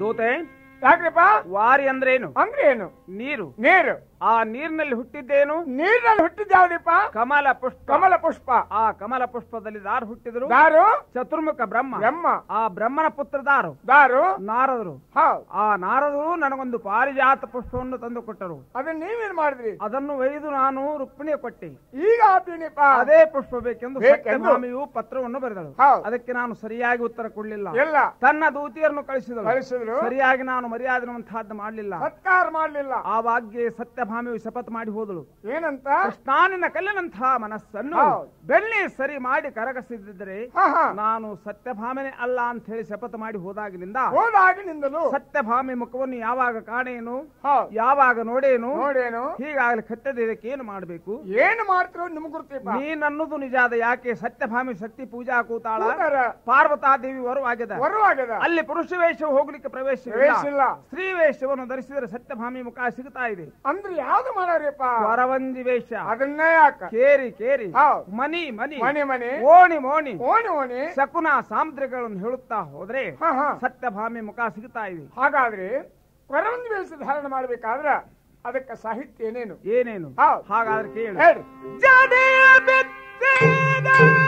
ದೂತೆ ಯಾಕ್ರಿಪ್ಪ ವಾರಿ ಅಂದ್ರೇನು ಅಂದ್ರೆ ಏನು ನೀರು ನೀರು ಆ ನೀರಿನಲ್ಲಿ ಹುಟ್ಟಿದ್ದೇನು ನೀರಿನಲ್ಲಿ ಹುಟ್ಟಿದ್ಯಾವ್ದಿಪ್ಪ ಕಮಲ ಪುಷ್ಪ ಕಮಲ ಪುಷ್ಪ ಆ ಕಮಲ ಪುಷ್ಪದಲ್ಲಿ ದಾರು ಹುಟ್ಟಿದ್ರು ದಾರು ಚತುರ್ಮುಖ ಬ್ರಹ್ಮ ಬ್ರಹ್ಮ ಆ ಬ್ರಹ್ಮನ ಪುತ್ರ ದಾರು ದಾರು ನಾರದರು ಹೌದು ಆ ನಾರದರು ನನಗೊಂದು ಪಾರಿಜಾತ ಪುಷ್ಪವನ್ನು ತಂದು ಕೊಟ್ಟರು ಅದನ್ನ ನೀವೇನ್ ಮಾಡಿದ್ರಿ ಅದನ್ನು ಒಯ್ದು ನಾನು ರುಕ್ಮಿಣಿಗೆ ಕೊಟ್ಟೆ ಈಗ ಆತೀನಿಪ್ಪ ಅದೇ ಪುಷ್ಪ ಬೇಕೆಂದು ಬೇಕೆಂದು? ಸತ್ಯಭಾಮಿಯು ಪತ್ರವನ್ನು ಬರೆದಳು ಹೌದು. ಅದಕ್ಕೆ ನಾನು ಸರಿಯಾಗಿ ಉತ್ತರ ಕೊಡಲಿಲ್ಲ ಎಲ್ಲ ತನ್ನ ದೂತಿಯರನ್ನು ಕಳಿಸಿದಳು ಕಳಿಸಿದ್ರು ಸರಿಯಾಗಿ ನಾನು ಮರ್ಯಾದೆವಂತಹದ್ದು ಮಾಡಲಿಲ್ಲ ಸತ್ಕಾರ ಮಾಡ್ಲಿಲ್ಲ ಆವಾಗ್ಯೆ ಸತ್ಯಭಾಮಿಯು ಶಪಥ ಮಾಡಿ ಹೋದಳು ಏನಂತ ಕೃಷ್ಣಾನಿನ ಕಲ್ಲಿನಂತಹ ಮನಸ್ಸನ್ನು ಹೌದು. ಬೆಳ್ಳಿ ಸರಿ ಮಾಡಿ ಕರಗಸಿದ್ದರೆ ಹ, ಹ. ನಾನು ಸತ್ಯಭಾಮನೆ ಅಲ್ಲ ಅಂತ ಹೇಳಿ ಶಪಥ ಮಾಡಿ ಹೋದಾಗಿನಿಂದ ಹೋದಾಗಿನಿಂದಲೂ ಸತ್ಯಭಾಮಿ ಮುಖವನ್ನು ಯಾವಾಗ ಕಾಣೇನು ಹೌದು ಯಾವಾಗ ನೋಡೇನು ನೋಡೇನು ಹೀಗಾಗಲಿ ಕಟ್ಟದ ಇದಕ್ಕೆ ಏನು ಮಾಡಬೇಕು ಏನು ಮಾಡ್ತಿರೋ ನಿಮ್ಗೆ ಗುರ್ತಿಪ್ಪ ನೀನನ್ನುದು ನಿಜಾದ ಯಾಕೆ ಸತ್ಯಭಾಮಿ ಶಕ್ತಿ ಪೂಜಾ ಕೂತಾಳ ಕೂತಾರ. ಪಾರ್ವತಾದೇವಿ ವರವಾಗಿದೆ ವರವಾಗದ ಅಲ್ಲಿ ಪುರುಷ ವೇಷ ಹೋಗ್ಲಿಕ್ಕೆ ಪ್ರವೇಶ ಪ್ರವೇಶಿಲ್ಲ. ಸ್ತ್ರೀ ವೇಷವನ್ನು ಧರಿಸಿದರೆ ಸತ್ಯಭಾಮಿ ಮುಖ ಸಿಗ್ತಾ ಇದೆ ಅಂದ್ರೆ ಯಾವ್ದು ಮಾಡಾರಿಪ್ಪ ವರವಂಜಿ ವೇಷ ಅದನ್ನೇ ಯಾಕ ಕೇರಿ ಕೇರಿ ಹೌದು. ಮನಿ ಮನಿ ಮನೆ ಮನೆ ಓಣಿ ಮೋಣಿ ಓಣಿ ಓಣಿ ಶಕುನ ಸಾಮುದ್ರಿಗಳನ್ನು ಹೇಳುತ್ತಾ ಹೋದ್ರೆ ಹ, ಹ. ಸತ್ಯಭಾಮಿ ಮುಖ ಸಿಗ್ತಾ ಇದೆ ಹಾಗಾದ್ರೆ ಕೊರವಂಜಿ ವೇಷ ಧಾರಣ ಮಾಡ್ಬೇಕಾದ್ರ ಅದಕ್ಕೆ ಸಾಹಿತ್ಯ ಏನೇನು ಏನೇನು ಹೌದು. ಹಾಗಾದ್ರೆ ಕೇಳಿ ಹೇಳಿ ಜಡೆಯ ಬೆತ್ತೇದಾನ.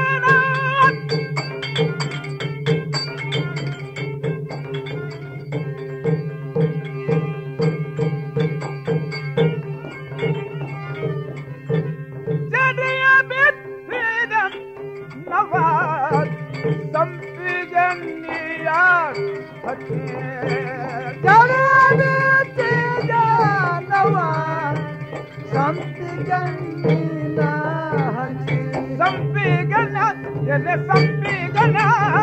ಜಡೆಯ ಬೆತ್ತೇದ ನವ ಸಂಪಿಗನ್ನಿಯ ಹತ್ತೆ. ಜಡೆಯ ಬೆತ್ತೇದ ನವ ಸಂಪಿಗನ ಎಲೆ ಸಂಪಿಗನ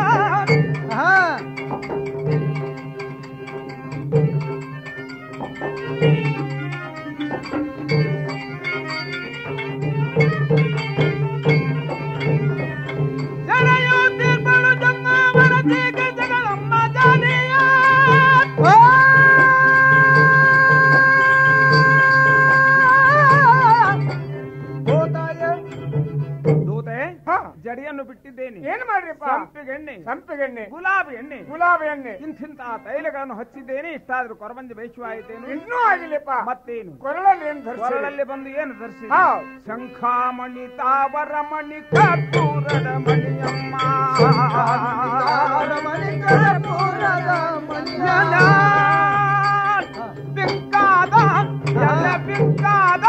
ಜನೆಯು ತೀರ್ಪಳು ಜಂಗಮನ ತೀಗ ಜಗಳಮ್ಮ ಜಾನೆಯ ದೂತೆ ಹ. ಜಡಿಯನ್ನು ಬಿಟ್ಟಿದ್ದೇನೆ ಏನ್ ಮಾಡ್ರಿಪ್ಪ ಸಂಪಿಗೆಣ್ಣೆ ಸಂಪಿಗೆಣ್ಣೆ ಗುಲಾಬಿ ಎಣ್ಣೆ ಗುಲಾಬಿ ಎಣ್ಣೆ ಇಂತಿಂತ ತೈಲಗಳನ್ನು ಹಚ್ಚಿದ್ದೇನೆ ಇಷ್ಟಾದ್ರೂ ಕೊರಬಂಜಿ ಬಯಸುವಾಯಿತೇನು ಇನ್ನೂ ಆಗಿಲ್ಲಪ್ಪ ಮತ್ತೇನು ಕೊರಳಲ್ಲಿ ಏನ್ ಧರಿಸಿ ಕೊರಳಲ್ಲಿ ಬಂದು ಏನು ಧರಿಸಿ ಹೌದು. ಶಂಖಾಮಣಿ ತಾವರ ಮಣಿ ಕರ್ಪೂರದ ಮಣಿಯಮ್ಮ ಎಲ ಬಿಕ್ಕಾದ ಎಲ ಬಿಕ್ಕಾದ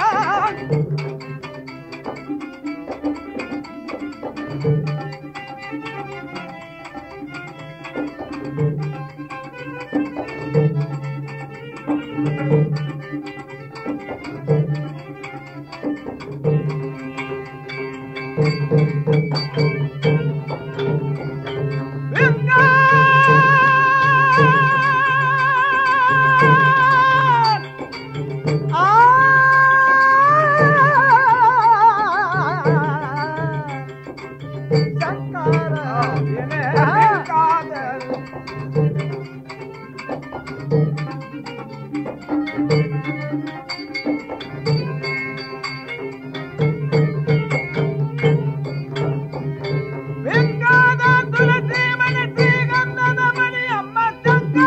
ಬೆಂಗಾದ ತುಳಸಿ ಮನೆ ಶ್ರೀಗಂಧದ ಮಣಿ ಅಮ್ಮ ಚಂಕ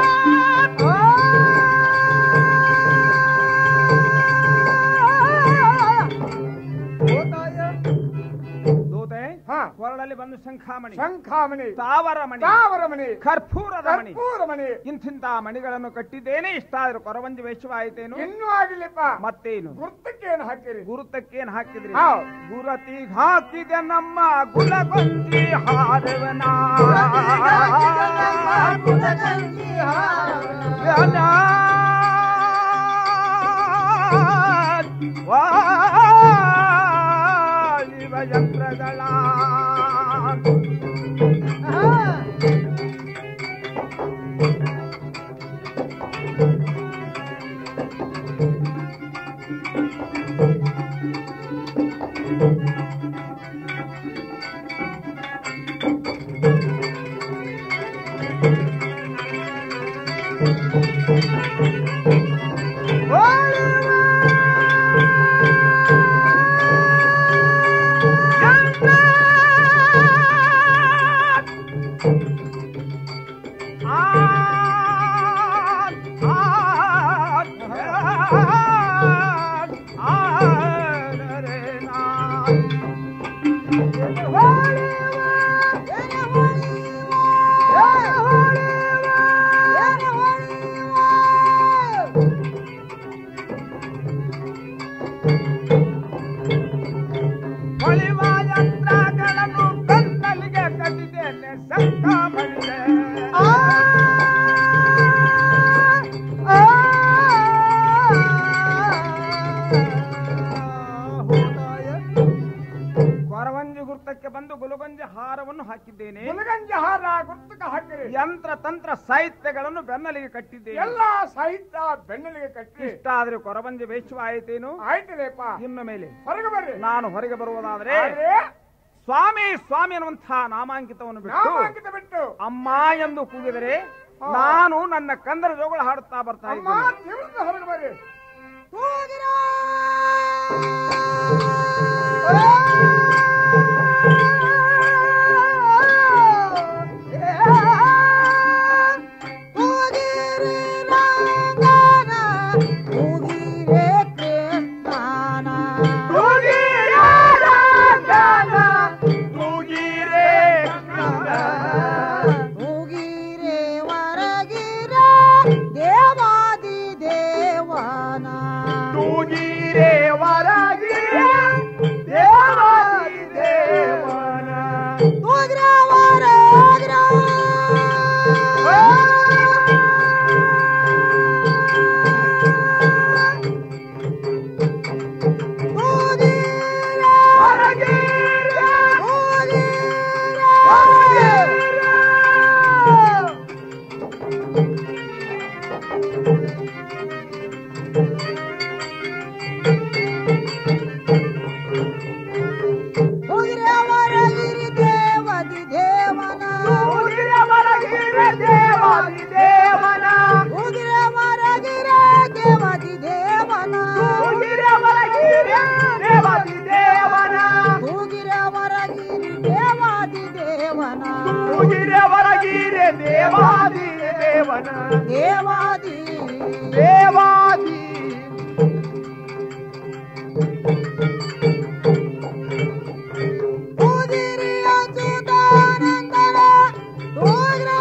ದೂತೆ ಹ. ಕೊರಳಲ್ಲಿ ಬಂದು ಶಂಖಾಮಣಿ ಶಂಖಾಮಣಿ ತಾವರ ಮಣಿ ತಾವರ ಮಣಿ ಕರ್ಪೂರದ ಮಣಿ ಕರ್ಪೂರ ಮಣಿ ಇಂತಿಂತ ಮಣಿಗಳನ್ನು ಕಟ್ಟಿದ್ದೇನೆ ಇಷ್ಟಾದ್ರೂ ಕೊರವಂಜಿ ವೇಷವಾಯಿತೇನು ಇನ್ನೂ ಆಗಿಲ್ಲಪ್ಪ ಮತ್ತೇನು ಗುರ್ತಕ್ಕೆ ಏನ್ ಹಾಕಿರಿ ಗುರುತಕ್ಕೇನ್ ಹಾಕಿದ್ರಿ ಹೌದು. ಗುರತಿ ಹಾಕಿದೆ ನಮ್ಮ ಗುಲಗೊಂದಿ ಹಾರವನ ಯಂತ್ರಗಳ ಹ ಹಾಕಿದ್ದೇನೆ ಮುಲಗಂಜಹಾರ ಗುರ್ತಕ ಹಾಕಿರಿ ಯಂತ್ರ ತಂತ್ರ ಸಾಹಿತ್ಯಗಳನ್ನು ಬೆನ್ನಲಿಗೆ ಕಟ್ಟಿದ್ದೇನೆ ಎಲ್ಲಾ ಸಾಹಿತ್ಯ ಬೆನ್ನೆಲಿಗೆ ಕಟ್ಟಿ ಇಷ್ಟಾದ್ರೆ ಕೊರಬಂಜಿ ವೇಶ್ವ ಆಯಿತೇನು ಆಯ್ತದೇಪ ಇನ್ನು ಮೇಲೆ ಹೊರಗೆ ಬರ್ರಿ ನಾನು ಹೊರಗೆ ಬರುವುದಾದ್ರೆ ಆದ್ರೆ ಸ್ವಾಮಿ ಸ್ವಾಮಿ ಅನ್ನುವಂತಹ ನಾಮಾಂಕಿತವನ್ನು ಬಿಟ್ಟು ನಾಮಾಂಕಿತ ಬಿಟ್ಟು ಅಮ್ಮ ಎಂದು ಕೂಗಿದರೆ ನಾನು ನನ್ನ ಕಂದರ ಜೋಗಳ ಹಾಡುತ್ತಾ ಬರ್ತಾ ಅಮ್ಮ ಇದ್ದೇನೆ ತಿಳ್ದು ಹೊರಗೆ ಬರ್ರಿ ದೇವಾದಿ ದೇವನ ದೇವಾದಿ ದೇವನ ಉಗಿರ ಮರಗಿರ ದೇವಾದಿ ದೇವನ ಉಗಿರ ಮರಗಿರಿ ದೇವಾದಿ ದೇವನ ದೇವಾದಿ ದೇವನ ದೇವಾದಿ ದೇವಾದಿ ಉದಿರಿ ಅಚ್ಯುತಾನಂದನ ಉಗ್ರ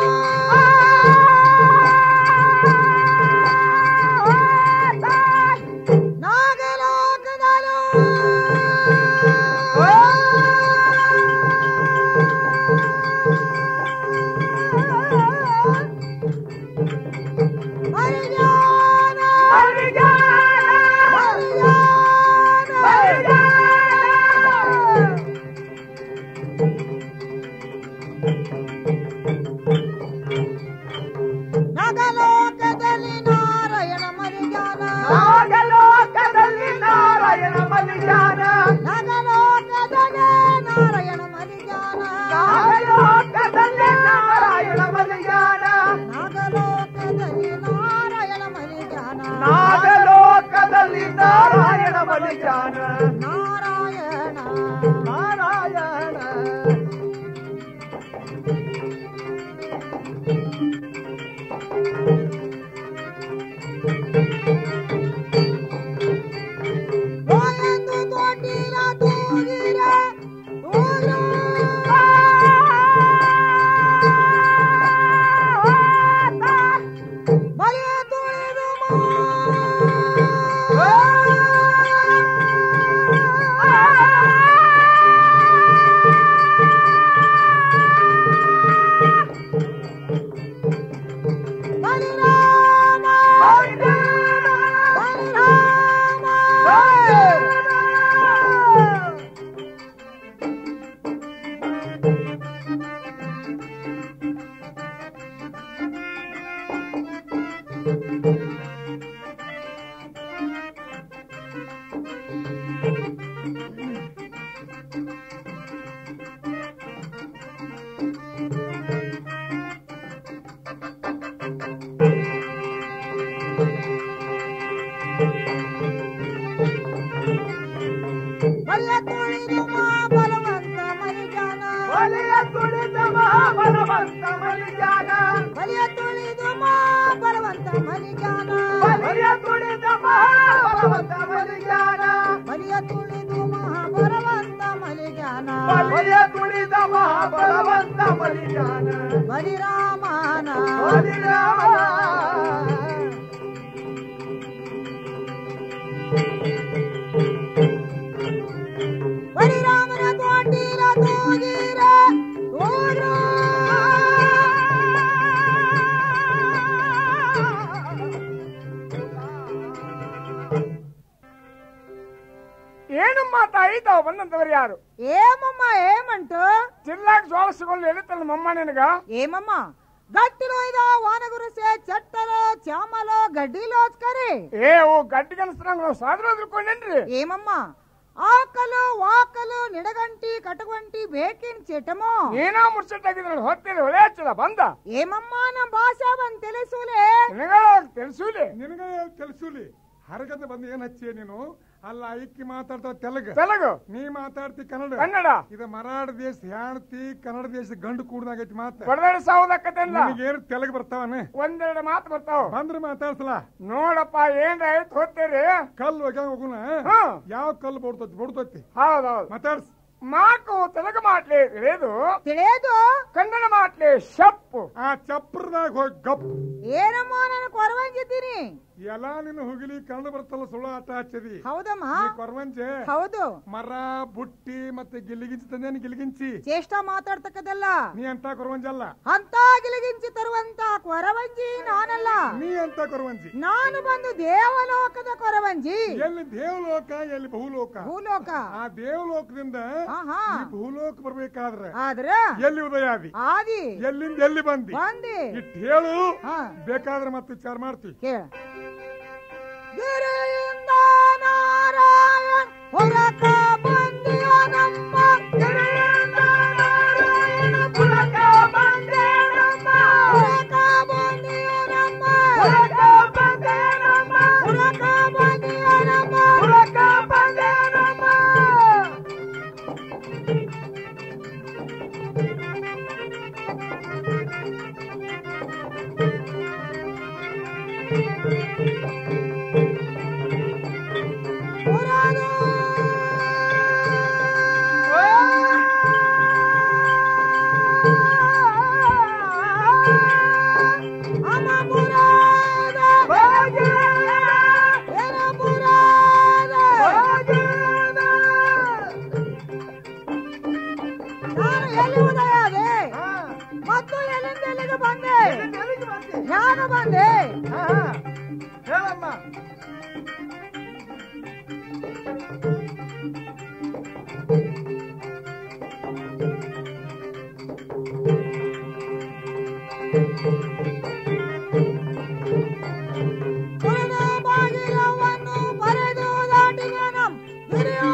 ನಾಗಲೋಕದಲು ಹರಿಜಾನ ಹರಿಜಾನ ನಗಲೋಕದಲ್ಲಿ ನಾರಾಯಣ ಮರಿಜಾನ ನಾಗಲೋಕದಲ್ಲಿ ನಾರಾಯಣ ಮಲಿಜಾನ ನಗಲೋಕದಲ್ಲಿ ನಾರಾಯಣ ಮರಿಜಾನ ನಾಗಲೋಕದಲ್ಲಿ ನಾರಾಯಣ ಮಲಿಜಾನ ನಾಗಲೋಕದಲ್ಲಿ ನಾರಾಯಣ ಮರಿಜಾನ ನಾಗಲೋಕದಲ್ಲಿ ನಾರಾಯಣ ಮಲಿಜಾನ ನಾರಾಯಣ ನಾರಾಯಣ ಗೋಯಂದು ತೋಟಿರ ತೂಗಿರ ತೂಗಿರ ಬಲಿಯ ತುಳಿದು ಬಲಿರಾಮ ಬಲಿರಾಮ ಬಲಿಯ ತುಳಿದು ಮಾ ಬಲವಂತ ಮರಿಜಾನ ಬಲಿಯ ತುಳಿದ ಮಹಾಬಲವಂತ ಮಲಿಜಾನ ಬಲಿಯ ತುಳಿದು ಮಾ ಬಲವಂತ ಮರಿಜಾನ ಬಲಿಯ ತುಳಿದ ಮಹಾಬಲವಂತ ಮಲಿಜಾನ ಬಲಿಯ ತುಳಿದು ಮಹಾ ಬಲವಂತ ಮರಿಜಾನ ಬಲಿಯ ತುಳಿದ ಮಹಾಬಲವಂತ ಮಲಿಜಾನ ಬಲಿರಾಮನ ಬಲಿರಾಮ ಬಲಿರಾಮನ ತೋಟಿರ ತೂಗಿರ ತೂಗಿರ ಏನು ಏನಮ್ಮ ತಾಯಿ ತಾವು ಬಂದಂತವ್ರು ಯಾರು ఏమమ్మ ఏమంటూ ಜಿಲ್ಲಾಗ ಜೋಳ ಸಿಗೋಲ್ಲ ಎಲ್ಲಿತ್ತಲ್ಲ ಮಮ್ಮ ನಿನಗ ఏమమ్మ గట్టిలో ఇదో వాన గురిసే చెట్టలో చామలో గడ్డిలో కరి ಏ ಓ ಗಡ್ಡಿ ಕನಸ್ರಂಗ ನಾವು ಸಾದ್ರ ತಿಳ್ಕೊಂಡೇನ್ರಿ ఏమమ్మా ఆకలు వాకలు నిడగంటి కటుగంటి ಬೇಕಿನ చెటమో ಏನೋ ಮುರ್ಸಟ್ಟಾಗಿದ್ರೆ ನೋಡಿ ಹೊತ್ತೇಳಿ ಹೊಳೆ ಹಚ್ಚಲ್ಲ ಬಂದ ఏమమ్మా నా భాష ಬಂದ್ తెలుసులే ನಿನಗ తెలుసుಲಿ ನಿನಗೆ తెలుసుಲಿ ಹರಗದ ಬಂದು ಏನ್ ಹಚ್ಚಿ ನೀನು ಅಲ್ಲ ಐಕ್ಕಿ ಮಾತಾಡ್ತಾವ ತೆಲಗ ತೆಲಗು ನೀ ಮಾತಾಡ್ತಿ ಕನ್ನಡ ಕನ್ನಡ ಇದು ಮರಾಠ ದೇಶ ಹೆಣ್ತಿ ಕನ್ನಡ ದೇಶ ಗಂಡು ಕೂಡ್ದಾಗೈತಿ ಮಾತ ಬಡದಾಡಿ ಸಾವುದಕ್ಕತ್ತಲ್ಲ ನಿನಗೇನು ತೆಲಗ ಬರ್ತಾವನೆ ಒಂದೆರಡು ಮಾತು ಬರ್ತಾವ ಬಂದ್ರೆ ಮಾತಾಡ್ಸಲ ನೋಡಪ್ಪ ಏನ್ ಆಯ್ತು ಹೋಗ್ತೇರಿ ಕಲ್ಲು ಹೋಗ್ಯಾಂಗ ಹೋಗುನ ಹಾ. ಯಾವ ಕಲ್ಲು ಬಡ್ತತಿ ಬಡ್ತತಿ ಹೌದೌದು ಮಾತಾಡ್ಸ್ ಮಾಕು ತೆಲಗು ಮಾಟ್ಲಿ ತಿಳಿದು ತಿಳಿಯದು ಕನ್ನಡ ಮಾಟ್ಲಿ ಶಪ್ಪು ಆ ಚಪ್ರದಾಗ ಹೋಗಿ ಗಪ್ ಏನಮ್ಮಾ ನಾನು ಕೊರವಂಜಿದ್ದೀನಿ ಎಲ್ಲ ನಿನ್ನ ಹುಗಿಲಿ ಕನ್ನಡ ಬರ್ತಲ್ಲ ಸುಳ್ಳು ಆಟ ಹಚ್ಚದಿ ಹೌದಮ್ಮ ಈ ಕೊರವಂಜೆ ಹೌದು ಮರ ಬುಟ್ಟಿ ಮತ್ತೆ ಗಿಲಿಗಿಂಚಿ ತಂದೇನು ಗಿಲಿಗಿಂಚಿ ಚೇಷ್ಟ ಮಾತಾಡ್ತಕ್ಕದಲ್ಲ ನೀ ಅಂತ ಕೊರವಂಜಲ್ಲ ಅಂತ ಗಿಲಿಗಿಂಚಿ ತರುವಂತ ಕೊರವಂಜಿ ನಾನಲ್ಲ ನೀ ಅಂತ ಕೊರವಂಜಿ ನಾನು ಬಂದು ದೇವಲೋಕದ ಕೊರವಂಜಿ ಎಲ್ಲಿ ದೇವಲೋಕ ಎಲ್ಲಿ ಬಹುಲೋಕ ಭೂಲೋಕ ಆ ದೇವಲೋಕದಿಂದ ಆಹಾ ಈ ಭೂಲೋಕ ಬರ್ಬೇಕಾದ್ರೆ ಆದ್ರ ಎಲ್ಲಿ ಉದಯ ಆದಿ ಆದಿ ಎಲ್ಲಿಂದ ಎಲ್ಲಿ ಬಂದಿ ಬಂದಿ ಇಟ್ ಹೇಳು ಹಾ ಬೇಕಾದ್ರೆ ಮತ್ತೆ ವಿಚಾರ ಮಾಡ್ತಿ ಕೇಳ ಗಿರಿಯಿಂದ ನಾರಾಯಣ್ ಹೊರಕ ಬಂದಿಯ ನಮ್ಮ ಗಿರಿಯಿಂದ ನಾರಾಯಣ ಹೊರಕ ಬಂದಿಯ ನಮ್ಮ ಹೊರಕ ಬಂದಿಯ ನಮ್ಮ ಹೊರಕ ಬಂದಿಯ ನಮ್ಮ ಹೊರಕ ಬಂದಿಯ ನಮ್ಮ ಹೊರಕ ಬಂದಿಯ ನಮ್ಮ ಪುರಾಣ ಅಮ ಪುರಾಣ ಏನ ಪುರಾಣ ನಾನು ಎಲ್ಲಿ ಉದಯ ಆದೆ ಮತ್ತು ಎಲ್ಲಿಂದ ಎಲ್ಲಿಗೆ ಬಂದೆ ನಾನು ಬಂದೆ ಹೇಳಮ್ಮ ಪುರದ ಬಾಗಿಲವನ್ನು ಬರೆದು ದಾಟಿದ ನಮ್ ಹಿರಿಯ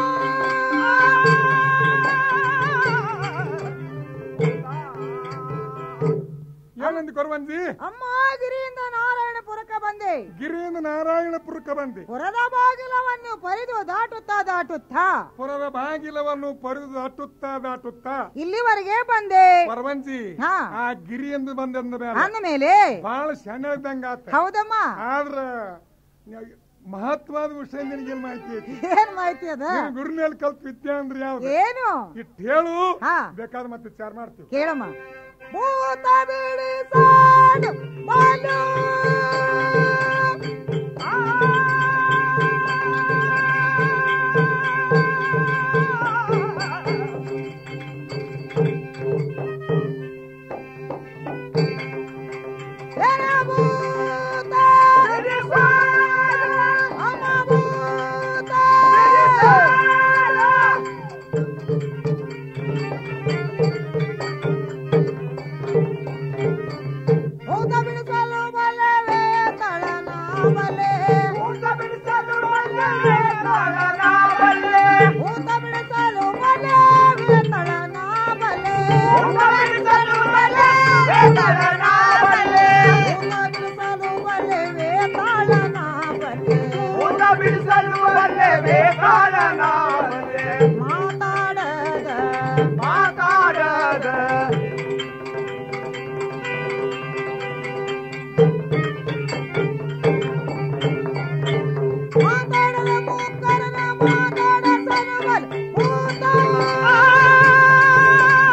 ಏನಂದಿ ಕೊರವಂಜಿ ಅಮ್ಮ ಗಿರಿಯಿಂದ ನಾರಾಯಣಪುರಕ್ಕೆ ಬಂದೆ ಗಿರಿಯಿಂದ ನಾರಾಯಣಪುರಕ್ಕೆ ಬಂದಿ ಪುರದ ಬಾಗಿಲವನ್ನು ಪರಿದು ದಾಟುತ್ತಾ ದಾಟುತ್ತಾ ಪುರದ ಬಾಗಿಲವನ್ನು ಪರಿದು ದಾಟುತ್ತಾ ದಾಟುತ್ತಾ ಇಲ್ಲಿವರೆಗೆ ಬಂದೆ ಕೊರವಂಜಿ ಹಾ. ಆ ಗಿರಿಯಿಂದ ಬಂದೆ ಅಂದ ಮೇಲೆ ಅಂದ ಮೇಲೆ ಬಹಳ ಶನ ಇದ್ದಂಗ ಆತ ಹೌದಮ್ಮ ಆದ್ರ ನ್ಯಾ- ಮಹತ್ವದ ವಿಷಯ ನಿನಗೇನ್ ಮಾಹಿತಿ ಐತಿ ಏನ್ ಮಾಹಿತಿ ಅದ ನಿನ್ ಗುರು ಮೇಲೆ ಕಲ್ತ್ ವಿದ್ಯೆ ಅಂದ್ರೆ ಯಾವ್ದು ಏನು ಇಟ್ ಹೇಳು ಹಾ. ಬೇಕಾದ್ರೆ ಮತ್ತೆ ವಿಚಾರ ಮಾಡ್ತೀವಿ ಕೇಳಮ್ಮ ಭೂತ ಬಿಡಿಸಾಡು ಬಾಲು ಭೂತ ಅಮಭೂತ ಭೂತ ಬಿಡಿಸಲು ಬಲ್ಲವೇ ತಳನ ಬಲೆ ಭೂತ ಬಿಡಿಸಲು ಬಲ್ಲವೇ ತಳನ ಬಲೆ ಭೂತ ಬಿಡಿಸಲು ಬಲ್ಲವೇ ತಳನ ಬಲೆ ಭೂತ ಬಿಡಿಸಲು ಬಲ್ಲವೇ ತಳನ ಬಲೆ ಭೂತ ಬಿಡಿಸಲು ಬಲ್ಲವೇ ತಳನ ಬಲೆ ಭೂತ ಬಿಡಿಸಲು ಬಲ್ಲವೇ ತಳನ ಬಲೆ ಮಾತಾಡದ ಮಾತಾಡದ ಮಾತಾಡದ ಮೂಕರನ ಮಾತಾಡ ಸನವಲ್ ಭೂತ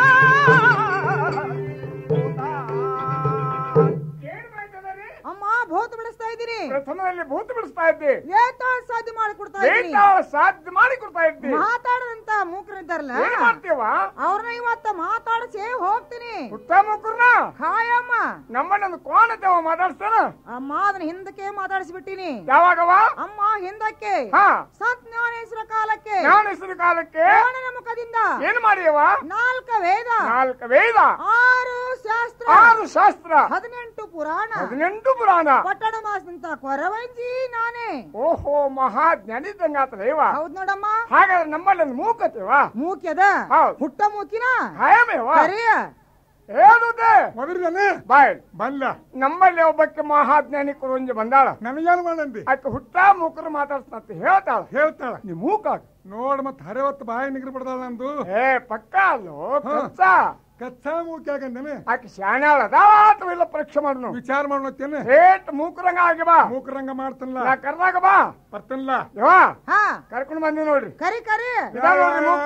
ಅಮ್ಮ ಭೂತ ಬಿಡಿಸ್ತಾ ಇದ್ದೀನಿ ಪ್ರಥಮದಲ್ಲಿ ಭೂತ ಬಿಡಿಸ್ತಾ ಇದ್ದೆ ವೇತಾಳ ಸಾಧ್ಯ ಮಾಡಿ ಕೊಡ್ತಾ ಇದ್ದೀನಿ ವೇತಾಳ ಸಾಧ್ಯ ಮಾಡಿ ಕೊಡ್ತಾ ಇದ್ದೆ ಮಾತಾಡದಂತ ಮೂಕರಿದ್ದಾರಲ್ಲ ಏನ್ ಮಾಡ್ತೀವ ಅವ್ರನ್ನ ಇವತ್ತ ಮಾತಾಡಿಸಿ ಹೋಗ್ತೀನಿ ಉತ್ತಮ ಕುರ್ನ ಖಾಯಮ್ಮ ನಮ್ಮನ್ನೊಂದು ಕೋಣದೇವ ಮಾತಾಡ್ತಾನ ಅಮ್ಮ ಅದನ್ನ ಹಿಂದಕ್ಕೆ ಮಾತಾಡಿಸ್ಬಿಟ್ಟಿನಿ ಯಾವಾಗವ ಅಮ್ಮ ಹಿಂದಕ್ಕೆ ಹಾ ಸತ್ ಜ್ಞಾನೇಶ್ವರ ಕಾಲಕ್ಕೆ ಜ್ಞಾನೇಶ್ವರ ಕಾಲಕ್ಕೆ ಕೋಣನ ಮುಖದಿಂದ ಏನ್ ಮಾಡಿಯವ ನಾಲ್ಕ ವೇದ ನಾಲ್ಕು ವೇದ ಆರು ಶಾಸ್ತ್ರ ಆರು ಶಾಸ್ತ್ರ ಹದಿನೆಂಟು ಪುರಾಣ ಹದಿನೆಂಟು ಪುರಾಣ ಪಟ್ಟಣ ಮಾಸದಂತ ಕೊರವಂಜಿ ನಾನೇ ಓಹೋ ಮಹಾ ಜ್ಞಾನಿದ್ದಂಗಾತದ ಇವ ಹೌದ್ ನೋಡಮ್ಮ ಹಾಗಾದ್ರೆ ನಮ್ಮಲ್ಲಿ ಒಂದು ಮೂಕತಿವ ಮೂಕ್ಯದ ಹೌದ್. ಹುಟ್ಟ ಮೂಕಿನ ಖಾಯಮೇವ ಕರಿಯ ಹೇಳುದೇ ಮೊದಲಿದ್ದಾನೆ ಬಾಯ್ ಬಂದ ನಮ್ಮಲ್ಲಿ ಒಬ್ಬಕ್ಕೆ ಮಹಾಜ್ಞಾನಿ ಕುರುಂಜಿ ಬಂದಾಳ ನನಗೇನು ಮಾಡಂದಿ ಆಕೆ ಹುಟ್ಟ ಮೂಕರು ಮಾತಾಡ್ತಂತ ಹೇಳ್ತಾಳ ಹೇಳ್ತಾಳ ನೀ ಮೂಕಾಗ ನೋಡ್ ಮತ್ ಹರಿವತ್ತು ಬಾಯಿ ನಿಗ್ರಿ ಬಿಡ್ದಾಳ ನಂದು ಏ ಪಕ್ಕ ಅಲ್ಲೋ ಹಾ. ಕಚ್ಚ ಕಚ್ಚಾ ಮೂಕ್ಯಾಗಂದೇನೆ ಆಕೆ ಶಾಣ್ಯಾಳ ಅದಾವ ಅಥವಾ ಇಲ್ಲ ಪರೀಕ್ಷೆ ಮಾಡ್ನು ವಿಚಾರ ಮಾಡೋತೇನೆ ರೇಟ್ ಮೂಕರಂಗ ಆಗಿ ಬಾ ಮೂಕರಂಗ ಮಾಡ್ತನಲ್ಲ ನಾ ಕರ್ದಾಗ ಬಾ ಬರ್ತನಲ್ಲ ಯವ್ವ ಹಾ ಕರ್ಕೊಂಡು ಬಂದಿ ನೋಡ್ರಿ ಕರಿ ಕರಿ ಇದಾವ್ ನೋಡ್ರಿ ಮೂಕ.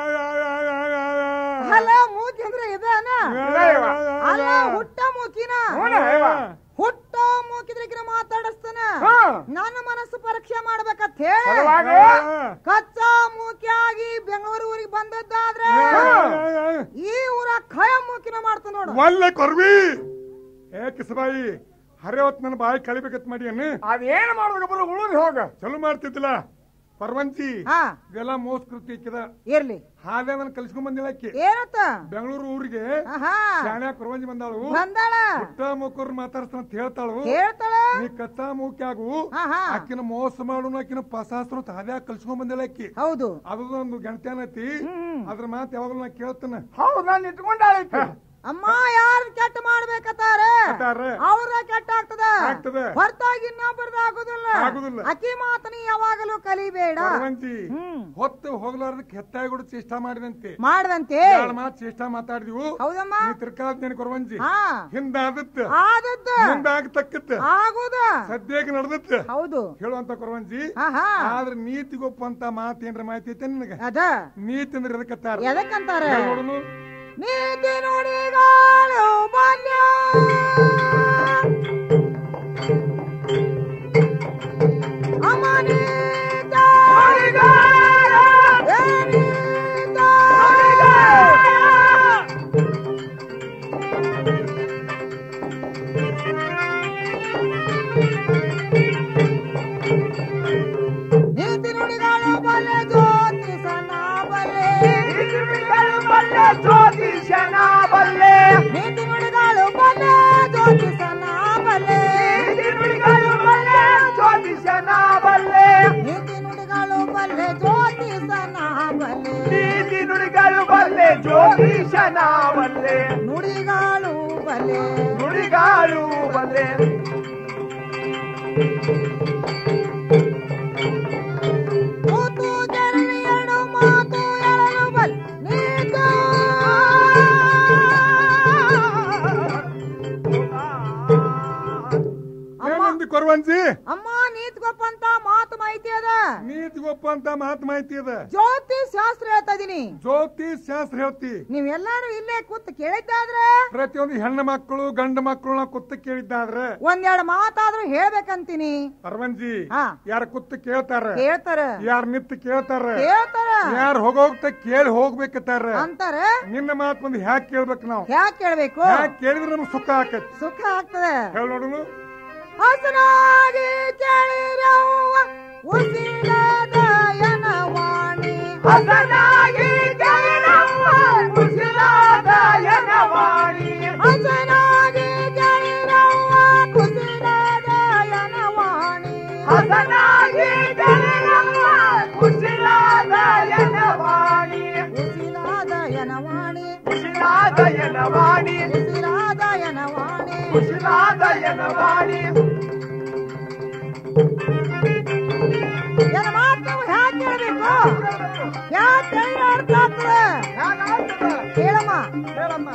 ಅಲ್ಲ ಮೂಕಿ ಅಂದ್ರೆ ಇದಾನ ಅಲ್ಲ ಹುಟ್ಟ ಮೂಕಿನ ಹ್ಞೂನ ಯವ್ವ. ಹುಟ್ಟ ಮೂಕಿದ್ರಿಗಿನ ಮಾತಾಡಿಸ್ತಾನ ಹಾ. ನನ್ನ ಮನಸ್ಸು ಪರೀಕ್ಷೆ ಮಾಡ್ಬೇಕಂತ ಹೇಳಿ ಸಲುವಾಗಿ ಕಚ್ಚಾ ಮೂಕಿಯಾಗಿ ಬೆಂಗಳೂರು ಊರಿಗೆ ಬಂದದ್ದಾದ್ರೆ ಈ ಊರ ಖಯ ಮೂಕಿನ ಮಾಡ್ತಾನ ನೋಡು ಒಳ್ಳೆ ಕೊರ್ವಿ ಏ ಕಿಸಬಾಯಿ ಹರಿವತ್ ನನ್ನ ಬಾಯಿ ಕಳಿಬೇಕತ್ ಮಾಡಿ ಅನ್ನ ಅದೇನ್ ಮಾಡ್ಬೇಕು ಬರೋ ಉಳುದ್ ಹೋಗ ಚಲೋ ಮಾಡ್ತಿದ್ದಿಲ್ಲ ಪರ್ವಂಚಿ ಹಾ ಇದೆಲ್ಲ ಮೋಸ್ಕೃತಿ ಇಕ್ಕಿದ ಇರ್ಲಿ ಹಾಲೆ ನನ್ನ ಕಲ್ಸ್ಕೊಂಡ್ ಬಂದಿಲ್ಲ ಆಕಿ ಏನತ್ತ ಬೆಂಗಳೂರು ಊರಿಗೆ ಆಹಾ ಶಾಣ್ಯಾಗ ಕೊರವಂಜಿ ಬಂದಾಳು ಬಂದಾಳ ಪುಟ್ಟ ಮುಕ್ಕರ್ ಮಾತಾಡ್ತಾನ ಅಂತ ಹೇಳ್ತಾಳು ಕೇಳ್ತಾಳ ನೀ ಕಚ್ಚಾ ಮೂಕ್ಯಾಗು ಆಹಾ ಆಕಿನ ಮೋಸ ಮಾಡೋಣ ಆಕಿನ ಪಸಾಸ್ತ್ರ ಹಾದ್ಯಾಗ ಕಲ್ಸ್ಕೊಂಡ್ ಬಂದಿಲ್ಲ ಆಕಿ ಹೌದು ಅದೊಂದು ಗಂಟೆನೈತಿ ಹ್ಮ್. ಅದ್ರ ಮಾತು ಯಾವಾಗಲೂ ನಾ ಕೇಳ್ತಾನ ಹೌದು ನಾನು ಇಟ್ಕೊಂಡಾಳೈತಿ ಅಮ್ಮ ಯಾರು ಕೆಟ್ಟ ಮಾಡ್ಬೇಕತ್ತಾರೆ ಅತ್ತಾರ ಅವ್ರ ಕೆಟ್ಟ ಆಗ್ತದ ಆಗ್ತದ. ಹೊರತಾಗಿ ಇನ್ನೊಬ್ಬರದ ಆಗುದಿಲ್ಲ ಆಗುದಿಲ್ಲ. ಅಕ್ಕಿ ಮಾತನಿ ಯಾವಾಗಲೂ ಕಲಿಬೇಡ ಕೊರವಂಜಿ ಹ್ಮ್ ಹೊತ್ತು ಹೋಗ್ಲಾರ್ದಕ್ಕೆ ಹೆತ್ತಾಗಿ ಕೂಡ ಚೇಷ್ಟ ಮಾಡಿದಂತೆ ಮಾಡದಂತೆ ಎರಡು ಮಾತು ಚೇಷ್ಟ ಮಾತಾಡಿದ್ವು ಹೌದಮ್ಮ ನೀ ತಿರ್ಕಾದ್ನೇನು ಕೊರವಂಜಿ ಹಾ ಹಿಂದಾದತ್ತ ಆದದ್ದ ಮುಂದಾಗತಕ್ಕತ್ತ ಆಗುದ ಸದ್ಯಕ್ಕೆ ನಡೆದತ್ತ ಹೌದು ಹೇಳುವಂತ ಕೊರವಂಜಿ ಆಹಾ ಆದ್ರೆ ನೀತಿಗೊಪ್ಪಂತ ಮಾತು ಏನ್ರ ಮಾಹಿತಿ ಐತೆ ನಿನಗ ಅದ ನೀತಿ ಅಂದ್ರೆ ಎದಕ್ಕತ್ತಾರ ಎದಕ್ಕಂತಾರ ಹೇಳ್ ನೋಡುನು. ನೀತಿ ನುಡಿಗಳು ಬಾಲ್ಯ ಅಮನೀತ ಏನಿತ ನೀತಿ ನುಡಿಗಳು ಬಲೆ ಜ್ಯೋತಿಸನ ಬಲೆ ನೀತಿ ನುಡಿಗಳು ಬಲೆ ಜ್ಯೋತಿಸನ ಬಲೆ ನೀತಿ ನುಡಿಗಳು ಬಲೆ ಜ್ಯೋತಿಸನ ಬಲೆ ನೀತಿ ನುಡಿಗಳು ಬಲೆ ಜ್ಯೋತಿಸನ ಬಲೆ ನೀತಿ ನುಡಿಗಳು ಬಲೆ ಜ್ಯೋತಿಸನ ಬಲೆ ನೀತಿ ನುಡಿಗಳು ಬಲ್ಲೆ ಜ್ಯೋತಿಷನ ಬಲ್ಲೆ ನುಡಿಗಳು ಬಲೆ ನುಡಿಗಾಳು ಬಲ್ಲೆ ಕೂತು ಜನನಿ ಎರಡು ಮಾತು ಎಳಲು ಬಲ್ ನೀತ ಅಮ್ಮ ಏನಂದಿ ಕೊರವಂಜಿ ಅಮ್ಮ ನೀತ್ಗೊಪ್ಪಂತ ಮಾತು ಮಾಹಿತಿ ಅದ ನೀತಿಗೊಪ್ಪಂತ ಮಾತು ಮಾಹಿತಿ ಅದ ಜ್ಯೋತಿ ಶಾಸ್ತ್ರ ಹೇಳ್ತಾ ಇದೀನಿ ಜ್ಯೋತಿ ಶಾಸ್ತ್ರ ಹೇಳ್ತಿ ನೀವೆಲ್ಲಾರು ಇಲ್ಲೇ ಕೂತ್ ಕೇಳಿದ್ದಾದ್ರೆ ಪ್ರತಿಯೊಂದು ಹೆಣ್ಣು ಮಕ್ಕಳು ಗಂಡು ಮಕ್ಕಳನ್ನ ಕುತ್ತ ಕೇಳಿದ್ದಾದ್ರೆ ಒಂದೆರಡು ಮಾತಾದ್ರೂ ಹೇಳ್ಬೇಕಂತೀನಿ ಪರವಂಜಿ ಹಾ. ಯಾರ ಕುತ್ತ ಕೇಳ್ತಾರ ಕೇಳ್ತಾರ ಯಾರ ನಿತ್ ಕೇಳ್ತಾರ ಕೇಳ್ತಾರ ಯಾರು ಹೋಗೋಗ್ತ ಕೇಳಿ ಹೋಗ್ಬೇಕತ್ತಾರ ಅಂತಾರ ನಿನ್ನ ಮಾತು ಬಂದು ಹ್ಯಾಕ್ ಕೇಳ್ಬೇಕು ನಾವು ಯಾಕೆ ಕೇಳ್ಬೇಕು ಹ್ಯಾಕ್ ಕೇಳಿದ್ರೆ ನಮ್ಗೆ ಸುಖ ಆಕತ್ ಸುಖ ಆಗ್ತದೆ ಹೇಳ ನೋಡುನು ಹಸನಾಗಿ ಕೇಳಿರವ್ವ ಉಸಿರದ ಯನವಾಣಿ ಹಸನಾಗಿ ಕೇಳಮ್ಮ ಕುಶಲಾದ ಯನವಾಣಿ ಹಸನಾಗಿ ಕೇಳಿರವ್ವ ಉಸಿರದ ಯನವಾಣಿ ಹಸನಾಗಿ ಕೇಳಮ್ಮ ಕುಶಲಾದ ಯನವಾಣಿ ಉಸಿರಾದ ಯನವಾಣಿ ಕುಶಲಾದ ಯನವಾಣಿ ಉಸಿರಾದ ಯನವಾಣಿ ಕುಶಲಾದ ಯನವಾಣಿ ಯನ ಮಾತು ಹ್ಯಾಕ್ ಕೇಳ್ಬೇಕು ಯಾಕೆ ಕೈ ಅರ್ಥ ಆಗ್ತದೆ ಹೇಳಮ್ಮ ಹೇಳಮ್ಮ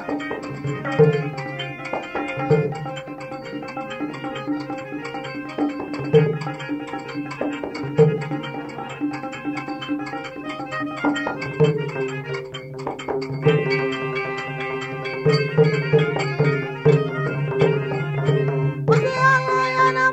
ಉಸಿರಾದ ಯನ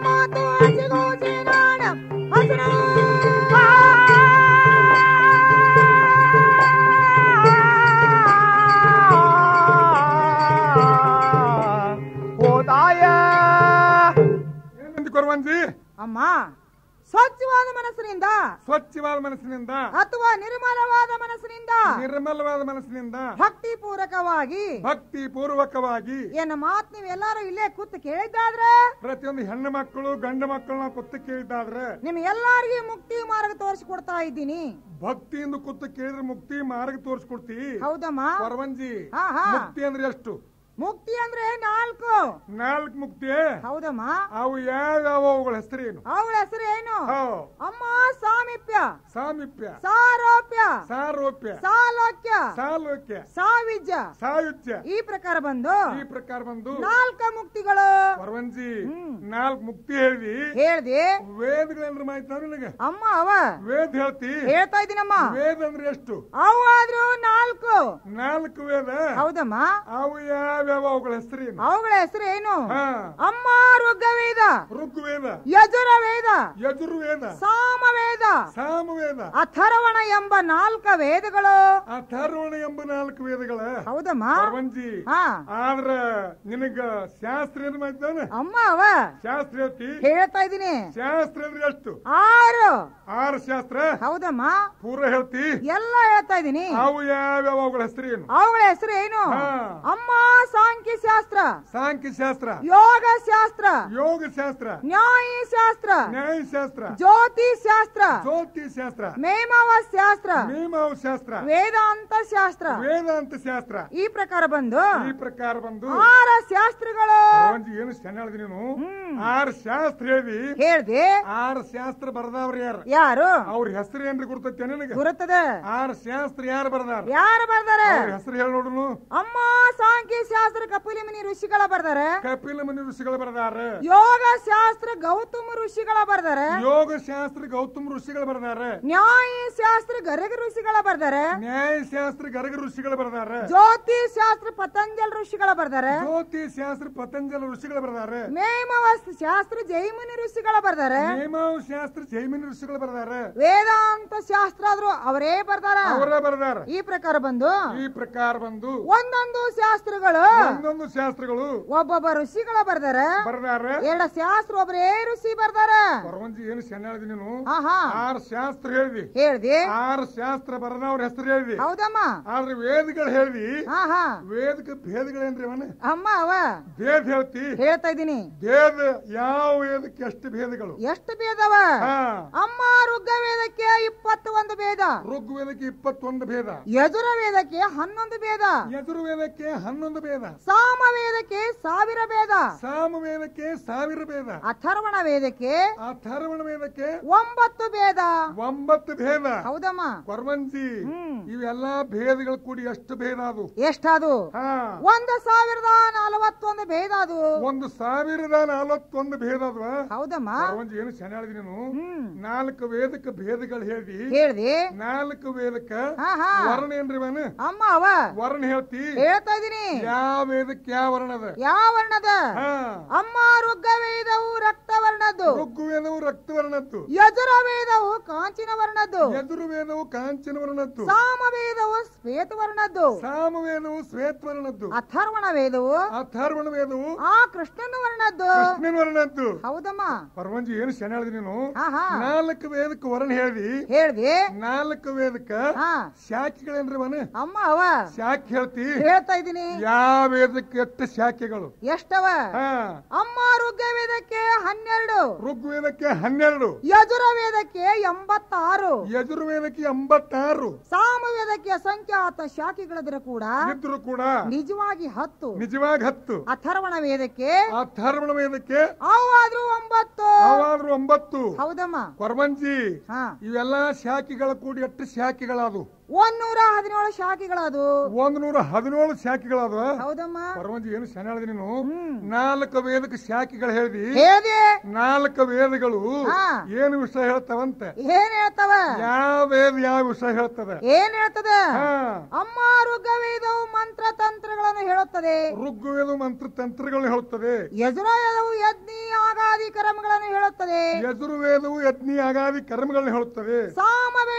ಪರವಂಜಿ ಅಮ್ಮ ಸ್ವಚ್ಛವಾದ ಮನಸ್ಸಿನಿಂದ ಸ್ವಚ್ಛವಾದ ಮನಸ್ಸಿನಿಂದ ಅಥವಾ ನಿರ್ಮಲವಾದ ಮನಸ್ಸಿನಿಂದ ನಿರ್ಮಲವಾದ ಮನಸ್ಸಿನಿಂದ ಭಕ್ತಿ ಪೂರ್ವಕವಾಗಿ ಭಕ್ತಿ ಪೂರ್ವಕವಾಗಿ ಏನ ಮಾತ್ ನೀವೆಲ್ಲಾರು ಇಲ್ಲೇ ಕೂತ್ ಕೇಳಿದ್ದಾದ್ರೆ ಪ್ರತಿಯೊಂದು ಹೆಣ್ಣು ಮಕ್ಕಳು ಗಂಡು ಮಕ್ಕಳನ್ನ ಕುತ್ತು ಕೇಳಿದ್ದಾದ್ರೆ ನಿಮ್ಗೆಲ್ಲಾರಿಗೆ ಮುಕ್ತಿ ಮಾರ್ಗ ತೋರಿಸ್ಕೊಡ್ತಾ ಇದ್ದೀನಿ ಭಕ್ತಿಯಿಂದ ಕುತ್ತು ಕೇಳಿದ್ರೆ ಮುಕ್ತಿ ಮಾರ್ಗ ತೋರಿಸ್ಕೊಡ್ತಿ ಹೌದಮ್ಮ ಪರವಂಜಿ ಹಾ, ಹಾ. ಮುಕ್ತಿ ಅಂದ್ರೆ ಎಷ್ಟು ಮುಕ್ತಿ ಅಂದ್ರೆ ನಾಲ್ಕು ನಾಲ್ಕು ಮುಕ್ತಿ ಹೌದಮ್ಮ ಅವು ಯಾವ್ಯಾವ ಅವುಗಳ ಹೆಸರೇನು ಅವಳ ಹೆಸರು ಏನು ಹೋ ಅಮ್ಮ ಸಾಮೀಪ್ಯ ಸಾಮೀಪ್ಯ ಸಾರೋಪ್ಯ ಸಾರೋಪ್ಯ ಸಾಲೋಕ್ಯ ಸಾಲೋಕ್ಯ ಸಾವಿಜ್ಯ ಸಾಯುಜ್ಯ ಈ ಪ್ರಕಾರ ಬಂದು ಈ ಪ್ರಕಾರ ಬಂದು ನಾಲ್ಕ ಮುಕ್ತಿಗಳು ಪರವಂಜಿ ಹ್ಮ್. ನಾಲ್ಕು ಮುಕ್ತಿ ಹೇಳಿ ಹೇಳ್ದೆ ವೇದಗಳೇನ್ರ ಮಾಹಿತಿ ನಿನಗೆ ಅಮ್ಮ ಅವ ವೇದ ಹೇಳ್ತಿ ಹೇಳ್ತಾ ಇದ್ದೀನಮ್ಮ ವೇದ ಅಂದ್ರೆ ಎಷ್ಟು ಅವು ಆದ್ರೂ ನಾಲ್ಕು ನಾಲ್ಕು ವೇದ ಹೌದಮ್ಮ ಅವು ಯಾವ್ಯಾವ ಅವುಗಳ ಹೆಸರೇನು ಅವುಗಳ ಹೆಸರು ಏನು ಹಾ ಅಮ್ಮ ಋಗ್ವೇದ ಋಗ್ವೇದ ಯಜುರವೇದ ಯಜುರ್ವೇದ ಸಾಮವೇದ ಸಾಮವೇದ ಅಥರ್ವಣ ಎಂಬ ನಾಲ್ಕ ವೇದಗಳು ಅಥರ್ವಣ ಎಂಬ ನಾಲ್ಕು ವೇದಗಳ ಹೌದಮ್ಮ ಪರವಂಜಿ ಹಾ ಆದ್ರ ನಿನಗ ಶಾಸ್ತ್ರ ಏನ್ ಮಾಡ್ತಾನ ಅಮ್ಮ ಅವ ಶಾಸ್ತ್ರ ಹೇಳ್ತಿ ಹೇಳ್ತಾ ಇದ್ದೀನಿ ಶಾಸ್ತ್ರ ಅಂದ್ರೆ ಎಷ್ಟು ಆರು ಆರು ಶಾಸ್ತ್ರ ಹೌದಮ್ಮ ಪೂರ ಹೇಳ್ತಿ ಎಲ್ಲ ಹೇಳ್ತಾ ಇದ್ದೀನಿ ಅವು ಯಾವ್ಯಾವ ಅವುಗಳ ಹೆಸರೇನು ಅವುಗಳ ಹೆಸರು ಏನು ಹಾ. ಅಮ್ಮ ಸಾಂಖ್ಯ ಶಾಸ್ತ್ರ ಸಾಂಖ್ಯ ಶಾಸ್ತ್ರ ಯೋಗ ಶಾಸ್ತ್ರ ಯೋಗ ಶಾಸ್ತ್ರ ನ್ಯಾಯ ಶಾಸ್ತ್ರ ನ್ಯಾಯ ಶಾಸ್ತ್ರ ಜ್ಯೋತಿಷ್ ಶಾಸ್ತ್ರ ಜ್ಯೋತಿ ಶಾಸ್ತ್ರ ಮೇಮಾವ ಶಾಸ್ತ್ರ ಮೀಮಾವ ಶಾಸ್ತ್ರ ವೇದಾಂತ ಶಾಸ್ತ್ರ ವೇದಾಂತ ಶಾಸ್ತ್ರ ಈ ಪ್ರಕಾರ ಬಂದು ಈ ಪ್ರಕಾರ ಬಂದು ಆರ ಶಾಸ್ತ್ರಗಳು ಪರವಂಜಿ ಏನು ಚೆನ್ನ ಹೇಳಿದಿ ನೀನು ಆರು ಶಾಸ್ತ್ರ ಹೇಳಿ ಹೇಳ್ದೆ ಆರು ಶಾಸ್ತ್ರ ಬರ್ದಾವ್ರ ಯಾರು ಯಾರು ಅವ್ರ ಹೆಸರು ಏನ್ರಿ ಗುರ್ತೈತೆ ನಿನಗೆ ಗುರುತದ ಆರು ಶಾಸ್ತ್ರ ಯಾರು ಬರ್ದಾರ ಯಾರು ಬರ್ದಾರ ಅವ್ರ ಹೆಸರು ಹೇಳಿ ನೋಡುನು ಅಮ್ಮ ಸಾಂಖ್ಯ ಶಾಸ್ತ್ರ ಕಪಿಲಿ ಮುನಿ ಋಷಿಗಳ ಬರ್ದಾರ ಕಪಿಲ ಮುನಿ ಋಷಿಗಳು ಬರ್ದಾರ ಯೋಗ ಶಾಸ್ತ್ರ ಗೌತಮ ಋಷಿಗಳ ಬರ್ದಾರ ಯೋಗ ಶಾಸ್ತ್ರ ಗೌತಮ್ ಋಷಿಗಳು ಬರ್ದಾರ ನ್ಯಾಯ ಶಾಸ್ತ್ರ ಗರಗ ಋಷಿಗಳ ಬರ್ದಾರ ನ್ಯಾಯ ಶಾಸ್ತ್ರ ಗರಗ ಋಷಿಗಳು ಬರ್ದಾರ ಜ್ಯೋತಿಷ್ ಶಾಸ್ತ್ರ ಪತಂಜಲ ಋಷಿಗಳ ಬರ್ದಾರ ಜ್ಯೋತಿ ಶಾಸ್ತ್ರ ಪತಂಜಲ ಋಷಿಗಳು ಬರ್ದಾರ ಮೇಮವ ಶಾಸ್ತ್ರ ಜೈಮುನಿ ಋಷಿಗಳ ಬರ್ದಾರ ನೇಮಾವ ಶಾಸ್ತ್ರ ಜೈಮಿನಿ ಋಷಿಗಳು ಬರ್ದಾರ ವೇದಾಂತ ಶಾಸ್ತ್ರ ಆದ್ರೂ ಅವರೇ ಬರ್ದಾರ ಅವರ ಬರ್ದಾರ ಈ ಪ್ರಕಾರ ಬಂದು ಈ ಪ್ರಕಾರ ಬಂದು ಒಂದೊಂದು ಶಾಸ್ತ್ರಗಳು ಒಂದೊಂದು ಶಾಸ್ತ್ರಗಳು ಒಬ್ಬೊಬ್ಬ ಋಷಿಗಳ ಬರ್ದಾರ ಬರ್ದಾರ ಎರಡ ಶಾಸ್ತ್ರ ಒಬ್ಬರೇ ಋಷಿ ಬರ್ದಾರ ಪರವಂಜಿ ಏನು ಚೆನ್ನ ಹೇಳಿದಿ ನೀನು ಹಾ ಹಾ ಆರು ಶಾಸ್ತ್ರ ಹೇಳಿದಿ ಹೇಳ್ದಿ ಆರು ಶಾಸ್ತ್ರ ಬರದವ್ರ ಹೆಸರು ಹೇಳಿದಿ ಹೌದಮ್ಮ ಆದ್ರೆ ವೇದಗಳು ಹೇಳಿದಿ ಹಾ ಹಾ ವೇದಕ್ಕೆ ಭೇದಗಳೇನ್ರಿ ಅವನ ಅಮ್ಮ ಅವ ಭೇದ ಹೇಳ್ತಿ ಹೇಳ್ತಾ ಇದ್ದೀನಿ ಭೇದ ಯಾವ ವೇದಕ್ಕೆ ಎಷ್ಟು ಭೇದಗಳು ಎಷ್ಟು ಭೇದವ ಹಾ ಅಮ್ಮ ಋಗ್ಗ ವೇದಕ್ಕೆ ಇಪ್ಪತ್ತು ಒಂದು ಭೇದ ಋಗ್ವೇದಕ್ಕೆ ಇಪ್ಪತ್ತೊಂದು ಭೇದ ಯಜುರ ವೇದಕ್ಕೆ ಹನ್ನೊಂದು ಭೇದ ಯಜುರ್ವೇದಕ್ಕೆ ಹನ್ನೊಂದು ಭೇದ ಸಾಮ ವೇದಕ್ಕೆ ಸಾವಿರ ಭೇದ ಸಾಮವೇದಕ್ಕೆ ಸಾವಿರ ಭೇದ ಅಥರ್ವಣ ವೇದಕ್ಕೆ ಅಥರ್ವಣ ವೇದಕ್ಕೆ ಒಂಬತ್ತು ಭೇದ ಒಂಬತ್ತು ಭೇದ ಹೌದಮ್ಮ ಕೊರವಂಜಿ ಹ್ಮ್. ಇವೆಲ್ಲಾ ಭೇದಗಳು ಕೂಡಿ ಎಷ್ಟು ಭೇದ ಅದು ಎಷ್ಟದು ಹಾ ಒಂದು ಸಾವಿರದ ನಲವತ್ತೊಂದು ಭೇದ ಅದು ಒಂದು ಸಾವಿರದ ನಲವತ್ತೊಂದು ಭೇದ ಅದು ಹೌದಮ್ಮ ಕೊರವಂಜಿ ಏನು ಚೆನ್ನ ಹೇಳಿದಿ ನೀನು ಹ್ಮ್ ನಾಲ್ಕು ವೇದಕ್ಕೆ ಭೇದಗಳು ಹೇಳಿ ಹೇಳ್ದಿ ನಾಲ್ಕು ವೇದಕ್ಕ ಹಾ ಹಾ ವರ್ಣ ಏನ್ರಿ ಅವನು ಅಮ್ಮ ಅವ ವರ್ಣ ಹೇಳ್ತಿ ಹೇಳ್ತಾ ಇದೀನಿ ಯಾವ ವೇದಕ್ಕೆ ಯಾವ ವರ್ಣ ಅದ ಯಾವ ವರ್ಣದ ಹಾ ಅಮ್ಮ ಋಗ್ಗ ವೇದವು ರಕ್ತ ವರ್ಣದ್ದು ಋಗ್ವೇದವು ರಕ್ತವರ್ಣದ್ದು ಯಜುರ ವೇದವು ಕಾಂಚಿನ ವರ್ಣದ್ದು ಯಜುರ್ವೇದವು ಕಾಂಚನ ವರ್ಣದ್ದು ಸಾಮ ವೇದವು ಶ್ವೇತ ವರ್ಣದ್ದು ಸಾಮವೇದವು ಶ್ವೇತವರ್ಣದ್ದು ಅಥರ್ವಣ ವೇದವು ಅಥರ್ವಣ ವೇದವು ಆ ಕೃಷ್ಣನ ವರ್ಣದ್ದು ಕೃಷ್ಣನ ವರ್ಣದ್ದು ಹೌದಮ್ಮ ಪರವಂಜಿ ಏನು ಶನ ಹೇಳಿದಿ ನೀನು ಹಾ ಹಾ ನಾಲ್ಕು ವೇದಕ್ಕೆ ವರ್ಣ ಹೇಳ್ದಿ ಹೇಳ್ದಿ ನಾಲ್ಕು ವೇದಕ್ಕ ಹಾ ಶಾಖೆಗಳೇನ್ರಿ ಅವನು ಅಮ್ಮ ಅವ ಶಾಖೆ ಹೇಳ್ತಿ ಹೇಳ್ತಾ ಇದ್ದೀನಿ ಯಾವ ವೇದಕ್ಕೆ ಎಷ್ಟು ಶಾಖೆಗಳು ಎಷ್ಟವ ಹಾ ಅಮ್ಮ ಋಗ್ಗ ವೇದಕ್ಕೆ ಹನ್ನೆರಡು ಋಗ್ವೇದಕ್ಕೆ ಹನ್ನೆರಡು ಯಜುರ ವೇದಕ್ಕೆ ಎಂಬತ್ತಾರು ಯಜುರ್ವೇದಕ್ಕೆ ಎಂಬತ್ತಾರು ಸಾಮ ವೇದಕ್ಕೆ ಅಸಂಖ್ಯಾತ ಶಾಖೆಗಳಿದ್ರೆ ಕೂಡ ಇದ್ರು ಕೂಡ ನಿಜವಾಗಿ ಹತ್ತು ನಿಜವಾಗಿ ಹತ್ತು ಅಥರ್ವಣ ವೇದಕ್ಕೆ ಅಥರ್ವಣ ವೇದಕ್ಕೆ ಅವಾದ್ರೂ ಒಂಬತ್ತು ಅವಾದ್ರು ಒಂಬತ್ತು ಹೌದಮ್ಮ ಕೊರವಂಜಿ ಹಾ ಇವೆಲ್ಲಾ ಶಾಖೆಗಳ ಕೂಡಿ ಎಷ್ಟು ಶಾಖೆಗಳಾದು ಒಂದೂರ ಹದಿನೇಳು ಶಾಖೆಗಳದು ಒಂದ್ ನೂರ ಹದಿನೇಳು ಶಾಖೆಗಳಾದ ಹೌದಮ್ಮ ಪರವಂಜಿ ಏನು ಶನ ಹೇಳಿದಿ ನೀನು ಹ್ಮ್. ನಾಲ್ಕು ವೇದಕ್ಕೆ ಶಾಖೆಗಳು ಹೇಳ್ದಿ ಹೇಳ್ದೆ ನಾಲ್ಕು ವೇದಗಳು ಹಾ. ಏನು ವಿಷಯ ಹೇಳ್ತಾವಂತೆ ಏನ್ ಹೇಳ್ತವ ಯಾವ ವೇದ ಯಾವ ವಿಷಯ ಹೇಳ್ತದೆ ಏನ್ ಹೇಳ್ತದ ಹಾ ಅಮ್ಮ ಋಗ್ವೇದವು ಮಂತ್ರ ತಂತ್ರಗಳನ್ನು ಹೇಳುತ್ತದೆ ಋಗ್ವೇದ ಮಂತ್ರ ತಂತ್ರಗಳನ್ನ ಹೇಳುತ್ತದೆ ಯಜುರಾಯದವು ಯಜ್ಞಿ ಆಗಾದಿ ಕರ್ಮಗಳನ್ನು ಹೇಳುತ್ತದೆ ಯಜುರ್ವೇದವು ಯಜ್ಞಿ ಆಗಾದಿ ಕರ್ಮಗಳನ್ನ ಹೇಳುತ್ತದೆ ಸಾಮವೇದವು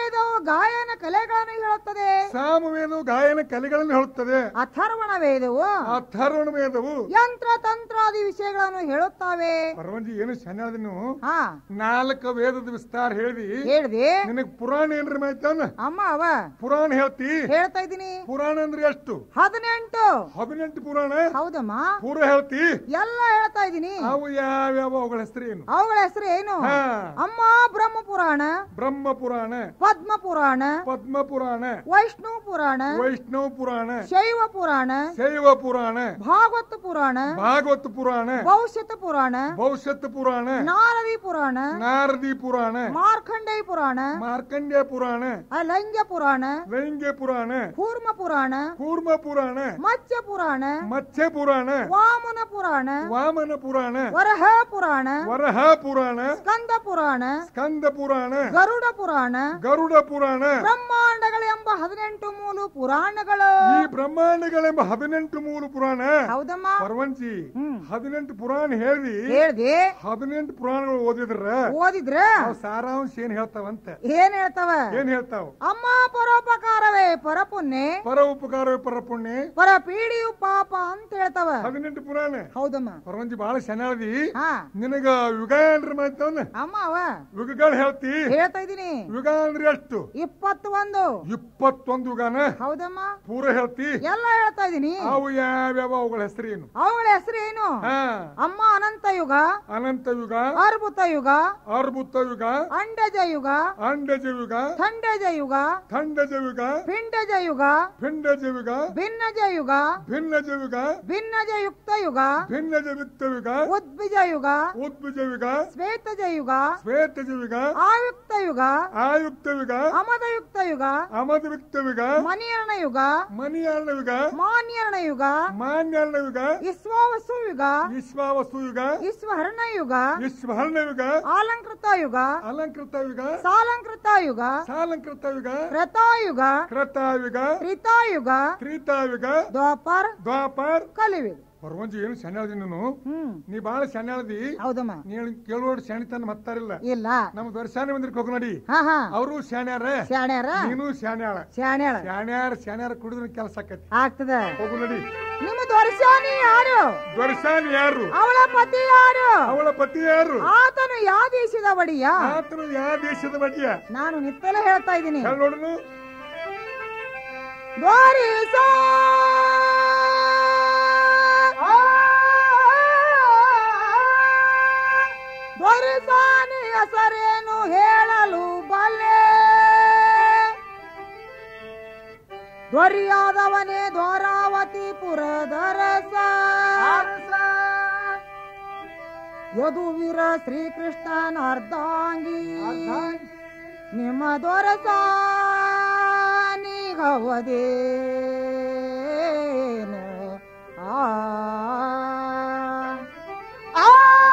ಗಾಯನ ಕಲೆಗಳನ್ನು ಹೇಳುತ್ತದೆ ಸಾಮವೇದವು ಗಾಯನ ಕಲೆಗಳನ್ನು ಹೇಳುತ್ತದೆ ಅಥರ್ವಣ ವೇದವು ಅಥರ್ವಣ ವೇದವು ಯಂತ್ರ ತಂತ್ರಾದಿ ವಿಷಯಗಳನ್ನು ಹೇಳುತ್ತವೆ ಪರವಂಜಿ ಏನು ಶನಿ ನೀವು ಹಾ ನಾಲ್ಕು ವೇದದ ವಿಸ್ತಾರ ಹೇಳಿದಿ ಹೇಳ್ದೆ ನಿನಗ್ ಪುರಾಣ ಏನ್ರಿ ಮಾಹಿತಾನ ಅಮ್ಮ ಅವ ಪುರಾಣ ಹೇಳ್ತಿ ಹೇಳ್ತಾ ಇದ್ದೀನಿ ಪುರಾಣ ಅಂದ್ರೆ ಎಷ್ಟು ಹದಿನೆಂಟು ಹದಿನೆಂಟು ಪುರಾಣ ಹೌದಮ್ಮ ಪೂರ ಹೇಳ್ತಿ ಎಲ್ಲ ಹೇಳ್ತಾ ಇದ್ದೀನಿ ಅವು ಯಾವ್ಯಾವ ಅವುಗಳ ಹೆಸರು ಏನು ಅವುಗಳ ಹೆಸರು ಏನು ಹಾ. ಅಮ್ಮ ಬ್ರಹ್ಮ ಪುರಾಣ ಬ್ರಹ್ಮ ಪುರಾಣ ಪದ್ಮ ಪುರಾಣ ಪದ್ಮ ಪುರಾಣ ವೈಷ್ಣವ ಪುರಾಣ ವೈಷ್ಣವ ಪುರಾಣ ಶೈವ ಪುರಾಣ ಶೈವ ಪುರಾಣ ಭಾಗವತ ಪುರಾಣ ಭಾಗವತ ಪುರಾಣ ಭವಿಷ್ಯತ್ ಪುರಾಣ ಭವಿಷ್ಯತ್ ಪುರಾಣ ನಾರದಿ ಪುರಾಣ ನಾರದಿ ಪುರಾಣ ಮಾರ್ಕಂಡೇಯ ಪುರಾಣ ಮಾರ್ಕಂಡ್ಯ ಪುರಾಣ ಅಲಂಗ್ಯ ಪುರಾಣ ಲೈಂಗ್ಯ ಪುರಾಣ ಕೂರ್ಮ ಪುರಾಣ ಕೂರ್ಮ ಪುರಾಣ ಮತ್ಸ್ಯ ಪುರಾಣ ಮತ್ಸ್ಯ ಪುರಾಣ ವಾಮನ ಪುರಾಣ ವಾಮನ ಪುರಾಣ ವರಹ ಪುರಾಣ ವರಹ ಪುರಾಣ ಸ್ಕಂದ ಪುರಾಣ ಸ್ಕಂದ ಪುರಾಣ ಗರುಡ ಪುರಾಣ ಗರುಡ ಪುರಾಣ ಬ್ರಹ್ಮಾಂಡಗಳೆಂಬ ಹದಿನೆಂಟು ಮೂಲು ಪುರಾಣಗಳು ಈ ಬ್ರಹ್ಮಾಂಡಗಳೆಂಬ ಹದಿನೆಂಟು ಮೂರು ಪುರಾಣ ಹೌದಮ್ಮ ಪರವಂಚಿ ಹ್ಮ್. ಹದಿನೆಂಟು ಪುರಾಣ ಹೇಳಿ ಹೇಳ್ದೆ ಹದಿನೆಂಟು ಪುರಾಣಗಳು ಓದಿದ್ರ ಓದಿದ್ರ ಅವ್ ಸಾರಾಂಶ ಏನ್ ಹೇಳ್ತಾವಂತ ಏನ್ ಹೇಳ್ತಾವ ಏನ್ ಹೇಳ್ತಾವ ಅಮ್ಮ ಪರೋಪಕಾರವೇ ಪರಪುಣ್ಯ ಪರ ಉಪಕಾರ ಪರ ಪುಣ್ಯ ಪರ ಪೀಡಿಯು ಪಾಪ ಅಂತ ಹೇಳ್ತಾವ ಹದಿನೆಂಟು ಪುರಾಣ ಹೌದಮ್ಮ ಪರವಂಜಿ ಬಹಳ ಚೆನ್ನಾದಿ ಹಾ ನಿನಗ ಯುಗ ಏನ್ರಿ ಮಾಡ್ತಾವನ ಅಮ್ಮ ಅವ ಯುಗಗಳು ಹೇಳ್ತಿ ಹೇಳ್ತಾ ಇದೀನಿ ಯುಗ ಅಂದ್ರೆ ಎಷ್ಟು ಇಪ್ಪತ್ತು ಒಂದು ಇಪ್ಪತ್ತೊಂದು ಯುಗಾನ ಹೌದಮ್ಮ ಪೂರ ಹೇಳ್ತಿ ಎಲ್ಲ ಹೇಳ್ತಾ ಇದೀನಿ ಅವು ಯಾವ್ಯಾವ ಅವುಗಳ ಹೆಸರೇನು ಅವುಗಳ ಹೆಸರು ಏನು ಹಾ ಅಮ್ಮ ಅನಂತ ಯುಗ ಅನಂತ ಯುಗ ಅರ್ಬುತ ಯುಗ ಅರ್ಬುತ ಯುಗ ಅಂಡಜ ಯುಗ ಅಂಡಜ ಯುಗ ಖಂಡಜ ಯುಗ ಖಂಡಜ ಯುಗ ಪಿಂಡಜ ಯುಗ ಪಿಂಡಜ ಯುಗ ಭಿನ್ನಜ ಯುಗ ಭಿನ್ನಜ ಯುಗ ಭಿನ್ನಜ ಯುಕ್ತ ಯುಗ ಭಿನ್ನಜ ವಿತ್ತ ಯುಗ ಉದ್ಬಿಜ ಯುಗ ಉದ್ಭುಜ ಯುಗ ಶ್ವೇತಜ ಯುಗ ಶ್ವೇತಜ ಯುಗ ಆಯುಕ್ತ ಯುಗ ಆಯುಕ್ತ ಯುಗ ಅಮದಯುಕ್ತ ಯುಗ ಅಮದ ವಿತ್ತ ಯುಗ ಮನಿಯರಣ ಯುಗ ಮನಿಯಾಳ ಯುಗ ಮಾನ್ಯರಣ ಯುಗ ಮಾನ್ಯಾಳ ಯುಗ ಇಸ್ವಾವಸು ಯುಗ ವಿಶ್ವಾವಸ್ತು ಯುಗ ಇಸ್ವಹರ್ಣ ಯುಗ ವಿಶ್ವಹರ್ಣ ಯುಗ ಆಲಂಕೃತ ಯುಗ ಅಲಂಕೃತ ಯುಗ ಸಾಲಂಕೃತ ಯುಗ ಸಾಲಂಕೃತ ಯುಗ ಕ್ರತಾಯುಗ ಕೃತಾಯುಗ ತ್ರಿತಾಯುಗ ತ್ರೇತಾಯುಗ ದ್ವಾಪರ್ ದ್ವಾಪರ್ ಕಲಿಯುಗ ಪರವಂಜಿ ಏನು ಸಣ್ಣ ನೀನು ಹ್ಮ್ ನೀ ಬಾಳ ಸಣ್ಣ ಹೌದಮ್ಮ ನೀನು ಕೇಳುವೋಡ್ ಶಾಣಿತನ ಮತ್ತಾರಿಲ್ಲ ಇಲ್ಲ ನಮ್ ದರ್ಶನ ಮಂದಿರಕ್ಕೆ ಹೋಗ ನೋಡಿ ಹಾ ಹಾ ಅವರು ಶಾಣ್ಯಾರ ಶಾಣ್ಯಾರ ನೀನು ಶಾಣ್ಯಾಳ ಶಾಣ್ಯಾಳ ಶಾಣ್ಯಾರ ಶಾಣ್ಯಾರ ಕುಡಿದ್ರ ಕೆಲಸ ಆಕತಿ ಆಗ್ತದ ಹೋಗು ನಡಿ ನಿಮ್ಮ ದೊರಸಾನಿ ಯಾರು ದೊರ್ಸಾನ್ ಯಾರು ಅವಳ ಪತಿ ಯಾರು ಅವಳ ಪತಿ ಯಾರು ಆತನು ಯಾವ ದೇಶದ ಬಡಿಯ ಆತನು ಯಾವ ದೇಶದ ಬಡ್ಡಿಯ ನಾನು ನಿತ್ತಲೇ ಹೇಳ್ತಾ ಇದ್ದೀನಿ ಹೇಳ ನೋಡನು ದೊರಿಸಾ ದೊರಿಸಾನಿ ಹೆಸರೇನು ಹೇಳಲು ಬಲ್ಲೆ ದೊರಿಯಾದವನೇ ದ್ವಾರಾವತಿ ಪುರದರಸ ಯದುವೀರ ಶ್ರೀಕೃಷ್ಣನ ಅರ್ಧಾಂಗಿ ನಿಮ್ಮ ದೊರಸ ನೀಗವದೇನು ಆ ಆ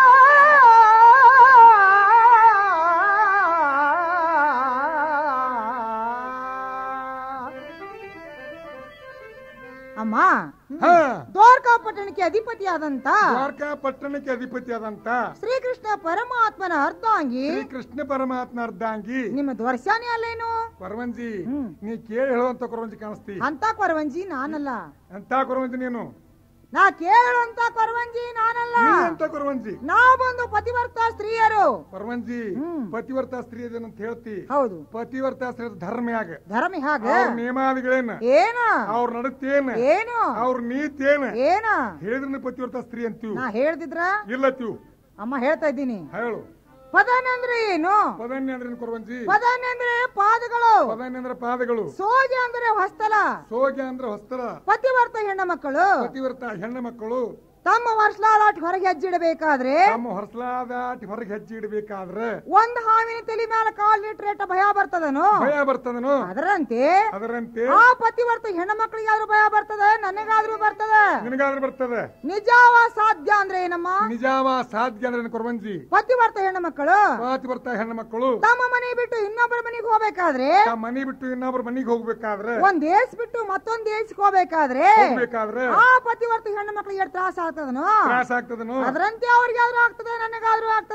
ಅಮ್ಮ ಹಾ ದ್ವಾರಕಾ ಪಟ್ಟಣಕ್ಕೆ ಅಧಿಪತಿಯಾದಂತ ದ್ವಾರಕಾ ಪಟ್ಟಣಕ್ಕೆ ಅಧಿಪತಿ ಆದಂತ ಶ್ರೀಕೃಷ್ಣ ಪರಮಾತ್ಮನ ಅರ್ಧಾಂಗಿ ಶ್ರೀ ಕೃಷ್ಣ ಪರಮಾತ್ಮ ಅರ್ಧಾಂಗಿ ನಿಮ್ಮ ದ್ವರ್ಶಾನಿ ಅಲ್ಲೇನು ಕೊರವಂಜಿ ಹ್ಮ್. ನೀ ಕೇಳಿ ಹೇಳುವಂತ ಕೊರವಂಜಿ ಕಾಣಿಸ್ತಿ ಅಂತ ಕೊರವಂಜಿ ನಾನಲ್ಲ ಅಂತ ಕೊರವಂಜಿ ನೀನು ನಾ ಕೇಳುವಂತ ಕೊರವಂಜಿ ನಾನಲ್ಲ ನೀ ಅಂತ ಕೊರವಂಜಿ ನಾವು ಬಂದು ಪತಿವರ್ತ ಸ್ತ್ರೀಯರು ಕೊರವಂಜಿ ಹ್ಮ್. ಪತಿವರ್ತ ಸ್ತ್ರೀ ಅಂತ ಹೇಳ್ತಿ ಹೌದು ಪತಿವರ್ತ ಸ್ತ್ರೀ ಧರ್ಮ ಯಾಗ ಧರ್ಮ ಹಾಗ ಅವ್ರ ನಿಯಮಾದಿಗಳೇನ ಏನ ಅವ್ರ ನಡತೇನ ಏನು ಅವ್ರ ನೀತಿ ಏನ ಏನ ಹೇಳಿದ್ರೆ ಪತಿವರ್ತ ಸ್ತ್ರೀ ಅಂತೀವ್ ನಾ ಹೇಳ್ದಿದ್ರ ಇಲ್ಲತ್ತೀವ್ ಅಮ್ಮ ಹೇಳ್ತಾ ಇದ್ದೀನಿ ಹೇಳು ಪದನೆ ಅಂದ್ರೆ ಏನು ಪದನ್ಯ ಅಂದ್ರೆ ಕೊರವಂಜಿ ಪದನೆ ಅಂದ್ರೆ ಪಾದಗಳು ಪದನ್ಯ ಅಂದ್ರೆ ಪಾದಗಳು ಸೋಜ ಅಂದ್ರೆ ಹೊಸ್ತಲ ಸೋಗ್ಯ ಅಂದ್ರೆ ಹೊಸ್ತರ ಪತಿವರ್ತ ಹೆಣ್ಣ ಮಕ್ಕಳು ಪತಿವರ್ತ ಹೆಣ್ಣು ಮಕ್ಕಳು ತಮ್ಮ ವರ್ಷಲಾಲಾಟ್ ಹೊರಗೆ ಹೆಜ್ಜಿಡಬೇಕಾದ್ರೆ ತಮ್ಮ ಹೊರಸಲಾದ ಹೊರಗೆ ಹೆಜ್ಜೆ ಇಡಬೇಕಾದ್ರೆ ಒಂದ್ ಹಾವಿನ ತಲೆ ಮೇಲೆ ಕಾಲಿಟ್ರೇಟ ಭಯ ಬರ್ತದನು ಭಯ ಬರ್ತದನು ಅದರಂತೆ ಅದರಂತೆ ಆ ಪತಿವರ್ತ ಹೆಣ್ಣ ಮಕ್ಕಳಿಗಾದ್ರೂ ಭಯ ಬರ್ತದ ನನಗಾದ್ರೂ ಬರ್ತದ ನಿನಗಾದ್ರೆ ಬರ್ತದೆ ನಿಜಾವ ಸಾಧ್ಯ ಅಂದ್ರೆ ಏನಮ್ಮ ನಿಜಾವ ಸಾಧ್ಯ ಅಂದ್ರೆ ಕೊರವಂಜಿ ಪತಿವರ್ತ ಹೆಣ್ಣ ಮಕ್ಕಳು ಪತಿವರ್ತ ಹೆಣ್ಣು ಮಕ್ಕಳು ತಮ್ಮ ಮನೆ ಬಿಟ್ಟು ಇನ್ನೊಬ್ಬರ ಮನೆಗೆ ಹೋಗ್ಬೇಕಾದ್ರೆ ತಮ್ಮ ಮನಿ ಬಿಟ್ಟು ಇನ್ನೊಬ್ರ ಮನಿಗೆ ಹೋಗ್ಬೇಕಾದ್ರೆ ಒಂದ್ ದೇಶ ಬಿಟ್ಟು ಮತ್ತೊಂದ್ ದೇಶಕ್ಕೆ ಹೋಗ್ಬೇಕಾದ್ರೆ ಹೋಗ್ಬೇಕಾದ್ರೆ ಆ ಪತಿವರ್ತ ಹೆಣ್ಣು ಮಕ್ಕಳಿಗೆ ತ್ರಾಸ ಆಗ್ತದನು ತ್ರಾಸ ಆಗ್ತದನು ಅದರಂತೆ ಅವ್ರಿಗಾದ್ರೂ ಆಗ್ತದೆ ನನಗಾದ್ರೂ ಆಗ್ತದ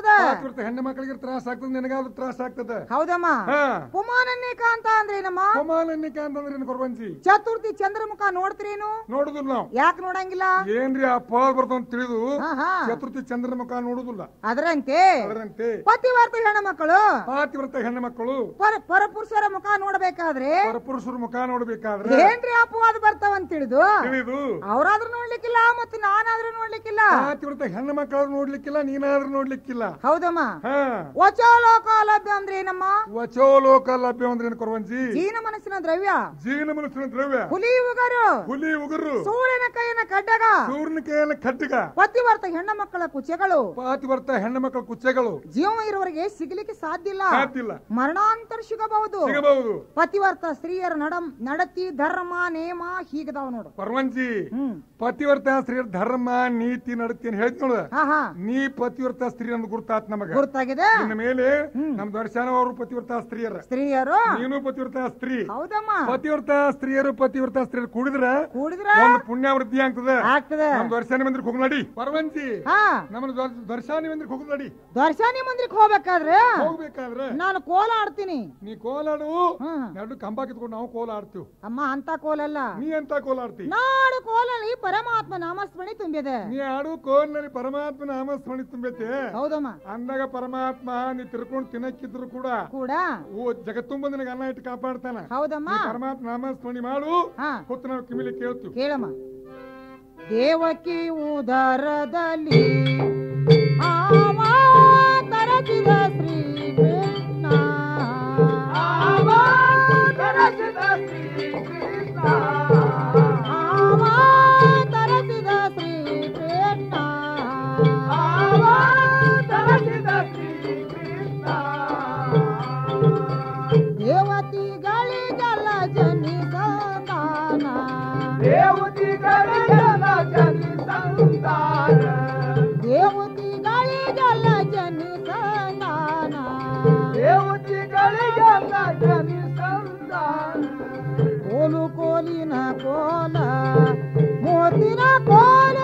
ಪಾತಿವ್ರತ ಹೆಣ್ಣು ಮಕ್ಕಳಿಗೆ ತ್ರಾಸ ಆಗ್ತದ ನಿನಗಾದ್ರೂ ತ್ರಾಸ ಆಗ್ತದ ಹೌದಮ್ಮ ಹಾ ಪುಮಾನನ್ನೇಕಾಂತ ಅಂದ್ರೆ ಏನಮ್ಮ ಕುಮಾಲನ್ನಿಕ ಅಂತಂದ್ರೆ ಏನು ಕೊರವಂಜಿ ಚತುರ್ಥಿ ಚಂದ್ರಮುಖ ನೋಡ್ತೀರೇನು ನೋಡುದಿಲ್ಲ ನಾವು ಯಾಕೆ ನೋಡಂಗಿಲ್ಲ ಏನ್ರಿ ಆ ಫಲ ಬರ್ತಾವ ಅಂತ ತಿಳಿದು ಹಾ ಹಾ ಚತುರ್ಥಿ ಚಂದ್ರನ ಮುಖ ನೋಡುದಿಲ್ಲ ಅದರಂತೆ ಅದರಂತೆ ಪತಿವರ್ತ ಹೆಣ್ಣು ಮಕ್ಕಳು ಪಾತಿವ್ರತ ಹೆಣ್ಣು ಮಕ್ಕಳು ಪರ ಪರಪುರುಷರ ಮುಖ ನೋಡ್ಬೇಕಾದ್ರೆ ಪರಪುರುಷರ ಮುಖ ನೋಡ್ಬೇಕಾದ್ರೆ ಏನ್ರಿ ಅಪವಾದ ಬರ್ತಾವಂತ ತಿಳಿದು ತಿಳಿದು ಅವ್ರಾದ್ರೂ ನೋಡ್ಲಿಕ್ಕಿಲ್ಲ ಮತ್ತು ನಾನಾದ್ರೂ ನೋಡ್ಲಿಕ್ಕಿಲ್ಲ ಪಾತಿವ್ರತ ಹೆಣ್ಣು ಮಕ್ಕಳು ನೋಡ್ಲಿಕ್ಕಿಲ್ಲ ನೀನಾದ್ರೂ ನೋಡ್ಲಿಕ್ಕಿಲ್ಲ ಹೌದಮ್ಮ ಹಾ ವಚೋಲೋಕ ಲಭ್ಯ ಅಂದ್ರೆ ಏನಮ್ಮ ವಚೋಲೋಕ ಲಭ್ಯ ಅಂದ್ರೆ ಏನು ಕೊರವಂಜಿ ಜೀನ ಮನಸ್ಸಿನ ದ್ರವ್ಯ ಜೀವನ ಮನಸ್ಸಿನ ದ್ರವ್ಯ ಹುಲಿ ಉಗರು ಹುಲಿ ಉಗುರು ಸೂರ್ಯನ ಕೈಯನ ಕಡ್ಡಗ ಸೂರ್ಯನ ಕೈಯಲ್ಲಿ ಖಡ್ಗ ಪತಿವರ್ತ ಹೆಣ್ಣ ಮಕ್ಕಳ ಕುಚೆಗಳು ಪಾತಿವ್ರತ ಹೆಣ್ಣು ಮಕ್ಕಳ ಕುಚ್ಚೆಗಳು ಜೀವ ಇರುವವರಿಗೆ ಸಿಗಲಿಕ್ಕೆ ಸಾಧ್ಯ ಇಲ್ಲ ಸಾಧ್ಯ ಇಲ್ಲ ಮರಣಾಂತರ ಸಿಗಬಹುದು ಸಿಗಬಹುದು ಪತಿವರ್ತ ಸ್ತ್ರೀಯರ ನಡ ನಡತಿ ಧರ್ಮ ನೇಮ ಹೀಗದಾವ ನೋಡು ಪರವಂಜಿ ಹ್ಮ್ ಪತಿವ್ರತ ಸ್ತ್ರೀಯರ ಧರ್ಮ ನೀತಿ ನಡತಿ ಅಂತ ಹೇಳ್ತಿ ನೋಡ ಹಾ ಹಾ ನೀ ಪತಿವ್ರತ ಸ್ತ್ರೀ ಅಂತ ಗುರ್ತಾತ್ ನಮಗ ಗುರ್ತಾಗಿದೆ ಇನ್ನ ಮೇಲೆ ನಮ್ ದರ್ಶನ ಅವರು ಪತಿವ್ರತ ಸ್ತ್ರೀಯರ ಸ್ತ್ರೀಯರು ನೀನು ಪತಿವ್ರತ ಸ್ತ್ರೀ ಹೌದಮ್ಮ ಪತಿವ್ರತ ಸ್ತ್ರೀಯರು ಪತಿವ್ರತ ಸ್ತ್ರೀಯರು ಕೂಡಿದ್ರ ಕೂಡಿದ್ರ ಒಂದು ಪುಣ್ಯ ವೃದ್ಧಿ ಆಗ್ತದೆ ಆಗ್ತದೆ ನಮ್ ದರ್ಶನ ಮಂದಿರಕ್ಕೆ ಹೋಗ್ ನಡಿ ಪರವಂಜಿ ಹಾ ನಮ್ಮ ದರ್ಶನ ಮಂದಿರಕ್ಕೆ ಹೋಗ್ ನಡಿ ದರ್ಶಾನಿ ಮಂದಿರಕ್ಕೆ ಹೋಗ್ಬೇಕಾದ್ರೆ ಹೋಗ್ಬೇಕಾದ್ರೆ ನಾನು ಕೋಲ ಆಡ್ತೀನಿ ನೀ ಕೋಲಾಡು ಹ್ಮ್ ಎರಡು ಕಂಬ ಕಿತ್ಕೊಂಡು ನಾವು ಕೋಲ ಆಡ್ತೀವಿ ಅಮ್ಮ ಅಂತ ಕೋಲಲ್ಲ ನೀ ಅಂತ ಕೋಲ ಆಡ್ತಿ ನಾಡು ಕೋಲಲ್ಲಿ ಪರಮಾತ್ಮ ನಾಮಸ್ಮರಣೆ ತುಂಬಿದೆ ನೀ ಆಡು ಕೋಲ್ನಲ್ಲಿ ಪರಮಾತ್ಮನ ನಾಮಸ್ಮರಣಿ ತುಂಬೈತೆ ಹೌದಮ್ಮ ಅಂದಾಗ ಪರಮಾತ್ಮ ನೀ ತಿರ್ಕೊಂಡು ತಿನ್ನಕ್ಕಿದ್ರು ಕೂಡ ಕೂಡ ಓ ಜಗತ್ತುಂಬ ನಿನಗೆ ಅನ್ನ ಇಟ್ಟು ಕಾಪಾಡ್ತಾನ ಹೌದಮ್ಮ ನೀ ಪರಮಾತ್ಮ ನಾಮಸ್ಮರಣಿ ಮಾಡು ಹಾ ಹೊತ್ತು ನಾವು ಕಿವಿಲಿ ಕೇಳ್ತೀವಿ ಕೇಳಮ್ಮ ದೇವಕಿ ಉದರದಲ್ಲಿ ಆವ ತರಚಿದ ಶ್ರೀ ಕೃಷ್ಣ ಆವ ತರಸಿದ ಶ್ರೀ ಕೃಷ್ಣ ಆವ ತರಚಿದ ಶ್ರೀ ಕೃಷ್ಣ ಆವ ತರಸಿದ ಶ್ರೀ ಕೃಷ್ಣ ದೇವತಿಗಳಿಗೆಲ್ಲ ಜನಿಸಂತಾನ ದೇವತಿಗಳಿಗೆಲ್ಲ ಜನಿ ಸಂತಾನ ದೇವತಿಗಳಿಗೆಲ್ಲ ಜನಿಸಂತಾನ ದೇವತಿಗಳಿಗೆಲ್ಲ ಜನಿ ಸಂತಾನ ಕೋಲು ಕೋಲಿನ ಕೋಲ ಮೋತಿನ ಕೋಲ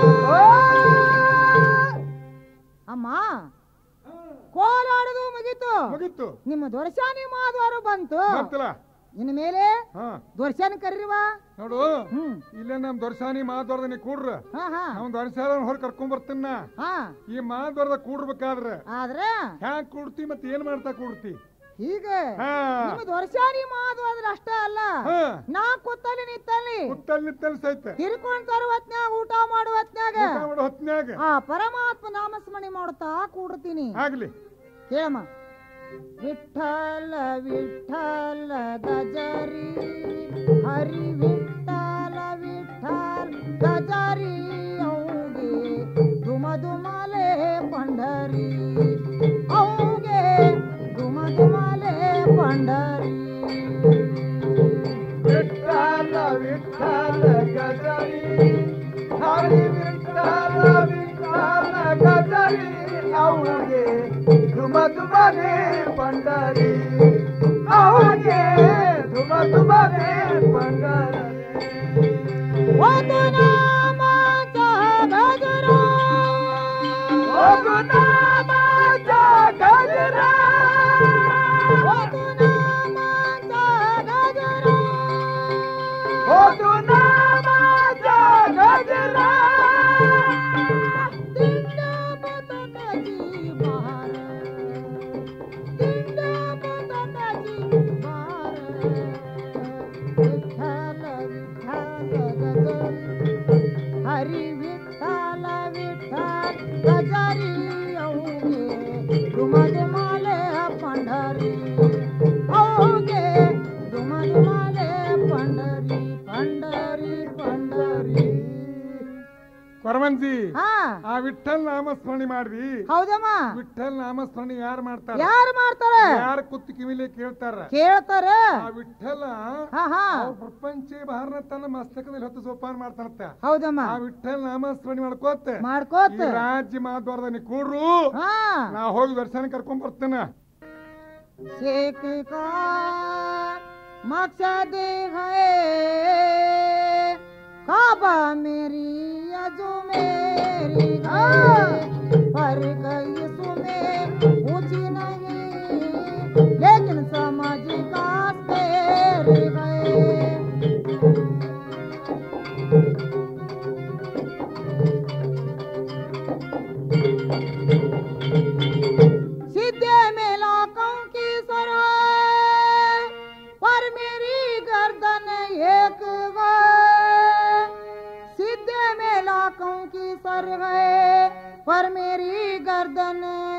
ಅಮ್ಮ ಕೋಲಾಡೋದು ಮುಗೀತು ಮುಗೀತು ನಿಮ್ಮ ದೊರಸಾನಿ ಮಾದವರು ಬಂತು ಗೊತ್ತಲ್ಲ ಇನ್ನು ಮೇಲೆ ಹಾ ದೊರಸಾನಿ ಕರೀರಿವಾ ನೋಡು ಹ್ಮ್ ಇಲ್ಲೇ ನಮ್ ದರ್ಶಾನಿ ಮಾತಾಡ್ದ ನೀ ಕೂಡ್ರ ಹಾ ಹಾ ನಮ್ ದರ್ಶನ ಹೊರ ಕರ್ಕೊಂಡ್ ಬರ್ತೀನ ಹಾ ಈ ಮಾತಾಡ್ದ ಕೂಡ್ಬೇಕಾದ್ರೆ ಆದ್ರೆ ಹ್ಯಾಂಗ್ ಕೂಡ್ತಿ ಮತ್ತೆ ಏನ್ ಮಾಡ್ತಾ ಕೂಡ್ತಿ ಹೀಗೆ ಹಾ ನಿಮ್ಮ ದೊರಸಾನಿ ಮಾದು ಅಂದ್ರೆ ಅಷ್ಟೇ ಅಲ್ಲ ಹಾ ನಾ ಕೂತಲ್ಲಿ ನಿತ್ತಲ್ಲಿ ಕುತ್ತಲ್ ನಿತ್ತಲ್ ಸಹಿತ ತಿರ್ಕೊಂಡ್ ತರುವ ಹೊತ್ನ್ಯಾಗ ಊಟ ಮಾಡುವ ಹೊತ್ನ್ಯಾಗ ಊಟ ಮಾಡೋ ಹೊತ್ನ್ಯಾಗ ಆ ಪರಮಾತ್ಮ ನಾಮಸ್ಮರಣೆ ಮಾಡುತ್ತಾ ಕೂಡ್ತೀನಿ ಆಗ್ಲಿ ಕೇಳಮ್ಮ ವಿಠಲ ವಿಠಲ ಗಜರಿ ಹರಿ ವಿಠಲ ವಿಠಲ ಗಜರಿ ಅವ್ಗೆ ದುಮ ದುಮಲೆ ಪಂಡರಿ ಅವ್ಗೆ ದುಮ ದುಮಲೆ ಪಂಡರಿ ವಿಠಲ ವಿಠಲ ಗಜರಿ ಹರಿ ವಿಠಲ ವಿಠಲ ಗಜರಿ ಅವನಿಗೆ ಧುಮ ಧುಮನೆ ಪಂಡರಿ ಅವನಿಗೆ ಧುಮ ಧುಮನೆ ಪಂಡರಿ ಒಂದು ನಾಮ ಗಜರ ಹೋಗು ನಾಮ ಗಜರ ಒಂದು ನಾಮ ಗಜರ ಹೋಗು ನಾಮ ಗಜರ ತಿಂಡ ಪತಕಜಿ ಬಾರ ತಿಂಡ ಪತಕಜಿ ಬಾರ ವಿಠಲ ವಿಠಲ ಗಜರಿ ಹರಿ ವಿಠಲ ವಿಠಲ ಗಜರಿ ಅವ್ಗೆ ದುಮ ದುಮಾಲೆ ಪಂಡರಿ ಅವ್ಗೆ ದುಮ ದುಮಾಲೆ ಪಂಡರಿ ಪಂಡರಿ ಪಂಡರಿ ಕೊರವಂಜಿ ಹಾ ಆ ವಿಠಲ್ ನಾಮಸ್ಮರಣೆ ಮಾಡ್ರಿ ಹೌದಮ್ಮ ವಿಠಲ್ ನಾಮಸ್ಮರಣೆ ಯಾರು ಮಾಡ್ತಾರ ಯಾರು ಮಾಡ್ತಾರೆ ಯಾರು ಕುತ್ತು ಕಿವಿಲಿ ಕೇಳ್ತಾರ ಕೇಳ್ತಾರೆ ಆ ವಿಠಲ ಹಾ ಹಾ ಅವ್ ಪ್ರಪಂಚ ಭಾರತ ತನ್ನ ಮಸ್ತಕದಲ್ಲಿ ಹತ್ತು ಸೋಪಾನ ಮಾಡ್ತಾನಂತ ಹೌದಮ್ಮ ಆ ವಿಠಲ್ ನಾಮಸ್ಮರಣೆ ಮಾಡ್ಕೋತ ಮಾಡ್ಕೋತ ಈ ರಾಜ್ಯ ಮಾದ್ವಾರದ ನೀ ಕೂಡ್ರು ಹಾ ನಾ ಹೋಗಿ ದರ್ಶನ ಕರ್ಕೊಂಡ್ ಬರ್ತೇನೆ शेख का मकसद है काबा मेरी अजू मेरी है पर गई सुमे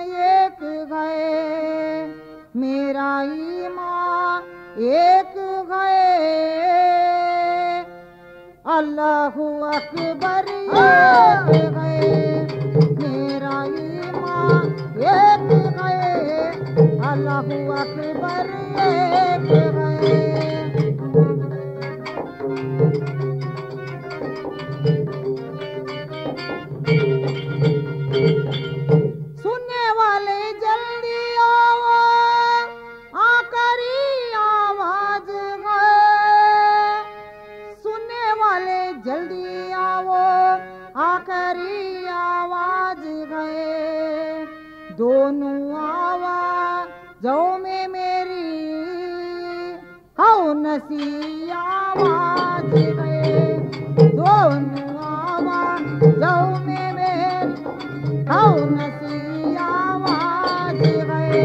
एक गए मेरा ईमान एक गए अल्लाह अकबर एक गए मेरा ईमान एक गए अल्लाह अकबर एक गए सुनने वाले जल्दी आओ आकरी आवाज गए सुनने वाले जल्दी आओ आकरी आवाज गए दोनों आवाजों में मेरी हौ नसी आवाज गए दोनों आवाजों में मेरी हौ नसी आवाज गए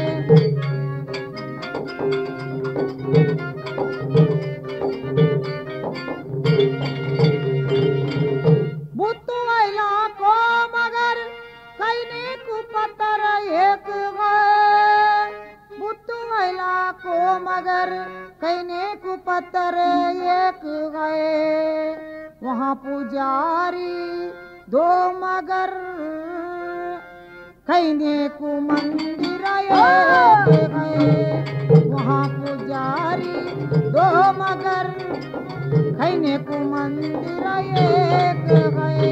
बुत्तु आइला को मगर कैने को पत्थर एक गए बुत्तु आइला को मगर कैने को पत्थर एक गए वहाँ पुजारी दो मगर कैने को मंदिर एक गए वहाँ पुजारी दो मगर खैने को मंदिर एक गए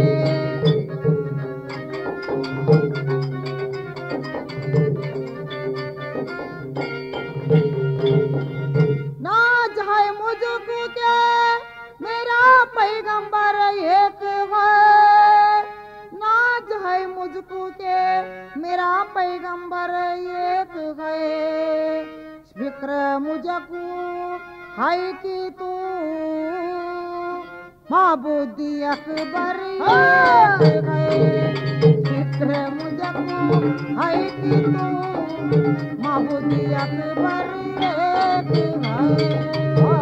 नाज है मुझको क्या मेरा पैगंबर एक है नाज है मुझको के मेरा पैगंबर एक है फिक्र मुझको है कि तू माबूदी अकबर एक है फिक्र मुझको है कि तू माबूदी अकबर एक है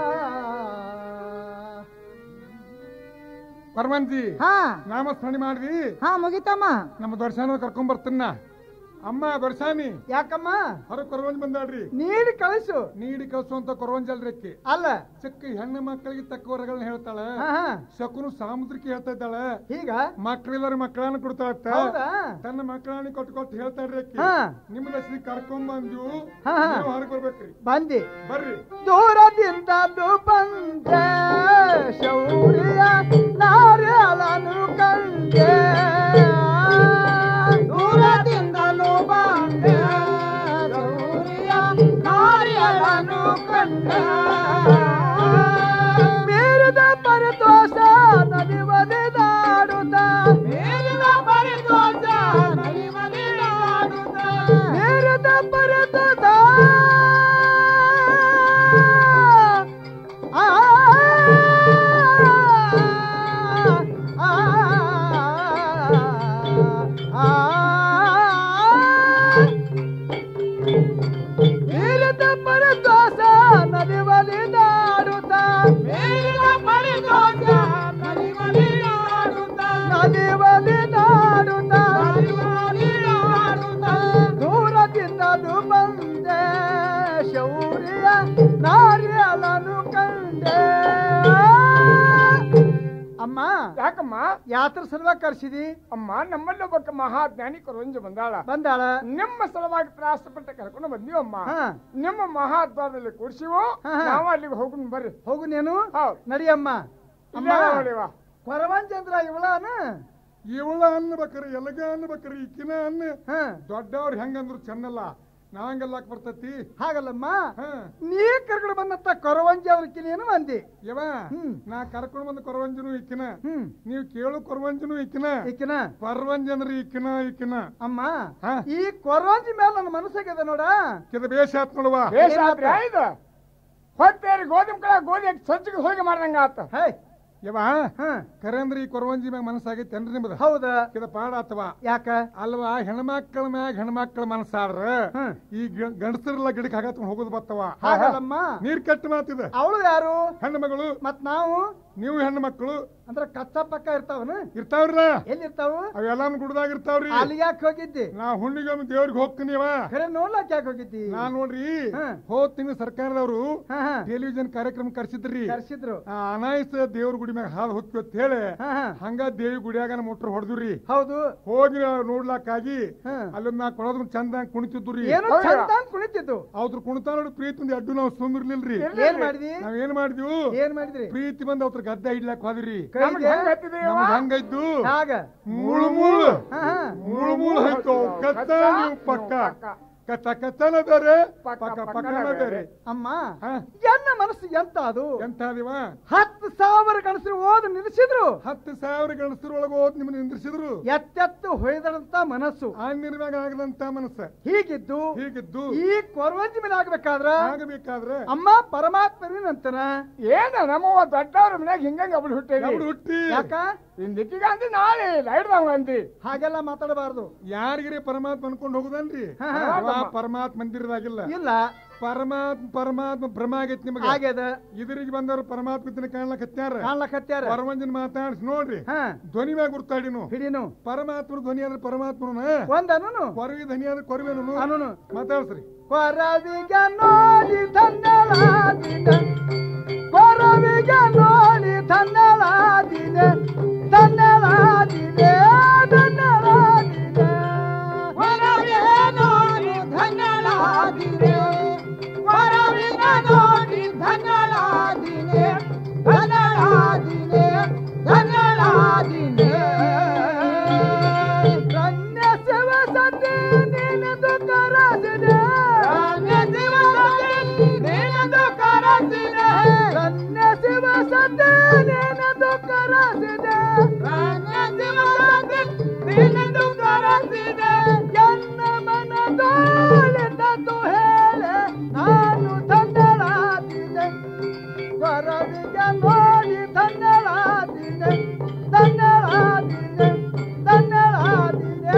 ಪರಮಾನ್ಜಿ ಹಾ ನಾಮಸ್ಮರಣೆ ಮಾಡ್ರಿ ಹಾ ಮುಗಿತಮ್ಮ ನಮ್ಮ ದರ್ಶನ ಕರ್ಕೊಂಡ್ ಬರ್ತೀನ ಅಮ್ಮ ದರ್ಶಾನಿ ಯಾಕಮ್ಮ ಹೊರ ಕೊರವಂಜ್ ಬಂದಾಡ್ರಿ ನೀಡಿ ಕಳಿಸು ನೀಡಿ ಕಳ್ಸುವಂತ ಕೊರವಂಜಲ್ರಿ ಅಕ್ಕಿ ಅಲ್ಲ ಚಿಕ್ಕ ಹೆಣ್ಣು ಮಕ್ಕಳಿಗೆ ತಕ್ಕ ವರಗಳನ್ನ ಹೇಳ್ತಾಳೆ ಹಾ ಹಾ ಶಕುನು ಸಾಮುದ್ರಿಕ ಹೇಳ್ತಾ ಇದ್ದಾಳೆ ಈಗ ಮಕ್ಕಳೆಲ್ಲರೂ ಮಕ್ಕಳನ್ನ ಕೊಡ್ತಾಳತ್ತ ಹೌದಾ ತನ್ನ ಮಕ್ಕಳನ್ನ ಕೊಟ್ಟು ಕೊಟ್ಟು ಹೇಳ್ತಾಳ್ರಿ ಅಕ್ಕಿ ಹಾ. ನಿಮ್ಮ ದರ್ಶನ ಕರ್ಕೊಂಡ್ ಬಂದು ಹಾ, ಹಾ. ಹೊರಗೆ ಬರ್ಬೇಕ್ರಿ ಬಂದಿ ಬರ್ರಿ ದೂರದಿಂದಲೂ ಬಂದೆ ಶೌರ್ಯ ನಾರ್ಯಾಳನು ಕಂಡೆ ದೂರದಿಂದಲೂ ಬಂದೆ ಸೂರ್ಯ ನಾರ್ಯಳನು ಕಂಡ ಮೀರಿದ ಪರಿತೋಷ ನದಿವದಿದಾಡುತ್ತ ಮೇಲಿನ ಪರಿತೋಷ ನಲಿಮಲಿಲಾಡುತ್ತ ಮೀರಿದ ಪರಿತೋಷ ಆ ಆ ಆ ಮೀರಿದ ಪರಿತೋಷ ನದಿವಲಿದಾಡುತ್ತ ಮೇಲಿನ ಪರಿತೋಷ ನಲಿಮಲಿಲಾಡುತ್ತ ನದಿವಲಿದಾಡುತ್ತ ನಲಿಮಲಿಲಾಡುತ್ತ ದೂರದಿಂದಲೂ ಬಂದೆ ಶೌರ್ಯ ನಾರ್ಯಲನು ಕಂಡೆ ಅಮ್ಮ ಯಾಕಮ್ಮ ಯಾತ್ರ ಸಲುವಾಗಿ ಕರ್ಸಿದಿ ಅಮ್ಮ ನಮ್ಮಲ್ಲಿ ಒಬ್ಬ ಮಹಾಜ್ಞಾನಿ ಕೊರವಂಜ ಬಂದಾಳ ಬಂದಾಳ ನಿಮ್ಮ ಸಲುವಾಗಿ ಪ್ರಯಾಸಪಟ್ಟ ಕರ್ಕೊಂಡು ಬಂದೀವಮ್ಮ ಹಾ. ನಿಮ್ಮ ಮಹಾದ್ವಾರದಲ್ಲಿ ಕೂರ್ಸಿವು ಹಾ, ಹಾ. ನಾವು ಅಲ್ಲಿಗೆ ಹೋಗುನ್ ಬರ್ರಿ ಹೋಗು ನೀನು ಹೌದ್ ನಡಿಯಮ್ಮ ಅಮ್ಮ ಇಲ್ಲೇ ನೋಡಿವ. ಕೊರವಂಚಂದ್ರ ಇವಳಾನ ಇವಳ ಅನ್ಬೇಕ್ರಿ ಎಲಗ ಅನ್ಬೇಕ್ರಿ ಇಕ್ಕಿನ ಅನ್ನ ಹ ದೊಡ್ಡವ್ರು ಹೆಂಗಂದ್ರು ಚೆನ್ನಲ್ಲ ನಾವಂಗೆಲ್ಲಾಕ್ ಬರ್ತೈತಿ ಹಾಗಲ್ಲಮ್ಮ ಹ ನೀ ಕರ್ಕೊಂಡು ಬಂದತ್ತ ಕೊರವಂಜಿ ಅವ್ರಕ್ಕೆ ನೀನು ಬಂದಿ ಯವ ಹ್ಮ್. ನಾ ಕರ್ಕೊಂಡ್ ಬಂದ ಕೊರವಂಜನು ಇಕ್ಕಿನ ಹ್ಮ್ ನೀವು ಕೇಳು ಕೊರವಂಜನು ಇಕ್ಕಿನ ಈಕಿನ ಪರ್ವಂಜನ್ರಿ ಇಕ್ಕಿನ ಇಕ್ಕಿನ ಅಮ್ಮ ಹಾ. ಈ ಕೊರವಂಜಿ ಮೇಲೆ ನನ್ನ ಮನಸ್ಸಾಗ್ಯದ ನೋಡ ಕಿದ ಬೇಷ ಆತ್ ನೋಡುವ ಬೇಷ ಆತ್ರಿ ಆಯ್ತು ಹೊತ್ತೇರಿ ಗೋಧಿ ಕಡೆ ಗೋಧಿ ಹಾಕಿ ಸಜ್ಜಿಗೆ ಹೋಗಿ ಮಾಡ್ದಂಗ ಆತ ಹೇ ಯವ ಹ ಕರೇಂದ್ರ ಈ ಕೊರವಂಜಿ ಮ್ಯಾಗ ಮನಸ್ಸಾಗೈತೆ ಏನ್ರಿ ನಿಮ್ದ ಹೌದ ಕಿದ ಪಾಡ ಆತವ ಯಾಕ ಅಲ್ವಾ ಹೆಣ್ಮಕ್ಳ ಮ್ಯಾಗ ಹೆಣ್ಮಕ್ಳ ಮನಸ್ಸಾಡ್ರ ಹ್ಮ್. ಈ ಗಂಡಸರೆಲ್ಲ ಗಿಡಕ್ ಹಾಕತ್ ಹೋಗೋದು ಬರ್ತವ ಹಾಗಲ್ಲಮ್ಮ ನೀರ್ ಕೆಟ್ಟ ಮಾತಿದ ಅವಳು ಯಾರು ಹೆಣ್ಣು ಮಗಳು ಮತ್ ನಾವು ನೀವು ಹೆಣ್ಣು ಮಕ್ಕಳು ಅಂದ್ರ ಕಚ್ಚ ಪಕ್ಕ ಇರ್ತಾವನ ಇರ್ತಾವ್ರಲ್ಲ ಎಲ್ಲಿ ಇರ್ತಾವು ಅವೆಲ್ಲಾನು ಗುಡ್ದಾಗ ಇರ್ತಾವ್ರಿ ಅಲ್ಲಿ ಯಾಕೆ ಹೋಗಿದ್ದಿ ನಾ ಹುಣ್ಣಿಗೊಮ್ಮೆ ದೇವ್ರಿಗೆ ಹೋಗ್ತೀನಿವ ಖರೆ ನೋಡ್ಲಾಕ್ ಯಾಕೆ ಹೋಗಿದ್ದಿ ನಾ ನೋಡ್ರಿ ಹಾ. ಹೋದ್ ತಿಂಗಳು ಸರ್ಕಾರದವರು ಹಾ ಹಾ ಟೆಲಿವಿಷನ್ ಕಾರ್ಯಕ್ರಮ ಕರ್ಸಿದ್ರಿ ಕರ್ಸಿದ್ರು ಆ ಅನಾಯಸ ದೇವ್ರ ಗುಡಿ ಮ್ಯಾಗ ಹಾದು ಹೋಗ್ತೀವಿ ಅಂತ ಹೇಳಿ ಹಾ ಹಾ ಹಂಗ ದೇವಿ ಗುಡಿಯಾಗ ಮುಟ್ರ ಹೊಡೆದ್ರಿ ಹೌದು ಹೋಗಿ ನೋಡ್ಲಾಕಾಗಿ ಹಾ. ಅಲ್ಲೊಂದ್ ನಾ ಕೊಡೋದ್ ಚಂದ ಕುಣಿತಿದ್ದು ರೀ ಏನು ಚಂದ ಅಂತ ಕುಣಿತಿತ್ತು ಅವ್ರ ಕುಣಿತ ನೋಡಿ ಪ್ರೀತಿ ಅಡ್ಡು ನಾವು ಸುಂದಿರ್ಲಿಲ್ರಿ ಏನ್ ಮಾಡಿದ್ವಿ ನಾವ್ ಏನ್ ಮಾಡಿದ್ವು ಏನ್ ಮಾಡಿದ್ರಿ ಪ್ರೀತಿ ಬಂದ್ ಅವ್ರ ಗದ್ದೆ ಇಡ್ಲಾಕ್ ಹೋದ್ರಿ ಕೈಗೆ ನಮ್ಗ್ ಹಂಗೈತು ಹಾಗ ಮುಳು ಮುಳು ಹಾ ಹಾ ಮುಳು ಮುಳು ಆಯ್ತು ಕಚ್ಚ ನೀವು ಪಕ್ಕ ಕಚ್ಚ ಕಚ್ಚನ ಬೇರೆ ಪಕ್ಕ ಪಕ್ಕನ ಬೇರೆ ಅಮ್ಮ ಹಾ ಎನ್ನ ಮನಸ್ಸು ಎಂತ ಅದು ಎಂತ ಅದಿವ ಹತ್ತು ಸಾವಿರ ಗಣಸರು ಓದು ನಿಲ್ಲಿಸಿದ್ರು ಹತ್ತು ಸಾವಿರ ಗಣಸರೊಳಗೆ ಹೋದ್ ನಿಮ್ಮನ್ನ ನಿಂದ್ರಿಸಿದ್ರು ಎತ್ತೆತ್ತು ಹೊಯ್ದಂತ ಮನಸ್ಸು ಆ ನಿರ್ವಾಗ ಆಗದಂತ ಮನಸ್ಸ ಹೀಗಿದ್ದು ಹೀಗಿದ್ದು ಈ ಕೊರವಂಜಿ ಮೇಲೆ ಆಗ್ಬೇಕಾದ್ರ ಆಗಬೇಕಾದ್ರೆ ಅಮ್ಮ ಪರಮಾತ್ಮವಿನಂತನ ಏನ ನಮ್ಮವ್ವ ದೊಡ್ಡವ್ರ ಮನ್ಯಾಗ ಹಿಂಗಂಗ ಅವಳು ಹುಟ್ಟೇವಿ ಅವ್ರು ಹುಟ್ಟಿ ಯಾಕ ಇಂದಿಕ್ಕಿಗ ಅಂದಿ ನಾಳೆ ಲೈಡ್ದಾಗ ಅಂದಿ ಹಾಗೆಲ್ಲ ಮಾತಾಡಬಾರ್ದು ಯಾರಿಗಿರಿ ಪರಮಾತ್ಮ ಅನ್ಕೊಂಡು ಹೋಗುದನ್ರಿ ಹಾ, ಹಾ. ಅವ ಪರಮಾತ್ಮ ಮಂದಿರದಾಗಿಲ್ಲ ಇಲ್ಲ ಪರಮಾತ್ಮ ಪರಮಾತ್ಮ ಭ್ರಮ ಆಗೈತಿ ನಿಮಗೆ ಆಗ್ಯದ ಇದರಿಗೆ ಬಂದವರು ಪರಮಾತ್ಮ ಇದ್ದನ ಕಾಣ್ಲಕತ್ಯಾರ ಕಾಣ್ಲಕತ್ಯಾರ ಪರಮಂಜನ್ ಮಾತಾಡ್ಸಿ ನೋಡ್ರಿ ಹಾ ಧ್ವನಿ ಮ್ಯಾಗ ಗುರ್ತಾಡಿನು ಹಿಡಿನು ಪರಮಾತ್ಮನ ಧ್ವನಿ ಆದ್ರೆ ಪರಮಾತ್ಮನ ಒಂದನು ಕೊರವಿ ಧ್ವನಿ ಆದ್ರೆ ಕೊರವೇನು ಅನುನು ಮಾತಾಡ್ಸ್ರಿ ಕೊರವಿಗ ನೋಡಿ ಧನ್ಯಳಾದಿನ ಕೊರವಿಗ ನೋಡಿ ಧನ್ಯಳಾದಿನ ಧನ್ಯಳಾದಿನ ಧನ್ಯಳಾದಿನ ಹೊರಗೆ ನೋಡಿ ಧನ್ಯಳಾದಿರೆ ಹೊರವಿನ ನೋಡಿ ಧನ್ಯಳಾದಿರೆ ಧನ್ಯಳಾದಿರೆ ಧನ್ಯಳಾದಿರೆ ಧನ್ಯ ಶಿವ ಸತಿ ನೀನೆಂದು ಕರೆಸಿದೆ ಧನ್ಯ ಶಿವಸತಿ ನೀನೆಂದು ಕರೆಸಿದೆ ಧನ್ಯ ಶಿವ ಸತಿ ನೀನೆಂದು ಕರೆಸಿದೆ ಧನ್ಯ ಶಿವಸತಿ ನೀನೆಂದು ಕರೆಸಿದೆ ಎನ್ನ ಮನದೋಳಿದಂದು ಹೇಳೆ ನಾನು ಧನ್ಯಳಾದಿದೆ ವರವಿಗೆ ನೋಡಿ ಧನ್ಯಳಾದಿದೆ ಧನ್ಯಳಾದಿದೆ ಧನ್ಯಳಾದಿದೆ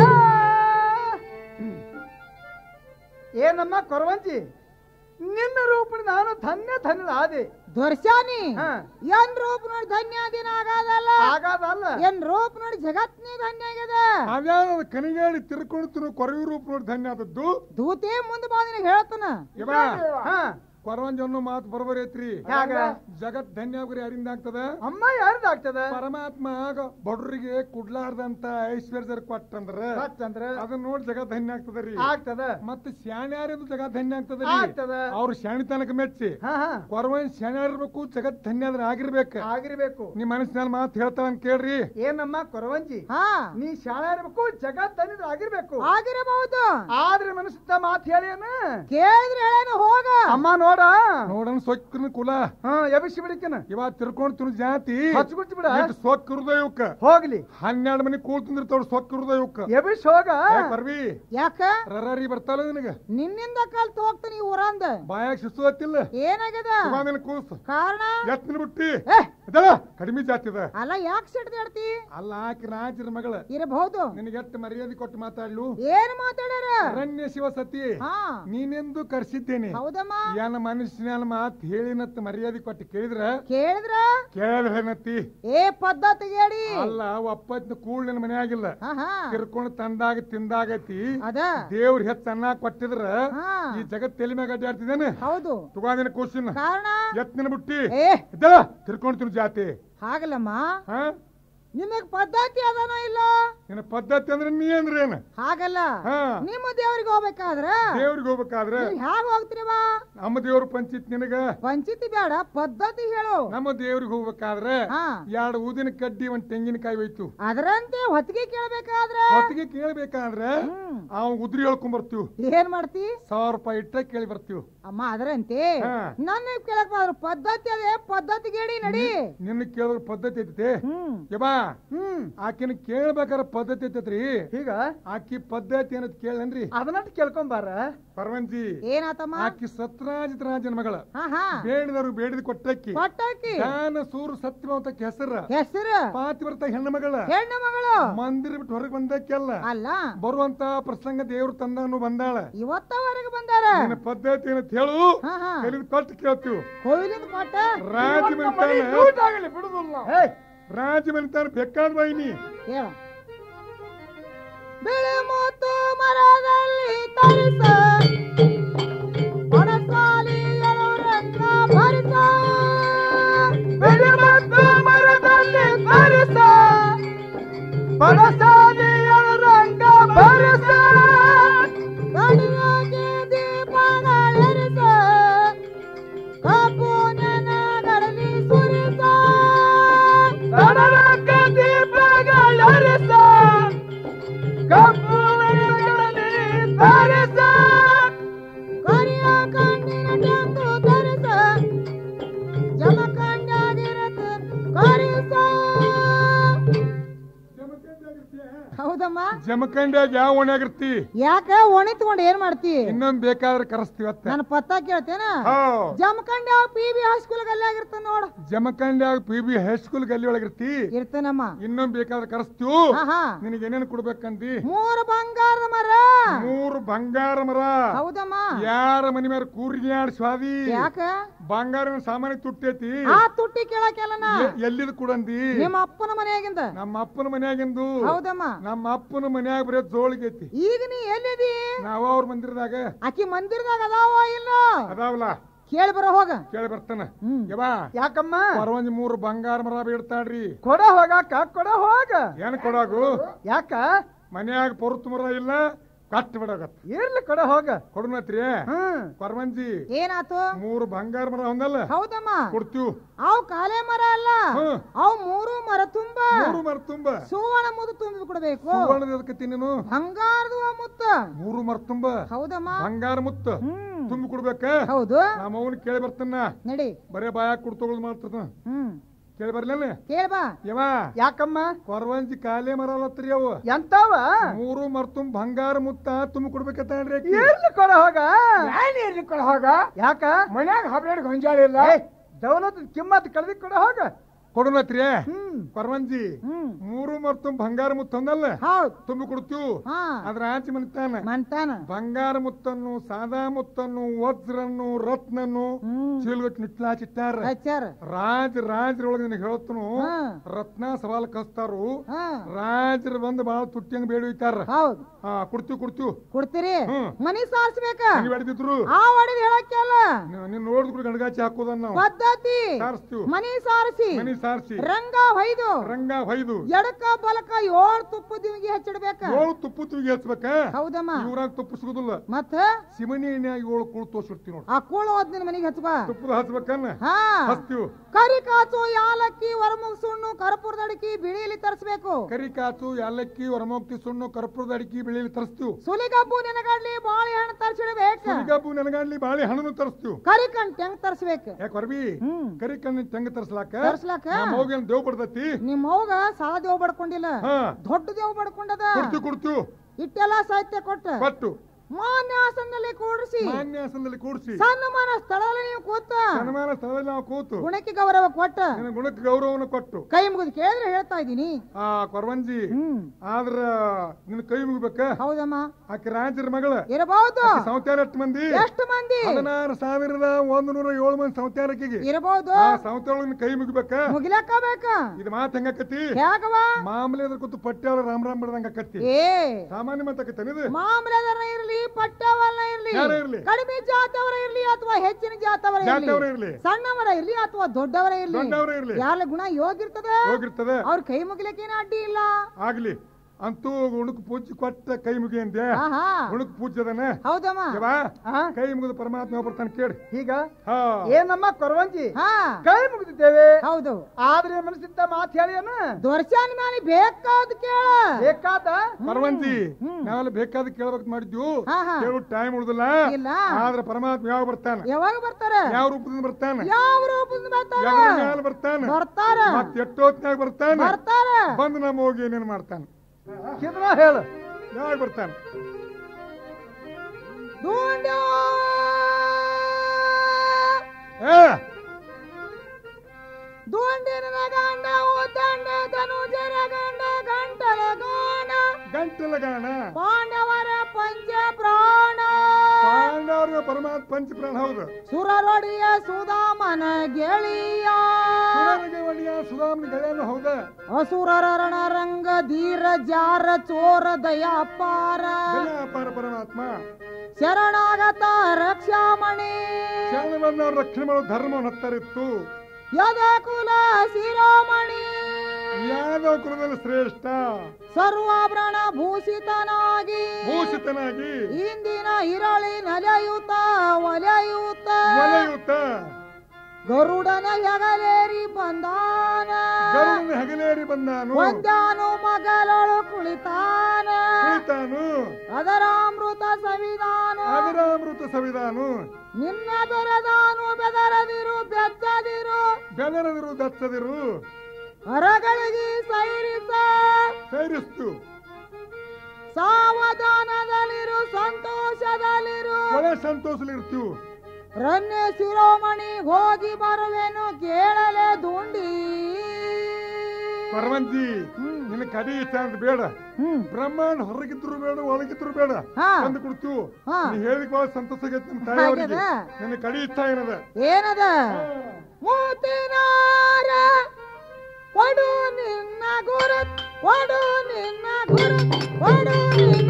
ಏನಮ್ಮ ಕೊರವಂಜಿ ನಿನ್ನ ರೂಪಿ ನಾನು ಧನ್ಯ ಧನ್ಯಳಾದೆ ದೊರ್ಸ್ಯಾನಿ ಹಾ. ಏನ್ ರೂಪ ನೋಡಿ ಧನ್ಯ ದಿನ ಆಗಾದಲ್ಲ ಆಗಾದಲ್ಲ ಏನ್ ರೂಪ ನೋಡಿ ಜಗತ್ನೇ ಧನ್ಯ ಆಗ್ಯದ ಅದ್ಯಾವ ಕನಿಗಾಡಿ ತಿರ್ಕೊಂಡು ತಿರು ಕೊರವಿ ರೂಪ ನೋಡಿ ಧನ್ಯ ಆದದ್ದು ದೂತೆ ಮುಂದೆ ಬಾ ನಿನಗೆ ಹೇಳ್ತಾನ ಇವ ಹಾ ಕೊರವಂಜ ಅನ್ನೋ ಮಾತು ಬರೋಬರ್ ಐತ್ರಿ ಹ್ಯಾಗ? ಜಗತ್ ಧನ್ಯ ಆಗ್ರಿ ಯಾರಿಂದ ಆಗ್ತದ ಅಮ್ಮ ಯಾರ್ದಾಗ್ತದ ಪರಮಾತ್ಮ ಆಗ ಬಡ್ರಿಗೆ ಕುಡ್ಲಾರ್ದಂತ ಐಶ್ವರ್ಯ ಕೊಟ್ಟಂದ್ರ ಅಂದ್ರ ಅದನ್ನ ನೋಡಿ ಜಗತ್ ಧನ್ಯ ಆಗ್ತದ ರೀ ಆಗ್ತದ ಮತ್ತೆ ಶಾಣ್ಯಾರಿದ್ದು ಜಗತ್ ಧನ್ಯ ಆಗ್ತದ ಆಗ್ತದ. ರೀ ಅವ್ರು ಶಾಣಿತನಕ ಮೆಚ್ಚಿ ಹಾ ಹಾ ಕೊರವನ್ ಶಾಣ್ಯಾರ ಇರ್ಬೇಕು ಜಗತ್ ಧನ್ಯ ಆದ್ರೆ ಆಗಿರ್ಬೇಕ ಆಗಿರ್ಬೇಕು ನಿಮ್ ಮನಸ್ಸಿನಲ್ಲಿ ಮಾತು ಹೇಳ್ತಾವ ಅಂತ ಕೇಳ್ರಿ ಏನಮ್ಮ ಕೊರವಂಜಿ ಹಾ ನೀ ಶಾಣೆ ಇರ್ಬೇಕು ಜಗತ್ತನ್ನಿದ್ರೆ ಆಗಿರ್ಬೇಕು ಆಗಿರಬಹುದು ಆದ್ರೆ ಮನಸ್ಸಿದ್ದ ಮಾತು ಹೇಳಿ ಅನ್ನ ಕೇಳಿದ್ರೆ ಹೇಳೇನು ಹೋಗ ಅಮ್ಮ ನೋಡ ನೋಡನ್ ಸೊಕ್ಕನ ಕುಲ ಹಾ ಎಬಿಸಿ ಬಿಡಿಕನ ಇವ ತಿರ್ಕೊಂಡ್ ತಿನ್ನು ಜಾತಿ ಹಚ್ಗುಟ್ಟಿ ಬಿಡ ಸೊಕ್ಕ ಹೃದಯ ಇವಕ್ಕ ಹೋಗ್ಲಿ ಹನ್ನೆರಡು ಮನಿ ಕೂಳ್ ತಿಂದಿರ್ತಾವ ಸೊಕ್ಕ ಹೃದಯ ಇವಕ್ಕ ಎಬಿಸ್ ಹೋಗ ಏ, ಬರ್ವಿ ಯಾಕ ರರಾರಿ ಬರ್ತಾಳ ನಿನಗ ನಿನ್ನಿಂದ ಕಲ್ತು ಹೋಗ್ತಾನೆ ಈ ಊರಂದ ಬಾಯಾಗ ಶಿಸ್ತು ಹತ್ತಿಲ್ಲ ಏನಾಗ್ಯದ ನಿನ್ ಕೂಸು ಕಾರಣ ಎತ್ತಿನ ಬಿಟ್ಟಿ ಏ ಇದಲ್ಲ ಕಡಿಮೆ ಜಾತಿ ಅದ ಅಲ್ಲ ಯಾಕೆ ಸಿಡ್ದಾಡ್ತಿ ಅಲ್ಲ ಆಕಿ ರಾಜರ ಮಗಳ ಇರಬಹುದು ನಿನಗೆ ಎಷ್ಟು ಮರ್ಯಾದೆ ಕೊಟ್ಟು ಮಾತಾಡ್ಲು ಏನ್ ಮಾತಾಡ್ಯಾರ ಅರಣ್ಯ ಶಿವ ಸತಿ ಹಾ ನೀನೆಂದು ಕರ್ಸಿದ್ದೇನೆ ಹೌದಮ್ಮ ಏನ ಮನುಷ್ಯನ ಮಾತ್ ಹೇಳಿನತ್ ಮರ್ಯಾದೆ ಕೊಟ್ಟು ಕೇಳಿದ್ರ ಕೇಳಿದ್ರ ಕೇಳಿದ್ರೇನತ್ತಿ ಏ ಪದ್ಧತಿಗೆ ಹೇಳಿ ಅಲ್ಲ ಒಪ್ಪತ್ತಿನ ಕೂಳ್ ನಿನ್ ಮನ್ಯಾಗಿಲ್ಲ ಹಾ ಹಾ ತಿರ್ಕೊಂಡು ತಂದಾಗ ತಿಂದಾಗತಿ ಅದ ದೇವ್ರ ಹೆಚ್ಚ ಅನ್ನ ಕೊಟ್ಟಿದ್ರ ಹಾ ಈ ಜಗತ್ ತಲೆ ಮ್ಯಾಗ ಅಡ್ಡಾಡ್ತಿದ್ದೇನೆ ಹೌದು ತುಗಾದಿನ ಕೂಸಿನ ಕಾರಣ ಎತ್ತಿನ ಬಿಟ್ಟಿ ಏ ಇದ್ದಲ್ಲ ತಿರ್ಕೊಂಡು ತಿನ್ನು ಜಾತಿ ಹಾಗಲ್ಲಮ್ಮ ಹಾ ನಿಮಗ್ ಪದ್ಧತಿ ಅದನ ಇಲ್ಲ ನಿನ್ನ ಪದ್ಧತಿ ಅಂದ್ರೆ ನೀ ಅಂದ್ರೆ ಏನ ಹಾಗಲ್ಲ ಹಾ ನಿಮ್ಮ ದೇವ್ರಿಗೆ ಹೋಗ್ಬೇಕಾದ್ರ ದೇವ್ರಿಗೆ ಹೋಗ್ಬೇಕಾದ್ರೆ ನೀವ್ ಹ್ಯಾಗ ಹೋಗ್ತೀರವಾ ನಮ್ಮ ದೇವ್ರ ಪಂಚಿತ್ ನಿನಗ ಪಂಚಾಯತಿ ಬೇಡ ಪದ್ಧತಿ ಹೇಳು ನಮ್ಮ ದೇವ್ರಿಗೆ ಹೋಗ್ಬೇಕಾದ್ರೆ ಹಾ ಎರಡು ಊದಿನ ಕಡ್ಡಿ ಒಂದ್ ತೆಂಗಿನಕಾಯಿ ಹೋಯ್ತು ಅದರಂತೆ ಹೊತ್ತಿಗೆ ಕೇಳ್ಬೇಕಾದ್ರ ಹೊತ್ತಿಗೆ ಕೇಳ್ಬೇಕಾದ್ರೆ ಹ್ಮ್. ಅವ್ ಉದ್ರಿ ಹೇಳ್ಕೊಂಡ್ ಬರ್ತೀವಿ ಏನ್ ಮಾಡ್ತಿ ಸಾವಿರ ರೂಪಾಯಿ ಇಟ್ಟ ಕೇಳಿ ಬರ್ತೀವಿ ಅಮ್ಮ ಅದರಂತೆ ಹಾ. ನನ್ನ ಕೇಳಕ್ ಬಾದ್ರು ಪದ್ಧತಿ ಅದೇ ಪದ್ಧತಿ ಗೇಡಿ ನಡಿ ನಿನ್ನ ಕೇಳಿದ್ರ ಪದ್ಧತಿ ಐತಿ ಹ್ಮ್ ಯಬಾ ಹ್ಮ್ ಆಕಿನ ಕೇಳ್ಬೇಕಾರ ಪದ್ಧತಿ ಐತೈತ್ರಿ ಈಗ ಆಕಿ ಪದ್ಧತಿ ಏನಂತ ಕೇಳನ್ರಿ ಅದನ್ನಟ್ಟು ಕೇಳ್ಕೊಂಬಾರ ಪರವಂಜಿ ಏನಾತಮ್ಮ ಆಕಿ ಸತ್ರಾಜಿತ್ ರಾಜನ ಮಗಳ ಹಾ ಹಾ ಬೇಡಿದವರು ಬೇಡಿದ ಕೊಟ್ಟಕ್ಕಿ ಕೊಟ್ಟಾಕಿ ಗಾನ ಸೂರು ಸತ್ಯವಂತಕ್ಕೆ ಹೆಸರ ಹೆಸರು ಪಾತಿವ್ರತ ಹೆಣ್ಣು ಮಗಳ ಹೆಣ್ಣು ಮಗಳು ಮಂದಿರ ಬಿಟ್ಟು ಹೊರಗೆ ಬಂದಕ್ಕೆಲ್ಲ ಅಲ್ಲ ಬರುವಂತ ಪ್ರಸಂಗ ದೇವ್ರ ತಂದನು ಬಂದಾಳ ಇವತ್ತವರೆಗೆ ಬಂದಾರ ನಿನ್ನ ಪದ್ಧತಿ ಏನಂತ ಹೇಳು ಹಾ ಹಾ ಕಲಿದು ಕೊಟ್ಟು ಕೇಳ್ತೀವಿ ಕೋವಿಲಿಂದ ಕೊಟ್ಟ ರಾಜ ಮನಿತಾನ ಊಟಾಗಲಿ ಬಿಡುದಿಲ್ಲ ಏಯ್ ರಾಜ ಮನಿತಾನ ಬೇಕಾದ ಬಾಯಿನಿ ಹೇಳ ಬೆಳೆ ಮೂತು ಮರದಲ್ಲಿ ತರಿಸ ಒಣಸಾಲಿ ರಂಗ ಭರಿಸ ಬೆಳೆ ಮತ್ತು ಮರದಲ್ಲಿ ತರಿಸ ಬನಸಾಲಿಯ ರಂಗ ಭರಿಸ ಗಡಿಯಾಗೆ ದೀಪಗಳೆರಿಸ ಕಪ್ಪು ನೆನಗಳಲ್ಲಿ ಸುರಿಸ ನಡರಕ್ಕ ದೀಪಗಳರಿಸ ಕಪ್ಪು ಮೆಣಗಳಲ್ಲಿ ತರಿಸ ಕರಿಯ ಕಣ್ಣಿನ ಟೆಂಕು ಧರಿಸ ಜಮಖಂಡಾಗಿರತ ಕರಿಸ ಹೌದಮ್ಮ ಜಮಖಂಡ್ಯಾಗ ಯಾವ ಓಣ್ಯಾಗಿರ್ತಿ ಯಾಕ ಒಣಿ ತಗೊಂಡ್ ಏನ್ ಮಾಡ್ತಿ ಇನ್ನೊಂದ್ ಬೇಕಾದ್ರೆ ಕರೆಸ್ತೀವತ್ತ ನನ್ನ ಪತ್ತ ಕೇಳ್ತೇನ ಹೋ ಜಮಖಂಡ ಪಿ ಬಿ ಹೈಸ್ಕೂಲ್ ಗಲ್ಲಿ ಆಗಿರ್ತ ನೋಡು ಜಮಖಂಡ್ಯಾಗ ಪಿ ಬಿ ಹೈಸ್ಕೂಲ್ ಗಲ್ಲಿ ಒಳಗಿರ್ತಿ ಇರ್ತೇನಮ್ಮ ಇನ್ನೊಂದ್ ಬೇಕಾದ್ರೆ ಕರೆಸ್ತೀವು ಹಾ ಹಾ ನಿನಗೆ ಏನೇನು ಕೊಡ್ಬೇಕಂದಿ ಮೂರು ಬಂಗಾರದ ಮರ ಮೂರು ಬಂಗಾರ ಮರ ಹೌದಮ್ಮ ಯಾರ ಮನಿ ಮೇಲೆ ಕೂರ್ಗ್ಯಾಡ್ ಸ್ವಾದಿ ಯಾಕ ಬಂಗಾರನ ಸಾಮಾನ್ಯ ತುಟ್ಟೈತಿ ಆ ತುಟ್ಟಿ ಕೇಳಕ್ಕೆಲ್ಲನ ಎ- ಎಲ್ಲಿದ್ ಕೊಡಂದಿ ನಿಮ್ಮ ಅಪ್ಪನ ಮನೆಯಾಗಿಂದ ನಮ್ಮ ಅಪ್ಪನ ಮನ್ಯಾಗಿಂದು ಹೌದಮ್ಮ ನಮ್ಮ ಅಪ್ಪನ ಮನ್ಯಾಗ ಬರೀ ಜೋಳಿಗೈತಿ ಈಗ ನೀ ಎಲ್ಲಿದಿ ನಾವ ಅವ್ರ ಮಂದಿರದಾಗ ಆಕಿ ಮಂದಿರದಾಗ ಅದಾವ ಇಲ್ಲ ಅದಾವಲ್ಲ ಕೇಳಿ ಬರೋ ಹೋಗ ಕೇಳಿ ಬರ್ತಾನ ಹ್ಮ್ ಯವಾ ಯಾಕಮ್ಮ ಪರವಂಜಿ ಮೂರು ಬಂಗಾರ ಮರ ಬೇಡ್ತಾಡ್ರಿ ಕೊಡ ಹೋಗಾಕ ಕೊಡ ಹೋಗ ಏನ್ ಕೊಡಾಗು ಯಾಕ ಮನ್ಯಾಗ ಪೊರುತ್ ಮರ ಇಲ್ಲ ಕಟ್ ಬಿಡಾಗತ್ತ ಇರ್ಲಿ ಕೊಡ ಹೋಗ ಕೊಡನತ್ರಿ ಹ್ಮ್ ಪರವಂಜಿ ಏನಾತು ಮೂರು ಬಂಗಾರ ಮರ ಹೊಂದಲ್ಲ ಹೌದಮ್ಮ ಕೊಡ್ತೀವ್ ಅವ್ ಕಾಲೇ ಮರ ಅಲ್ಲ ಹ್ಮ್. ಅವ್ ಮೂರು ಮರ ತುಂಬ ಮೂರು ಮರ ತುಂಬ ಸುವರ್ಣ ಮುದ್ದು ತುಂಬಿ ಕೊಡ್ಬೇಕು ಸುವರ್ಣದ ಎದಕ್ಕೆ ತಿನ್ನೀನು ಬಂಗಾರದ ಮುತ್ತ ಮೂರು ಮರ ತುಂಬ ಹೌದಮ್ಮ ಬಂಗಾರ ಮುತ್ತ ಹ್ಮ್ ತುಂಬಿ ಕೊಡ್ಬೇಕ ಹೌದು ನಮ್ಮ ಅವನ್ ಕೇಳಿ ಬರ್ತಾನ ನಡಿ ಬರೇ ಬಾಯಾಗ ಕುಡ್ ತಗೊಳ್ ಮಾಡ್ತದ ಹ್ಮ್ ಕೇಳಿ ಬರ್ಲೇನೆ ಕೇಳ್ಬಾ ಯವ ಯಾಕಮ್ಮ ಕೊರವಂಜಿ ಕಾಲೇ ಮರ ಅಲ್ಲತ್ರಿ ಅವು ಎಂತಾವ ಮೂರು ಮರ ತುಂಬ ಬಂಗಾರ ಮುತ್ತ ತುಂಬಿ ಕೊಡ್ಬೇಕತ್ತಾನ್ರಿ ಆಕಿ. ಇರ್ಲಿ ಕೊಡ ಹೋಗ ನಾನು ಇರ್ಲಿಕ್ಕೆ ಹೋಗ ಯಾಕ ಮನ್ಯಾಗ ಹಬ್ಬೇಡ್ ಗೊಂಜಾಳಿಲ್ಲ ಏಯ್, ದೌಲತ್ ಕಿಮ್ಮತ್ ಕಳ್ದಿ ಕೊಡ ಹೋಗ ಕೊಡನತ್ರಿ ಹ್ಮ್ ಕೊರವಂಜಿ ಹ್ಮ್ ಮೂರು ಮರ ತುಂಬ ಬಂಗಾರ ಮುತ್ತ ಒಂದಲ್ಲ ಹೌದ್ ತುಂಬಿ ಕೊಡ್ತೀವ್ ಹಾ ಅದ್ರ ಆಚೆ ಮನಿತಾನ ಮಂತಾನ ಬಂಗಾರ ಮುತ್ತನ್ನು ಸಾದಾ ಮುತ್ತನ್ನು ವಜ್ರನ್ನು ರತ್ನನ್ನು ಹ್ಮ್ ಚೀಲ್ಗಟ್ ನಿಟ್ಲಾಚಿಟ್ಟಾರ ಹಚ್ಚಾರ ರಾಜ ರಾಜ್ರೊಳಗೆ ನಿನಗೆ ಹೇಳ್ತನು ಹಾ. ರತ್ನ ಸವಾಲ್ ಕಸ್ತಾರು ಹಾ ರಾಜರು ಬಂದು ಬಾಳ ತುಟ್ಟಿಯಂಗ್ ಬೇಡಿ ಒಯ್ತಾರ ಹೌದ್ ಹಾ ಕುಡ್ತೀವ್ ಕುಡ್ತೀವ್ ಕೊಡ್ತೀರಿ ಹ್ಮ್. ಮನಿ ಸಾರ್ಸ್ಬೇಕ ನೀವ್ ಹಿಡಿದಿದ್ರು ಆ ಒಡದ್ ಹೇಳಕ್ಕೆಲ್ಲ ನೀನ್ ನೋಡಿದ್ ಕೂಡ ಗಣಗಾಚಿ ಹಾಕೋದನ್ನ ನಾವು ಪದ್ಧತಿ ಸಾರಿಸ್ತೀವ್ ಮನಿ ಸಾರಿಸಿ ಮನಿ ಸಾರಿಸಿ ರಂಗ ಹೊಯ್ದು ರಂಗ ಹೊಯ್ದು ಎಡಕ ಬಲಕ ಏಳ್ ತುಪ್ಪ ದಿವಿಗೆ ಹಚ್ಚಿಡ್ಬೇಕ ಏಳು ತುಪ್ಪು ತುಗಿ ಹಚ್ಬೇಕ ಹೌದಮ್ಮ ಇವ್ರಾಗ ತುಪ್ಪು ಸಿಗುದಿಲ್ಲ ಮತ್ತ ಸಿಮನಿ ಎಣ್ಣೆಯಾಗ ಏಳು ಕುಳು ತೋರ್ಸಿರ್ತೀವಿ ನೋಡಿ ಆ ಕೂಳು ಹೋದ್ ನಿನ್ ಮನಿಗೆ ಹಚ್ಕೋ ತುಪ್ಪದ ಹಚ್ಬೇಕನ್ನ ಹಾ ಹಚ್ತೀವ್ ಕರಿ ಕಾಚು ಯಾಲಕ್ಕಿ ವರಮುಗ್ ಸುಣ್ಣು ಕರ್ಪೂರದ ಅಡಿಕೆ ಬಿಳಿಲಿ ತರಿಸ್ಬೇಕು ಕರಿ ಕಾಚು ಯಾಲಕ್ಕಿ ಹೊರಮೋಗ್ತಿ ಸುಣ್ಣು ಕರ್ಪೂರದ ಅಡಿಕೆ ಬೆಳೆಯಲ್ಲಿ ತರಿಸ್ತೀವ್ ಸುಲಿಗಬ್ಬು ನೆನಗಡ್ಲಿ ಬಾಳೆಹಣ್ಣು ತರಿಸಿಡ್ಬೇಕು ಸುಲಿಗಬ್ಬು ನನಗಾಡ್ಲಿ ಬಾಳೆ ಹಣ್ಣು ತರಿಸ್ತೀವ್ ಕರಿ ಕಣ್ ಹೆಂಗ್ ತರಿಸ್ಬೇಕು ಯಾಕೆ ಹೊರಬಿ ಹ್ಮ್ ಕರಿ ಕಣ್ಣಿ ತೆಂಗ ತರ್ಸ್ಲಾಕ ತರ್ಸ್ಲಾಕ? ಮೌಗೇನ್ ದೇವ್ ಬಡ್ದತಿ ನಿಮ್ ಅವ್ಗ ಸಾಲ ದೇವ್ ಬಡ್ಕೊಂಡಿಲ್ಲ ಹಾ ದೊಡ್ಡ ದೇವ್ ಬಡ್ಕೊಂಡದ ಕುಡ್ತು ಕುಡ್ತು ಇಟ್ಟೆಲ್ಲ ಸಾಹಿತ್ಯ ಕೊಟ್ಟ ಕೊಟ್ಟು ಮಾನ್ಯಾಸನಲ್ಲಿ ಕೂಡಿಸಿ ಮಾನ್ಯಾಸನದಲ್ಲಿ ಕೂಡಿಸಿ ಸನ್ಮಾನ ಸ್ಥಳದಲ್ಲಿ ನೀವು ಕೂತ ಸನ್ಮಾನ ಸ್ಥಳದಲ್ಲಿ ನಾವು ಕೂತು ಗುಣಕ್ಕೆ ಗೌರವ ಕೊಟ್ಟ ನಿನ್ನ ಗುಣಕ್ಕೆ ಗೌರವವನ್ನು ಕೊಟ್ಟು ಕೈ ಮುಗಿದು ಕೇಳಿದ್ರೆ ಹೇಳ್ತಾ ಇದ್ದೀನಿ ಆ ಕೊರವಂಜಿ ಹ್ಮ್ ಆದ್ರ ನಿನ್ನ ಕೈ ಮುಗಿಬೇಕ ಹೌದಮ್ಮ ಆಕೆ ರಾಜರ ಮಗಳ ಇರಬಹುದು ಸಂತ್ಯಾರ ಎಷ್ಟು ಮಂದಿ ಎಷ್ಟು ಮಂದಿ ಹದಿನಾರು ಸಾವಿರದ ಒಂದು ನೂರ ಏಳು ಮಂದಿ ಸಂತ್ಯಾರಕ್ಕಿಗೆ ಇರಬಹುದು ಆ ಸಂತ್ಯಾರೊಳಗಿನ ಕೈ ಮುಗಿಬೇಕ ಮುಗಿಲಕ್ಕ ಬೇಕ ಇದು ಮಾತು ಹೆಂಗಕತಿ ಹೇಗವ ಮಾಮೂಲಿ ಅದ್ರ ಕೂತು ಪಟ್ಯಾವಳ ರಾಮ್ ರಾಮ್ ಬಿಡದಂಗ ಕತ್ತಿ ಏ ಸಾಮಾನ್ಯ ಮಾತಾಕತ್ತೇನೆ ಇದು ಮಾಮಲೆದರ ಇರ್ಲಿ ಪಟ್ಟವಲ್ಲ ಇರ್ಲಿ ಯಾರೇ ಇರ್ಲಿ. ಕಡಿಮೆ ಜಾತವರ ಇರ್ಲಿ ಅಥವಾ ಹೆಚ್ಚಿನ ಜಾತವರ ಜಾತವರ ಇರ್ಲಿ ಇರ್ಲಿ ಸಣ್ಣವರ ಇರ್ಲಿ ಅಥವಾ ದೊಡ್ಡವರ ಇರ್ಲಿ ದೊಡ್ಡವರ ಇರ್ಲಿ ಯಾರ ಗುಣ ಯೋಗಿರ್ತದ ಹೋಗಿರ್ತದೆ ಅವ್ರ ಕೈ ಮುಗಿಲಕ್ಕೇನು ಅಡ್ಡಿ ಇಲ್ಲ ಆಗ್ಲಿ ಅಂತೂ ಉಣುಕ್ ಪೂಜೆ ಕೊಟ್ಟ ಕೈ ಮುಗಿ ಅಂದೆ ಆಹಾ ಉಣುಕ್ ಪೂಜದನ ಹೌದಮ್ಮ ಯವ್ವ, ಆ? ಕೈ ಮುಗಿದು ಪರಮಾತ್ಮ ಬರ್ತಾನೆ ಕೇಳಿ ಈಗ ಹಾ ಏನಮ್ಮ ಕೊರವಂಜಿ ಹಾ ಕೈ ಮುಗಿದಿದ್ದೇವೆ ಹೌದು ಆದ್ರೆ ಮನಸ್ಸಿದ್ದ ಮಾತು ಹೇಳಿ ಅನ್ನ ದೊರ್ಶನ್ ಮೇಲೆ ಬೇಕಾದ್ ಕೇಳ ಬೇಕಾದ ಪರವಂಜಿ ಹ್ಮ್. ನಾವೆಲ್ಲ ಬೇಕಾದ ಕೇಳ್ಬೇಕು ಮಾಡಿದ್ವು ಹಾ, ಹಾ. ಕೇಳು ಟೈಮ್ ಉಳಿದಿಲ್ಲ ಇಲ್ಲ ಆದ್ರೆ ಪರಮಾತ್ಮ ಯಾವ ಬರ್ತಾನ ಯಾವಾಗ ಬರ್ತಾರ ಯಾವ ರೂಪದಿಂದ ಬರ್ತಾನ ಯಾವ ರೂಪದಿಂದ ಬರ್ತಾರ ಯಾವ ಮ್ಯಾಲ ಬರ್ತಾನ ಬರ್ತಾರ ಮತ್ ಎಷ್ಟೊತ್ನಾಗ ಬರ್ತಾನ ಬರ್ತಾರ ಬಂದು ನಮ್ಮ ಹೋಗಿ ಏನೇನ್ ಮಾಡ್ತಾನ ಕಿದ್ನ ಹೇಳು ಯಾವಾಗ ಬರ್ತಾನೆ ದುಂಡ್ಯೋ ಏ ದುಂಡಿನ ಗಂಡ ಉದ್ದಂಡ ಧನುಜರ ಗಂಡ ಗಂಟಲ ಗಾನ ಗಂಟಲ ಗಾಣ ಪಾಂಡವರ ಪಂಚ ಪ್ರಾಣ ಪಾಂಡವರ ಪರಮಾತ್ಮ ಪಂಚ ಪ್ರಾಣ ಹೌದು ಸುರರೊಡಿಯ ಸುಧಾಮನ ಗೆಳಿಯ ಸುರನಿಗೆ ಒಡೆಯ ಸುಧಾಮನ ಗೆಳೆಯನು ಹೌದ ಅಸುರರ ರಣರಂಗ ಧೀರ ಜಾರ ಚೋರ ದಯಾಪಾರ ಅಪಾರ ಪರಮಾತ್ಮ ಶರಣಾಗತ ರಕ್ಷಾಮಣಿ ಶರಣ ಬಂದವರು ರಕ್ಷಣೆ ಮಾಡೋ ಧರ್ಮವನ್ನು ಹತ್ತರಿತ್ತು ಯದ ಕುಲ ಶಿರೋಮಣಿ ಯಾದವ ಕುಲದಲ್ಲಿ ಶ್ರೇಷ್ಠ ಸರ್ವಾಭರಣ ಭೂಷಿತನಾಗಿ ಭೂಷಿತನಾಗಿ ಇಂದಿನ ಇರಳಿ ನಲೆಯುತ ಒಲೆಯುತ ವಲಯುತ ಗರುಡನ ಹೆಗಲೇರಿ ಬಂದಾನ ಗರುಡನ ಹೆಗಲೇರಿ ಬಂದಾನು ಒಂದಾನು ಮಗಳಳು ಕುಳಿತಾನ ಕುಳಿತಾನು ಅದರ ಅಮೃತ ಸವಿದಾನ ಅದರ ಅಮೃತ ಸವಿದಾನು ನಿನ್ನ ಬೆರೆದಾನು ಬೆದರದಿರು ಬೆಚ್ಚದಿರು ಬೆದರದಿರು ದತ್ತದಿರು ಹೊರಗಳಿಗೆ ಸೈರಿಸ ಸೇರಿಸ್ತು ಸಾವಧಾನದಲ್ಲಿರು ಸಂತೋಷದಲ್ಲಿರು ಒಳ್ಳೆ ಸಂತೋಷಲಿರ್ತೀವಿ ರನ್ಯ ಶಿರೋಮಣಿ ಹೋಗಿ ಬರುವೆನು ಕೇಳಲೆ ದುಂಡಿ ಪರವಂತಿ ಹ್ಮ್. ನಿನ್ನ ಕಡಿ ಇಷ್ಟ ಅಂತ ಬೇಡ ಹ್ಮ್ ಬ್ರಹ್ಮಾಂಡ ಹೊರಗಿದ್ರು ಬೇಡ ಒಳಗಿದ್ರು ಬೇಡ ಹಾ. ತಂದು ಕೊಡ್ತೀವಿ ಹಾ. ನೀ ಹೇಳಿದ ಬಹಳ ಸಂತೋಷ ಆಗೈತೆ ನಮ್ಮ ತಾಯಿಯವರಿಗೆ ಹಾಗ್ಯದ? ನಿನ್ನ ಕಡಿ ಇಷ್ಟ ಏನದ ಏನದ ಮೂತಿನಾರ ಕೊಡು ನಿನ್ನ ಗುರು ಕೊಡು ನಿನ್ನ ಗುರು ಕೊಡು ನಿನ್ನ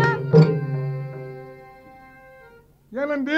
ಏನಂದಿ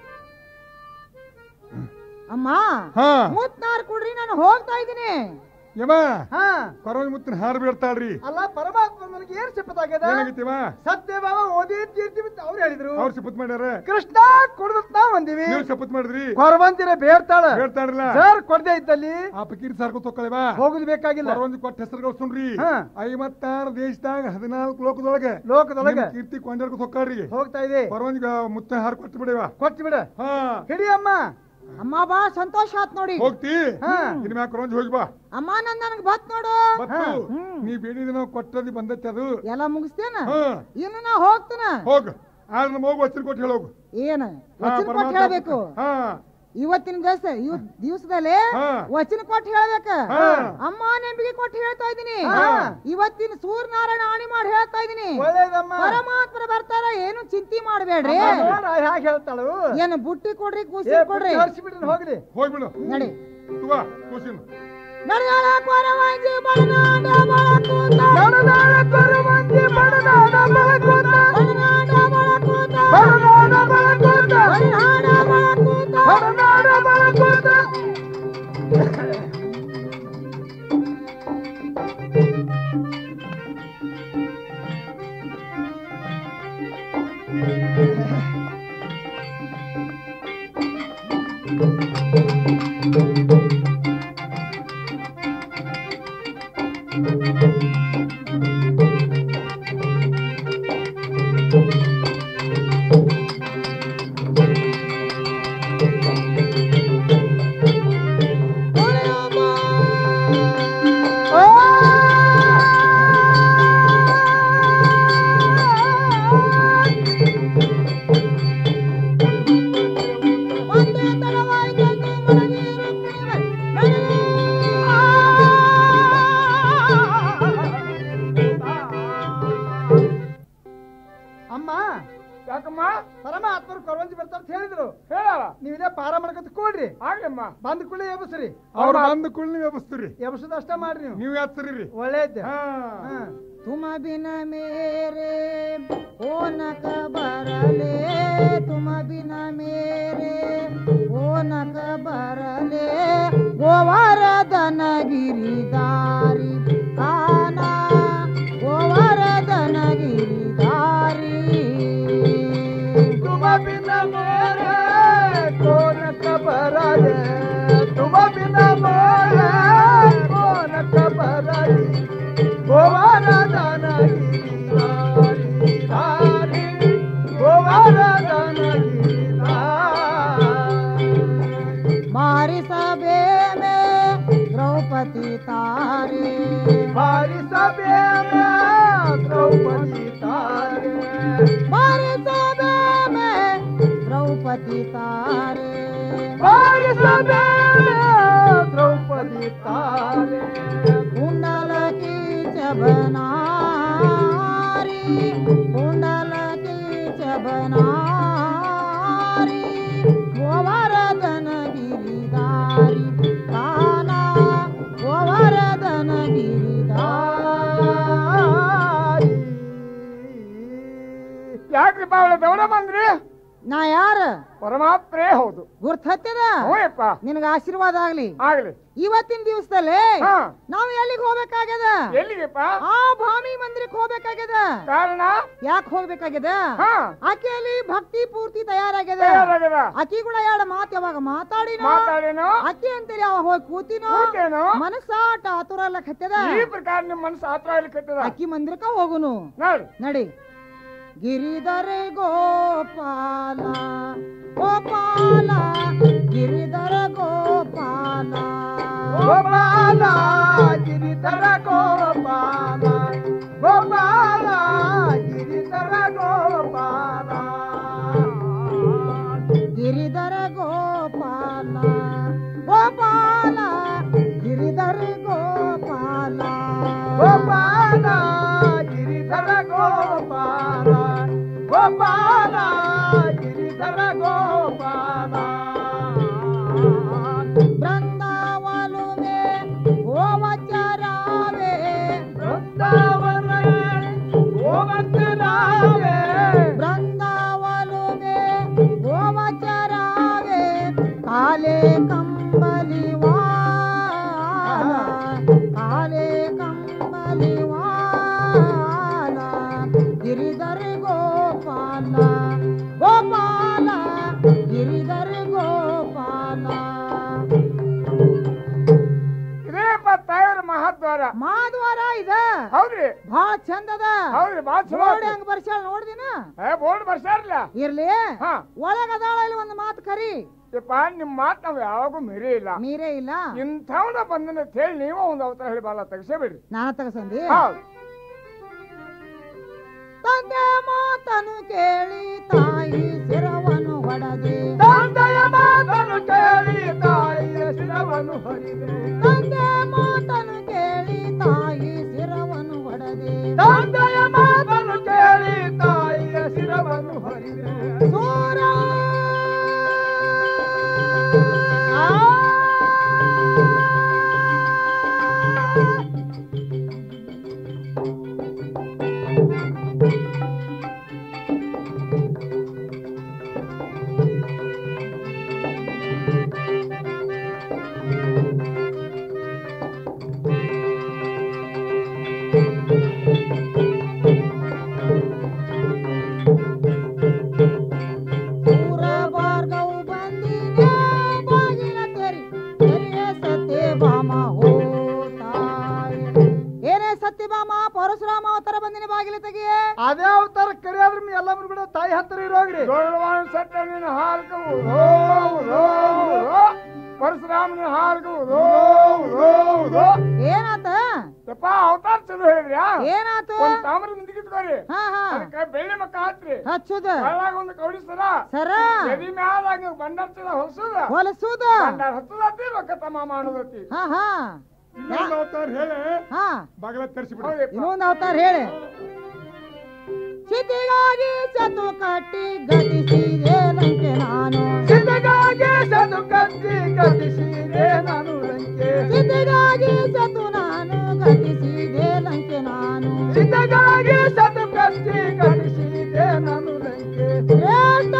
ಅಮ್ಮ ಹಾ ಮೂತ್ನಾರ್ ಕೊಡ್ರಿ ನಾನು ಹೋಗ್ತಾ ಇದ್ದೀನಿ ಯಮ ಹಾ ಪರವಂತಿ ಮುತ್ತಿನ ಹಾರ ಬೀಳ್ತಾಳ್ರಿ ಅಲ್ಲ ಪರಮಾತ್ಮ ನನಗೆ ಏನ್ ಶಪಥಾಗ್ಯದ ಏನಾಗೈತಿವ ಸತ್ಯಭಾವ ಓದಿ ತೀರ್ತಿ ಅಂತ ಅವ್ರು ಹೇಳಿದ್ರು ಅವ್ರು ಶಪಥ ಮಾಡ್ಯಾರ ಕೃಷ್ಣ ಕೊಡ್ದತ್ ನಾವ್ ಬಂದಿವಿ ನೀವು ಶಪಥ ಮಾಡಿದ್ರಿ ಕೊರವಂತಿನ ಬೇಡ್ತಾಳ ಹೇಳ್ತಾರಲ್ಲ ಸರ್ ಕೊಡದೆ ಇದ್ದಲ್ಲಿ ಆ ಪಕೀರ್ ಸಾರ್ಕೊ ತೊಕ್ಕಳೆವಾ ಹೋಗುದು ಬೇಕಾಗಿಲ್ಲ ಪರವಂತಿ ಕೊಟ್ಟ ಹೆಸರುಗಳು ಸುನ್ರಿ ಹಾ. ಐವತ್ತಾರು ದೇಶದಾಗ ಹದಿನಾಲ್ಕು ಲೋಕದೊಳಗೆ ಲೋಕದೊಳಗ ನಿಮ್ ಕೀರ್ತಿ ಕೊಂಡರ್ಕೊ ತೊಕ್ಕಾಳ್ರಿ ಹೋಗ್ತಾ ಇದೆ ಪರವಂತಿಗೆ ಮುತ್ತ ಹಾರ ಕೊಟ್ಟು ಬಿಡವಾ ಕೊಟ್ಟು ಬಿಡ ಹಾ ಹಿಡಿ ಅಮ್ಮ ಅಮ್ಮ ಬಾ ಸಂತೋಷ ಆತ್ ನೋಡಿ ಹೋಗ್ತಿ ಹಾ. ಇನ್ ಮ್ಯಾಕ ಕೊಂಡ್ ಹೋಗಿ ಬಾ ಅಮ್ಮ ನನ್ ನನಗ್ ಬತ್ ನೋಡು ಬತ್ತು ಹ್ಮ್. ನೀ ಬೇಡಿದ ನಾವು ಕೊಟ್ಟದಿ ಬಂದೈತಿ ಅದು ಎಲ್ಲ ಮುಗಿಸ್ತೇನ ಹಾ ಇನ್ನು ನಾ ಹೋಗ್ತೇನ ಹೋಗ್ ಆದ್ರೆ ನಮ್ಮ ಹೋಗಿ ವಚನ ಕೊಟ್ಟು ಹೇಳೋಗು ಏನ ಹಾ, ವಚನ ಕೊಟ್ಟು ಪರಮಾತ್ಮ ಹೇಳ್ಬೇಕು ಹಾ ಇವತ್ತಿನ ದಿವಸ ಇವ್ ದಿವಸದಲ್ಲಿ ಹಾ. ವಚನ ಕೊಟ್ಟು ಹೇಳ್ಬೇಕ ಹಾ. ಅಮ್ಮ ನಂಬಿಕೆ ಕೊಟ್ಟು ಹೇಳ್ತಾ ಇದೀನಿ ಹಾ. ಇವತ್ತಿನ ಸೂರ್ಯನಾರಾಯಣ ಆಣಿ ಮಾಡಿ ಹೇಳ್ತಾ ಇದೀನಿ ಒಳ್ಳೇದಮ್ಮ ಪರಮಾತ್ಮರ ಬರ್ತಾರ ಏನು ಚಿಂತೆ ಮಾಡ್ಬೇಡ್ರಿ ಹ್ಯಾಗ ಹೇಳ್ತಾಳು ಏನು ಬುಟ್ಟಿ ಕೊಡ್ರಿ ಕೂಸಿ ಏ ಕೊಡ್ರಿ ಬಿಡ್ರಿ ಹೋಗ್ಲಿ ಹೋಗ್ಬಿಡು ನಡಿ ತುವಾ ಕೂಸಿನ ನಡೆದಾಳ ಕೊರವಂಜಿ ಬಡನಾಡ ಬಳಕೂತ ನಡೆದಾಳ ಕೊರವಂಜಿ ಬಡದಾಡ ಬಳಕೂತ ಬಡನಾಡ ಬಳಕೂತ ಬಡದಾಡ ಬಳಕೂತ ಬಡನಾಡ ಬಳಕೂತ ಬಡದಾಡ ಬಳಕೂತ ಒಂದೇ ತಡವಾಯ್ತೆಂದು ಮನವೀರುತ್ತಿರುವೆ. ನಡೆದು ಅಮ್ಮ ಯಾಕಮ್ಮ ಪರಮಾತ್ಮರು ಕೊರವಂಜಿ ಬರ್ತಾರ ಅಂತ ಹೇಳಿದ್ರು ಹೇಳಲ್ಲ ನೀವಿಲ್ಲೇ ಪಾರ ಮಾಡ್ಕೊತ ಕೊಡ್ರಿ ಆಗ್ಲಮ್ಮ ಬಂದ ಕೂಡಲೇ ಎಬಸ್ರಿ ಅವ್ರು ಬಂದ ಕುಳ್ಳಿ ವ್ಯವಸ್ಥರಿ ಎಬಸದ ಅಷ್ಟ ಮಾಡ್ರಿ ನೀವು ನೀವ್ ಯಾತ್ರಿ ಒಳ್ಳೇದ್ ಹಾ ಹಾ तुम बिन मेरे ओ नक बरले तुम बिन मेरे ओ नक बरले ಗೋವರ್ಧನ ಗಿರಿದಾರಿ ಕಾನ ಗೋವರ್ಧನ ಗಿರಿದಾರಿ तुम बिना मोरे कौन खबराए तुम बिना मोरे कौन खबराए गोवारा दाना गिरी धारी गोवारा दाना गिरी धारी मारी सभे में द्रौपदी ದ್ರೌಪದಿ ತಾರೆ ಭಾರಿ ಸಭೆ ದ್ರೌಪದಿ ತಾರೆ ಬಾರಿ ಸಭೆ ಮೇ ದ್ರೌಪದಿ ತಾರೆ ಭಾರಿ ಸಭೆ ದ್ರೌಪದಿ ತಾರೆ ಕುಂಡಲ ಚಬನಾರಿ ಕುಂಡಲ ಚಬನಾರಿ ಗೋವರ್ಧನ ಗಿರಿದಾರಿ ಕಾಲ ಗೋವರ್ಧನ ಗಿರಿದಾರಿ ಯಾಕ್ರಿ ಬಾವಳ ದೌಡ ಬಂದ್ರಿ ನಾ ಯಾರ ಪರಮಾತ್ಮರೇ ಹೌದು ಗುರ್ತತ್ತದ ಹ್ಞೂಯಪ್ಪ ನಿನಗ ಆಶೀರ್ವಾದ ಆಗ್ಲಿ ಆಗ್ಲಿ ಇವತ್ತಿನ ದಿವಸದಲ್ಲಿ ಹಾ. ನಾವು ಎಲ್ಲಿಗೆ ಹೋಗ್ಬೇಕಾಗ್ಯದ ಎಲ್ಲಿಗೆಪ್ಪ ಆ ಭಾಮಿ ಮಂದಿರಕ್ಕೆ ಹೋಗ್ಬೇಕಾಗ್ಯದ ಕಾರಣ ಯಾಕೆ ಹೋಗ್ಬೇಕಾಗ್ಯದ ಹಾ ಆಕೆಯಲ್ಲಿ ಭಕ್ತಿ ಪೂರ್ತಿ ತಯಾರಾಗ್ಯದ ತಯಾರಾಗ್ಯದ ಆಕಿ ಕೂಡ ಎರಡು ಮಾತು ಯಾವಾಗ ಮಾತಾಡಿನ ಮಾತಾಡೇನು ಆಕಿ ಅಂತೇಳಿ ಅವ ಹೋಗಿ ಕೂತಿನೋ ಕೂತೇನು ಮನಸ್ಸಾಟ ಆತುರ ಎಲ್ಲ ಹತ್ತದ ಈ ಪ್ರಕಾರ ನಿಮ್ ಮನಸ್ಸು ಆತ್ರ ಆಗ್ಲಿಕ್ಕತ್ತದ ಆಕಿ ಮಂದಿರಕ್ಕ ಹೋಗುನು ನೋಡಿ ನಡಿ ಗಿರಿಧರ ಗೋಪಾಲ ಗೋಪಾಲ ಗಿರಿಧರ ಗೋಪಾಲ ಗೋಪಾಲ ಗಿರಿಧರ ಗೋಪಾಲ ಗೋಪಾಲ ಗಿರಿಧರ ಗೋಪಾಲ ಗಿರಿಧರ ಗೋಪಾಲ ಗೋಪಾಲ ಗಿರಿಧರ ಗೋಪಾಲ ಗೋಪಾಲ ಗಿರಿಧರ ಗೋಪಾಲ ಗೋಪಾಲ ಗಿರಿಧರ ಗೋಪಾಲ ಬೃಂದಾವನು ಮೇ ಗೋವಚರಾವೆ ವೃಂದಾವನ ಗೋವರ್ಧನಾವೆ ಬೃಂದಾವನು ಮೇ ಗೋವಚರಾವೆ ಕಾಲೆ ಕಂಬಲಿ ವಾಲ ಕಾಲೆ ಕಂಬಲಿ ವಾಲ ಗಿರಿಧರ ಗೋಪಾಲ ಗೋಪಾಲ ಗಿರಿಧರ ಗೋಪಾಲ ಇದೇಪ್ಪ ತಾಯಿಯವ್ರ ಮಹಾದ್ವಾರ ಮಾದ್ವಾರ ಇದ ಹೌದ್ರಿ ಬಹಳ ಚಂದದ ಹೌದ್ರಿ ಬಾಳ ಚಲೋ ನೋಡಿ ಹಂಗ ಬರ್ಸ್ಯಾಳ ನೋಡ್ದಿನ ಏ ಬೋರ್ಡ್ ಬರ್ಸಾರ್ಲ ಇರ್ಲಿ ಹಾ ಒಳಗದಾಳ ಇಲ್ಲಿ ಒಂದು ಮಾತು ಕರಿ ಯಪ್ಪ ನಿಮ್ ಮಾತ್ ನಾವ್ ಯಾವಾಗೂ ಮೀರೇ ಇಲ್ಲ ಮೀರೇ ಇಲ್ಲ ಇಂಥವನ ಬಂದನ ಅಂತ ಹೇಳಿ ನೀವು ಒಂದು ಅವತಾರ ಹೇಳಿ ಬಾಲ ತೆಗಿಸೇಬಿಡ್ರಿ ನಾನ ತಗಸಂದಿ ಹೌದು ತಂದೆ ಮಾತನು ಕೇಳಿ ತಾಯಿ ಶಿರವನ್ನು ಹೊಡೆದೆ ತಂದೆಯ ಮಾತನ್ನು ಕೇಳಿ ತಾಯಿಯ ಶಿರವನ್ನು ಹರಿದೆ ತಂದೆ ಮಾತನು ಕೇಳಿ ತಾಯಿ ಶಿರವನ್ನು ಹೊಡೆದೆ ತಂದೆಯ ಮಾತನ್ನು ಕೇಳಿ ತಾಯಿಯ ಶಿರವನ್ನು ಹರಿದೆ ಸೂರ ಸೂರ ಭಾರ್ಗವು ಬಂದಿದೆ ಬಾಗಿಲ ತೆರಿ ತೆರೆಯ ಸತ್ಯಭಾಮ ಹೋ ತಾಯಿ ಏನೇ ಸತ್ಯಭಾಮ ಪರಶುರಾಮ ಅವತಾರ ಬಂದಿನ ಬಾಗಿಲ ತೆಗಿಯೇ ಅದೇ ಅವತಾರ ಕರಿಯಾದ್ರ ಎಲ್ಲರೂ ಕೂಡ ತಾಯಿ ಹತ್ತಿರ ಇರೋಗ್ರಿ ದೊಡ್ಡವಾನ ಸಟ್ಟನಿನ ಹಾಲ್ಕು ಪರಶುರಾಮನ ಹಾಲ್ಕು ಏನಾತ ಯಪ್ಪ ಅವತಾರ ಚಲೋ ಹೇಳಿದ್ರ್ಯಾ ಏನಾತು ಒಂದ್ ತಾಮ್ರ ನಿಂತಿಟ್ಕೋರಿ ಹಾ ಹಾ ಅದಕ್ಕೆ ಬೆಳ್ಳಿ ಮಕ್ಕ ಹಾಕ್ರಿ ಹಚ್ಚುದ ಒಳಗ ಒಂದು ಕೌಡಿ ಸರ ಸರ ಎದಿ ಮ್ಯಾಲಾಗ ಬಂಡಾರ ಚಲ ಹೊಸದ ಹೊಲಸುದ ಬಂಡಾರ ಹತ್ತದತಿ ರೊಕ್ಕ ತಮ್ಮ ಮಾಡೋದತಿ ಹಾ ಹಾ ಇನ್ನೊಂದು ಅವತಾರ ಹೇಳಿ ಹಾ ಬಾಗಲ ತರಿಸಿಬಿಡಿ ಹೌದಪ್ಪ ಇನ್ನೊಂದು ಅವತಾರ ಹೇಳಿ ಚಿತಿಗಾಗಿ ಚತು ಕಟ್ಟಿ ಗತಿಸಿದೆ ಲಂಕೆ ನಾನು ಸಿದ್ಧಗಾಗಿ ಸದು ಕತ್ತಿ ಕತ್ತಿಸಿದೆ ನಾನು ಲಂಕೆ ಚಿತಿಗಾಗಿ ಚತು ನಾನು ಗತಿಸಿದೆ ಲಂಕೆ ನಾನು ಸಿದ್ಧಗಾಗಿ ಸದು ಕತ್ತಿ ಕತ್ತಿಸಿದೆ ನಾನು ಲಂಕೆ ಶ್ರೇಷ್ಠ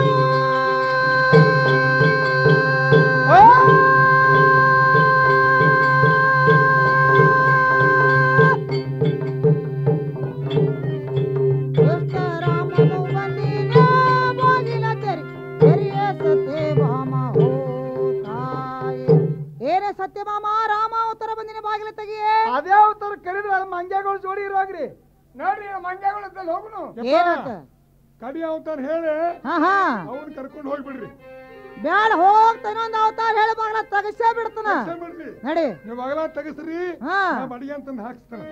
ದುಷ್ಟ ರಾಮನು ಬಂದಿನ ಬಾಗಿಲ ತೆರಿ ತೆರೆಯ ಸತ್ಯಭಾಮ ಹೋ ತಾಯಿ ಏನೇ ಸತ್ಯಭಾಮ ರಾಮ ಉತ್ತರ ಬಂದಿನ ಬಾಗಿಲ ತೆಗಿಯೇ ಅದೇ ಅವತಾರ ಕರಿದ್ರೆ ಮಂಗ್ಯಗಳು ಜೋಡಿ ಇರೋಗ್ರಿ ನೋಡ್ರಿ ಮಂಗ್ಯಗಳಿದ್ದಲ್ಲಿ ಹೋಗುನು ಏನಾತ ಕಡಿ ಅವತಾರ ಹೇಳಿ ಹಾ ಹಾ ಅವ್ನ ಕರ್ಕೊಂಡು ಹೋಗ್ಬಿಡ್ರಿ ಬ್ಯಾಡ ಹೋಗ್ತಾನ ಒಂದ್ ಅವತಾರ ಹೇಳಿ ಬಾಗ್ಲ ತಗಸೇ ಬಿಡ್ತಾನ ಅಷ್ಟೇ ಮಾಡ್ರಿ ನಡಿ ನೀವು ಬಾಗಲ ತೆಗಸ್ರಿ ಹಾ. ನಾ ಅಡಿಗೆ ಅಂತಂದು ಹಾಕ್ಸ್ತಾನ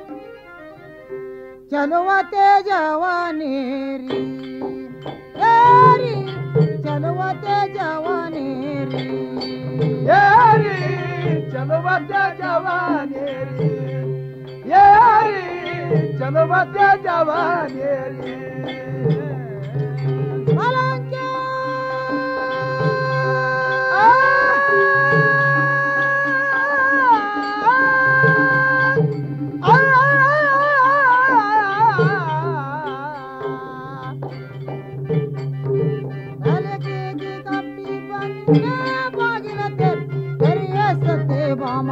ಚಲುವ ತೇಜವನೇರಿ ಏರಿ ಚಲುವ ತೇಜವನೇರಿ ಏರಿ ಚಲುವತ್ಯ ಜವಾನೇರಿ ಏರಿ ಚಲುವತ್ಯ ಜವಾನೇರಿ ಮಲಂಕ ತಲೆಗೆ ಕಪ್ಪಿ ಬಂದ ಬಾಗಿಲ ತೆರೆಯ ಸತ್ಯಭಾಮ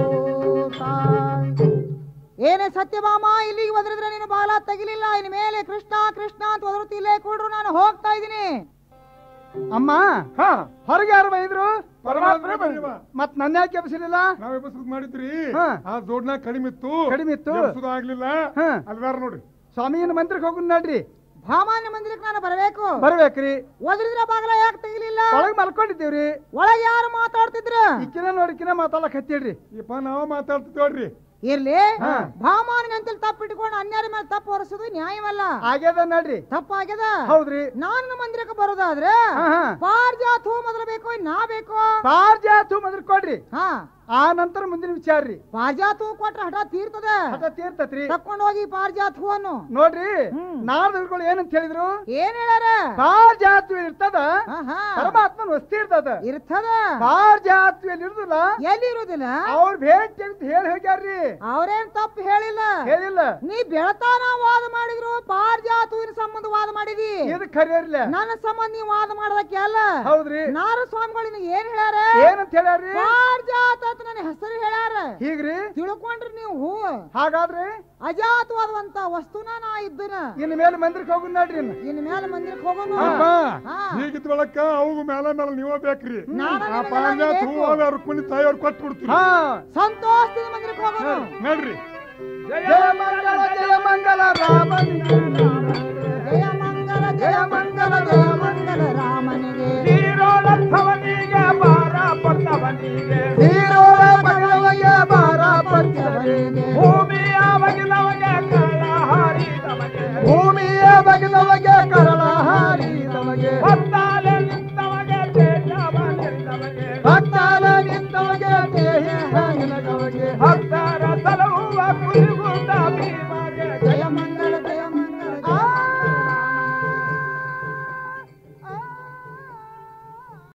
ಹೋತಾಯ್ ಏನೇ ಸತ್ಯಭಾಮ ಇಲ್ಲಿಗೆ ಒದರಿದ್ರೆ ನೀನು ಬಾಲ ತೆಗಿಲಿಲ್ಲ ಇನ್ ಮೇಲೆ ಕೃಷ್ಣ ಕೃಷ್ಣ ಅಂತ ಒದರುತ್ತಿ ಇಲ್ಲೇ ಕೂಡ್ರು ನಾನು ಹೋಗ್ತಾ ಇದ್ದೀನಿ ಅಮ್ಮ ಹಾ ಹೊರಗೆ ಯಾರು ಬೈದ್ರು ಪರಮಾತ್ಮ ಬಂದಿವ. ಮತ್ ನನ್ನ ಯಾಕೆ ಎಬ್ಸಿಲಿಲ್ಲ ನಾವ್ ಎಬ್ಬಸದ್ ಮಾಡಿದ್ರಿ ಹಾ. ಆ ಜೋಡ್ನ ಕಡಿಮೆ ಇತ್ತು ಕಡಿಮೆ ಇತ್ತು. ಎಬ್ಸುದು ಆಗ್ಲಿಲ್ಲ ಹಾ. ಅಲ್ವಾರ ನೋಡ್ರಿ ಸ್ವಾಮಿಯನ್ನ ಮಂತ್ರಕ್ಕೆ ಹೋಗುನ್ ನಡ್ರಿ ಭಾಮಾನ್ಯ ಮಂದಿರಕ್ಕೆ ನಾನು ಬರಬೇಕು ಬರ್ಬೇಕ್ರಿ ಒದರಿದ್ರೆ ಬಾಗಲ ಯಾಕೆ ತೆಗಿಲಿಲ್ಲ ಒಳಗ್ ಮಲ್ಕೊಂಡಿದ್ದೀವ್ರಿ ಒಳಗೆ ಯಾರು ಮಾತಾಡ್ತಿದ್ರು ಇಕ್ಕಿನ ನೋಡಿಕಿನ ಮಾತಾಡಕ್ ಹತ್ತಿಡ್ರಿ ಇಪ್ಪ ನಾವ ಮಾತಾಡ್ತಿದ್ದೇವ್ರಿ ಇರ್ಲಿ ಹಾ. ಭಾಮಾನಿನಂತಲ್ಲಿ ತಪ್ಪಿಟ್ಕೊಂಡು ಅನ್ಯಾರ ಮೇಲೆ ತಪ್ಪು ಹೊರಿಸೋದು ನ್ಯಾಯವಲ್ಲ ಆಗ್ಯದ ನಡ್ರಿ ತಪ್ಪಾಗ್ಯದ ಹೌದ್ರಿ ನಾನು ಮಂದಿರಕ್ಕೆ ಬರೋದಾದ್ರೆ ಹಾ, ಹಾ. ಪಾರ್ಜಾತ್ ಹೂ ಮೊದಲು ಬೇಕು ನಾ ಬೇಕು ಪಾರ್ಜಾತು ಮೊದಲು ಕೊಡ್ರಿ ಹಾ ಆ ನಂತರ ಮುಂದಿನ ವಿಚಾರ್ರಿ ಪಾರ್ಜಾತ್ ಹೂ ಕೊಟ್ರೆ ಹಠ ತೀರ್ತದ ಹಠ ತೀರ್ತತ್ರಿ ತಕ್ಕೊಂಡು ಹೋಗಿ ಪಾರ್ಜಾತ್ ಹೂವನ್ನು ನೋಡ್ರಿ ಹ್ಮ್. ನಾರ್ದ ಹಿಡ್ಕೊಳ್ಳಿ ಏನಂತ ಹೇಳಿದ್ರು ಏನ್ ಹೇಳ್ಯಾರ ಪಾರ್ಜಾತ್ವ ಇರ್ತದ ಹಾ, ಹಾ. ಪರಮಾತ್ಮನ ವಸ್ತಿ ಇರ್ತದ ಇರ್ತದ ಪಾರ್ಜಾತ್ವೆಯಲ್ಲಿ ಇರುದಿಲ್ಲ ಎಲ್ಲಿ ಇರುದಿಲ್ಲ ಅವ್ರ ಭೇಟಿ ಅಂತ ಹೇಳಿ ಹೋಗ್ಯಾರ್ರಿ ಅವ್ರೇನ್ ತಪ್ಪು ಹೇಳಿಲ್ಲ ಹೇಳಿಲ್ಲ ನೀ ಬೆಳತಾನ ವಾದ ಮಾಡಿದ್ರು ಪಾರ್ಜಾತ್ ಹೂವಿನ ಸಂಬಂಧ ವಾದ ಮಾಡಿದಿ ಇದು ಖರೇರ್ಲ ನನ್ನ ಸಂಬಂಧ ನೀ ವಾದ ಮಾಡೋದಕ್ಕೆ ಅಲ್ಲ ಹೌದ್ರಿ ನಾರು ಸ್ವಾಮಿಗಳು ನಿನಗೆ ಏನ್ ಹೇಳ್ಯಾರ ಏನಂತ ಹೇಳ್ಯಾರ್ರಿ ಪಾರ್ಜಾತ ಅಂತ ನನ್ನ ಹೆಸರು ಹೇಳ್ಯಾರ ಹೀಗ್ರಿ ತಿಳ್ಕೊಂಡ್ರಿ ನೀವು ಹೂ ಹಾಗಾದ್ರೆ ಅಜಾತವಾದಂತ ವಸ್ತುನ ನಾ ಇದ್ದನ ಇನ್ ಮೇಲೆ ಮಂದಿರಕ್ಕೆ ಹೋಗುನ್ ನಡ್ರಿ ಇನ್ನು. ಇನ್ ಮೇಲೆ ಮಂದಿರಕ್ಕೆ ಹೋಗೋನು ಅಪ್ಪ ಹಾ. ಹೀಗಿದ್ ಬಳಕ ಅವು ಮೇಲೆ ಮೇಲೆ ನೀವೇ ಬೇಕ್ರಿ ನಾನ ಆ ನಿನಗೆ ಪಾಂಜ ಬೇಕು. ಹೂವ ರುಕ್ಮಿಣಿ ತಾಯಿಯವ್ರು ಕೊಟ್ಟು ಬಿಡ್ತೀರಿ ಹಾ ಸಂತೋಷದಿಂದ ಮಂದಿರಕ್ಕೆ ಹೋಗೋನು ನೋಡ್ರಿ ಜಯ ಮಂಗಲ ಜಯ ಮಂಗಲ ರಾಮನಿಗೆ ಜಯ ಮಂಗಲ ಜಯ ಮಂಗಲ ಜಯ ಮಂಗಲ ರಾಮನಿಗೆ ನೀರೋಳರ್ಥವನಿಗೆ ಬಾರ ಪಟ್ಟವನಿಗೆ ಹೀರೋರ ಮಗಳವಯ್ಯ ಬಾರ ಪಂಚವನಿಗೆ ಭೂಮಿಯ ಬಗಿಲವಗೆ ಕಳ್ಳ ಹಾರಿದವಗೆ ಭೂಮಿಯ ಬಗೆದವಗೆ ಕರಳ ಹಾರಿದವಗೆ ಹೊತ್ತಾಲೆಲ್ಲ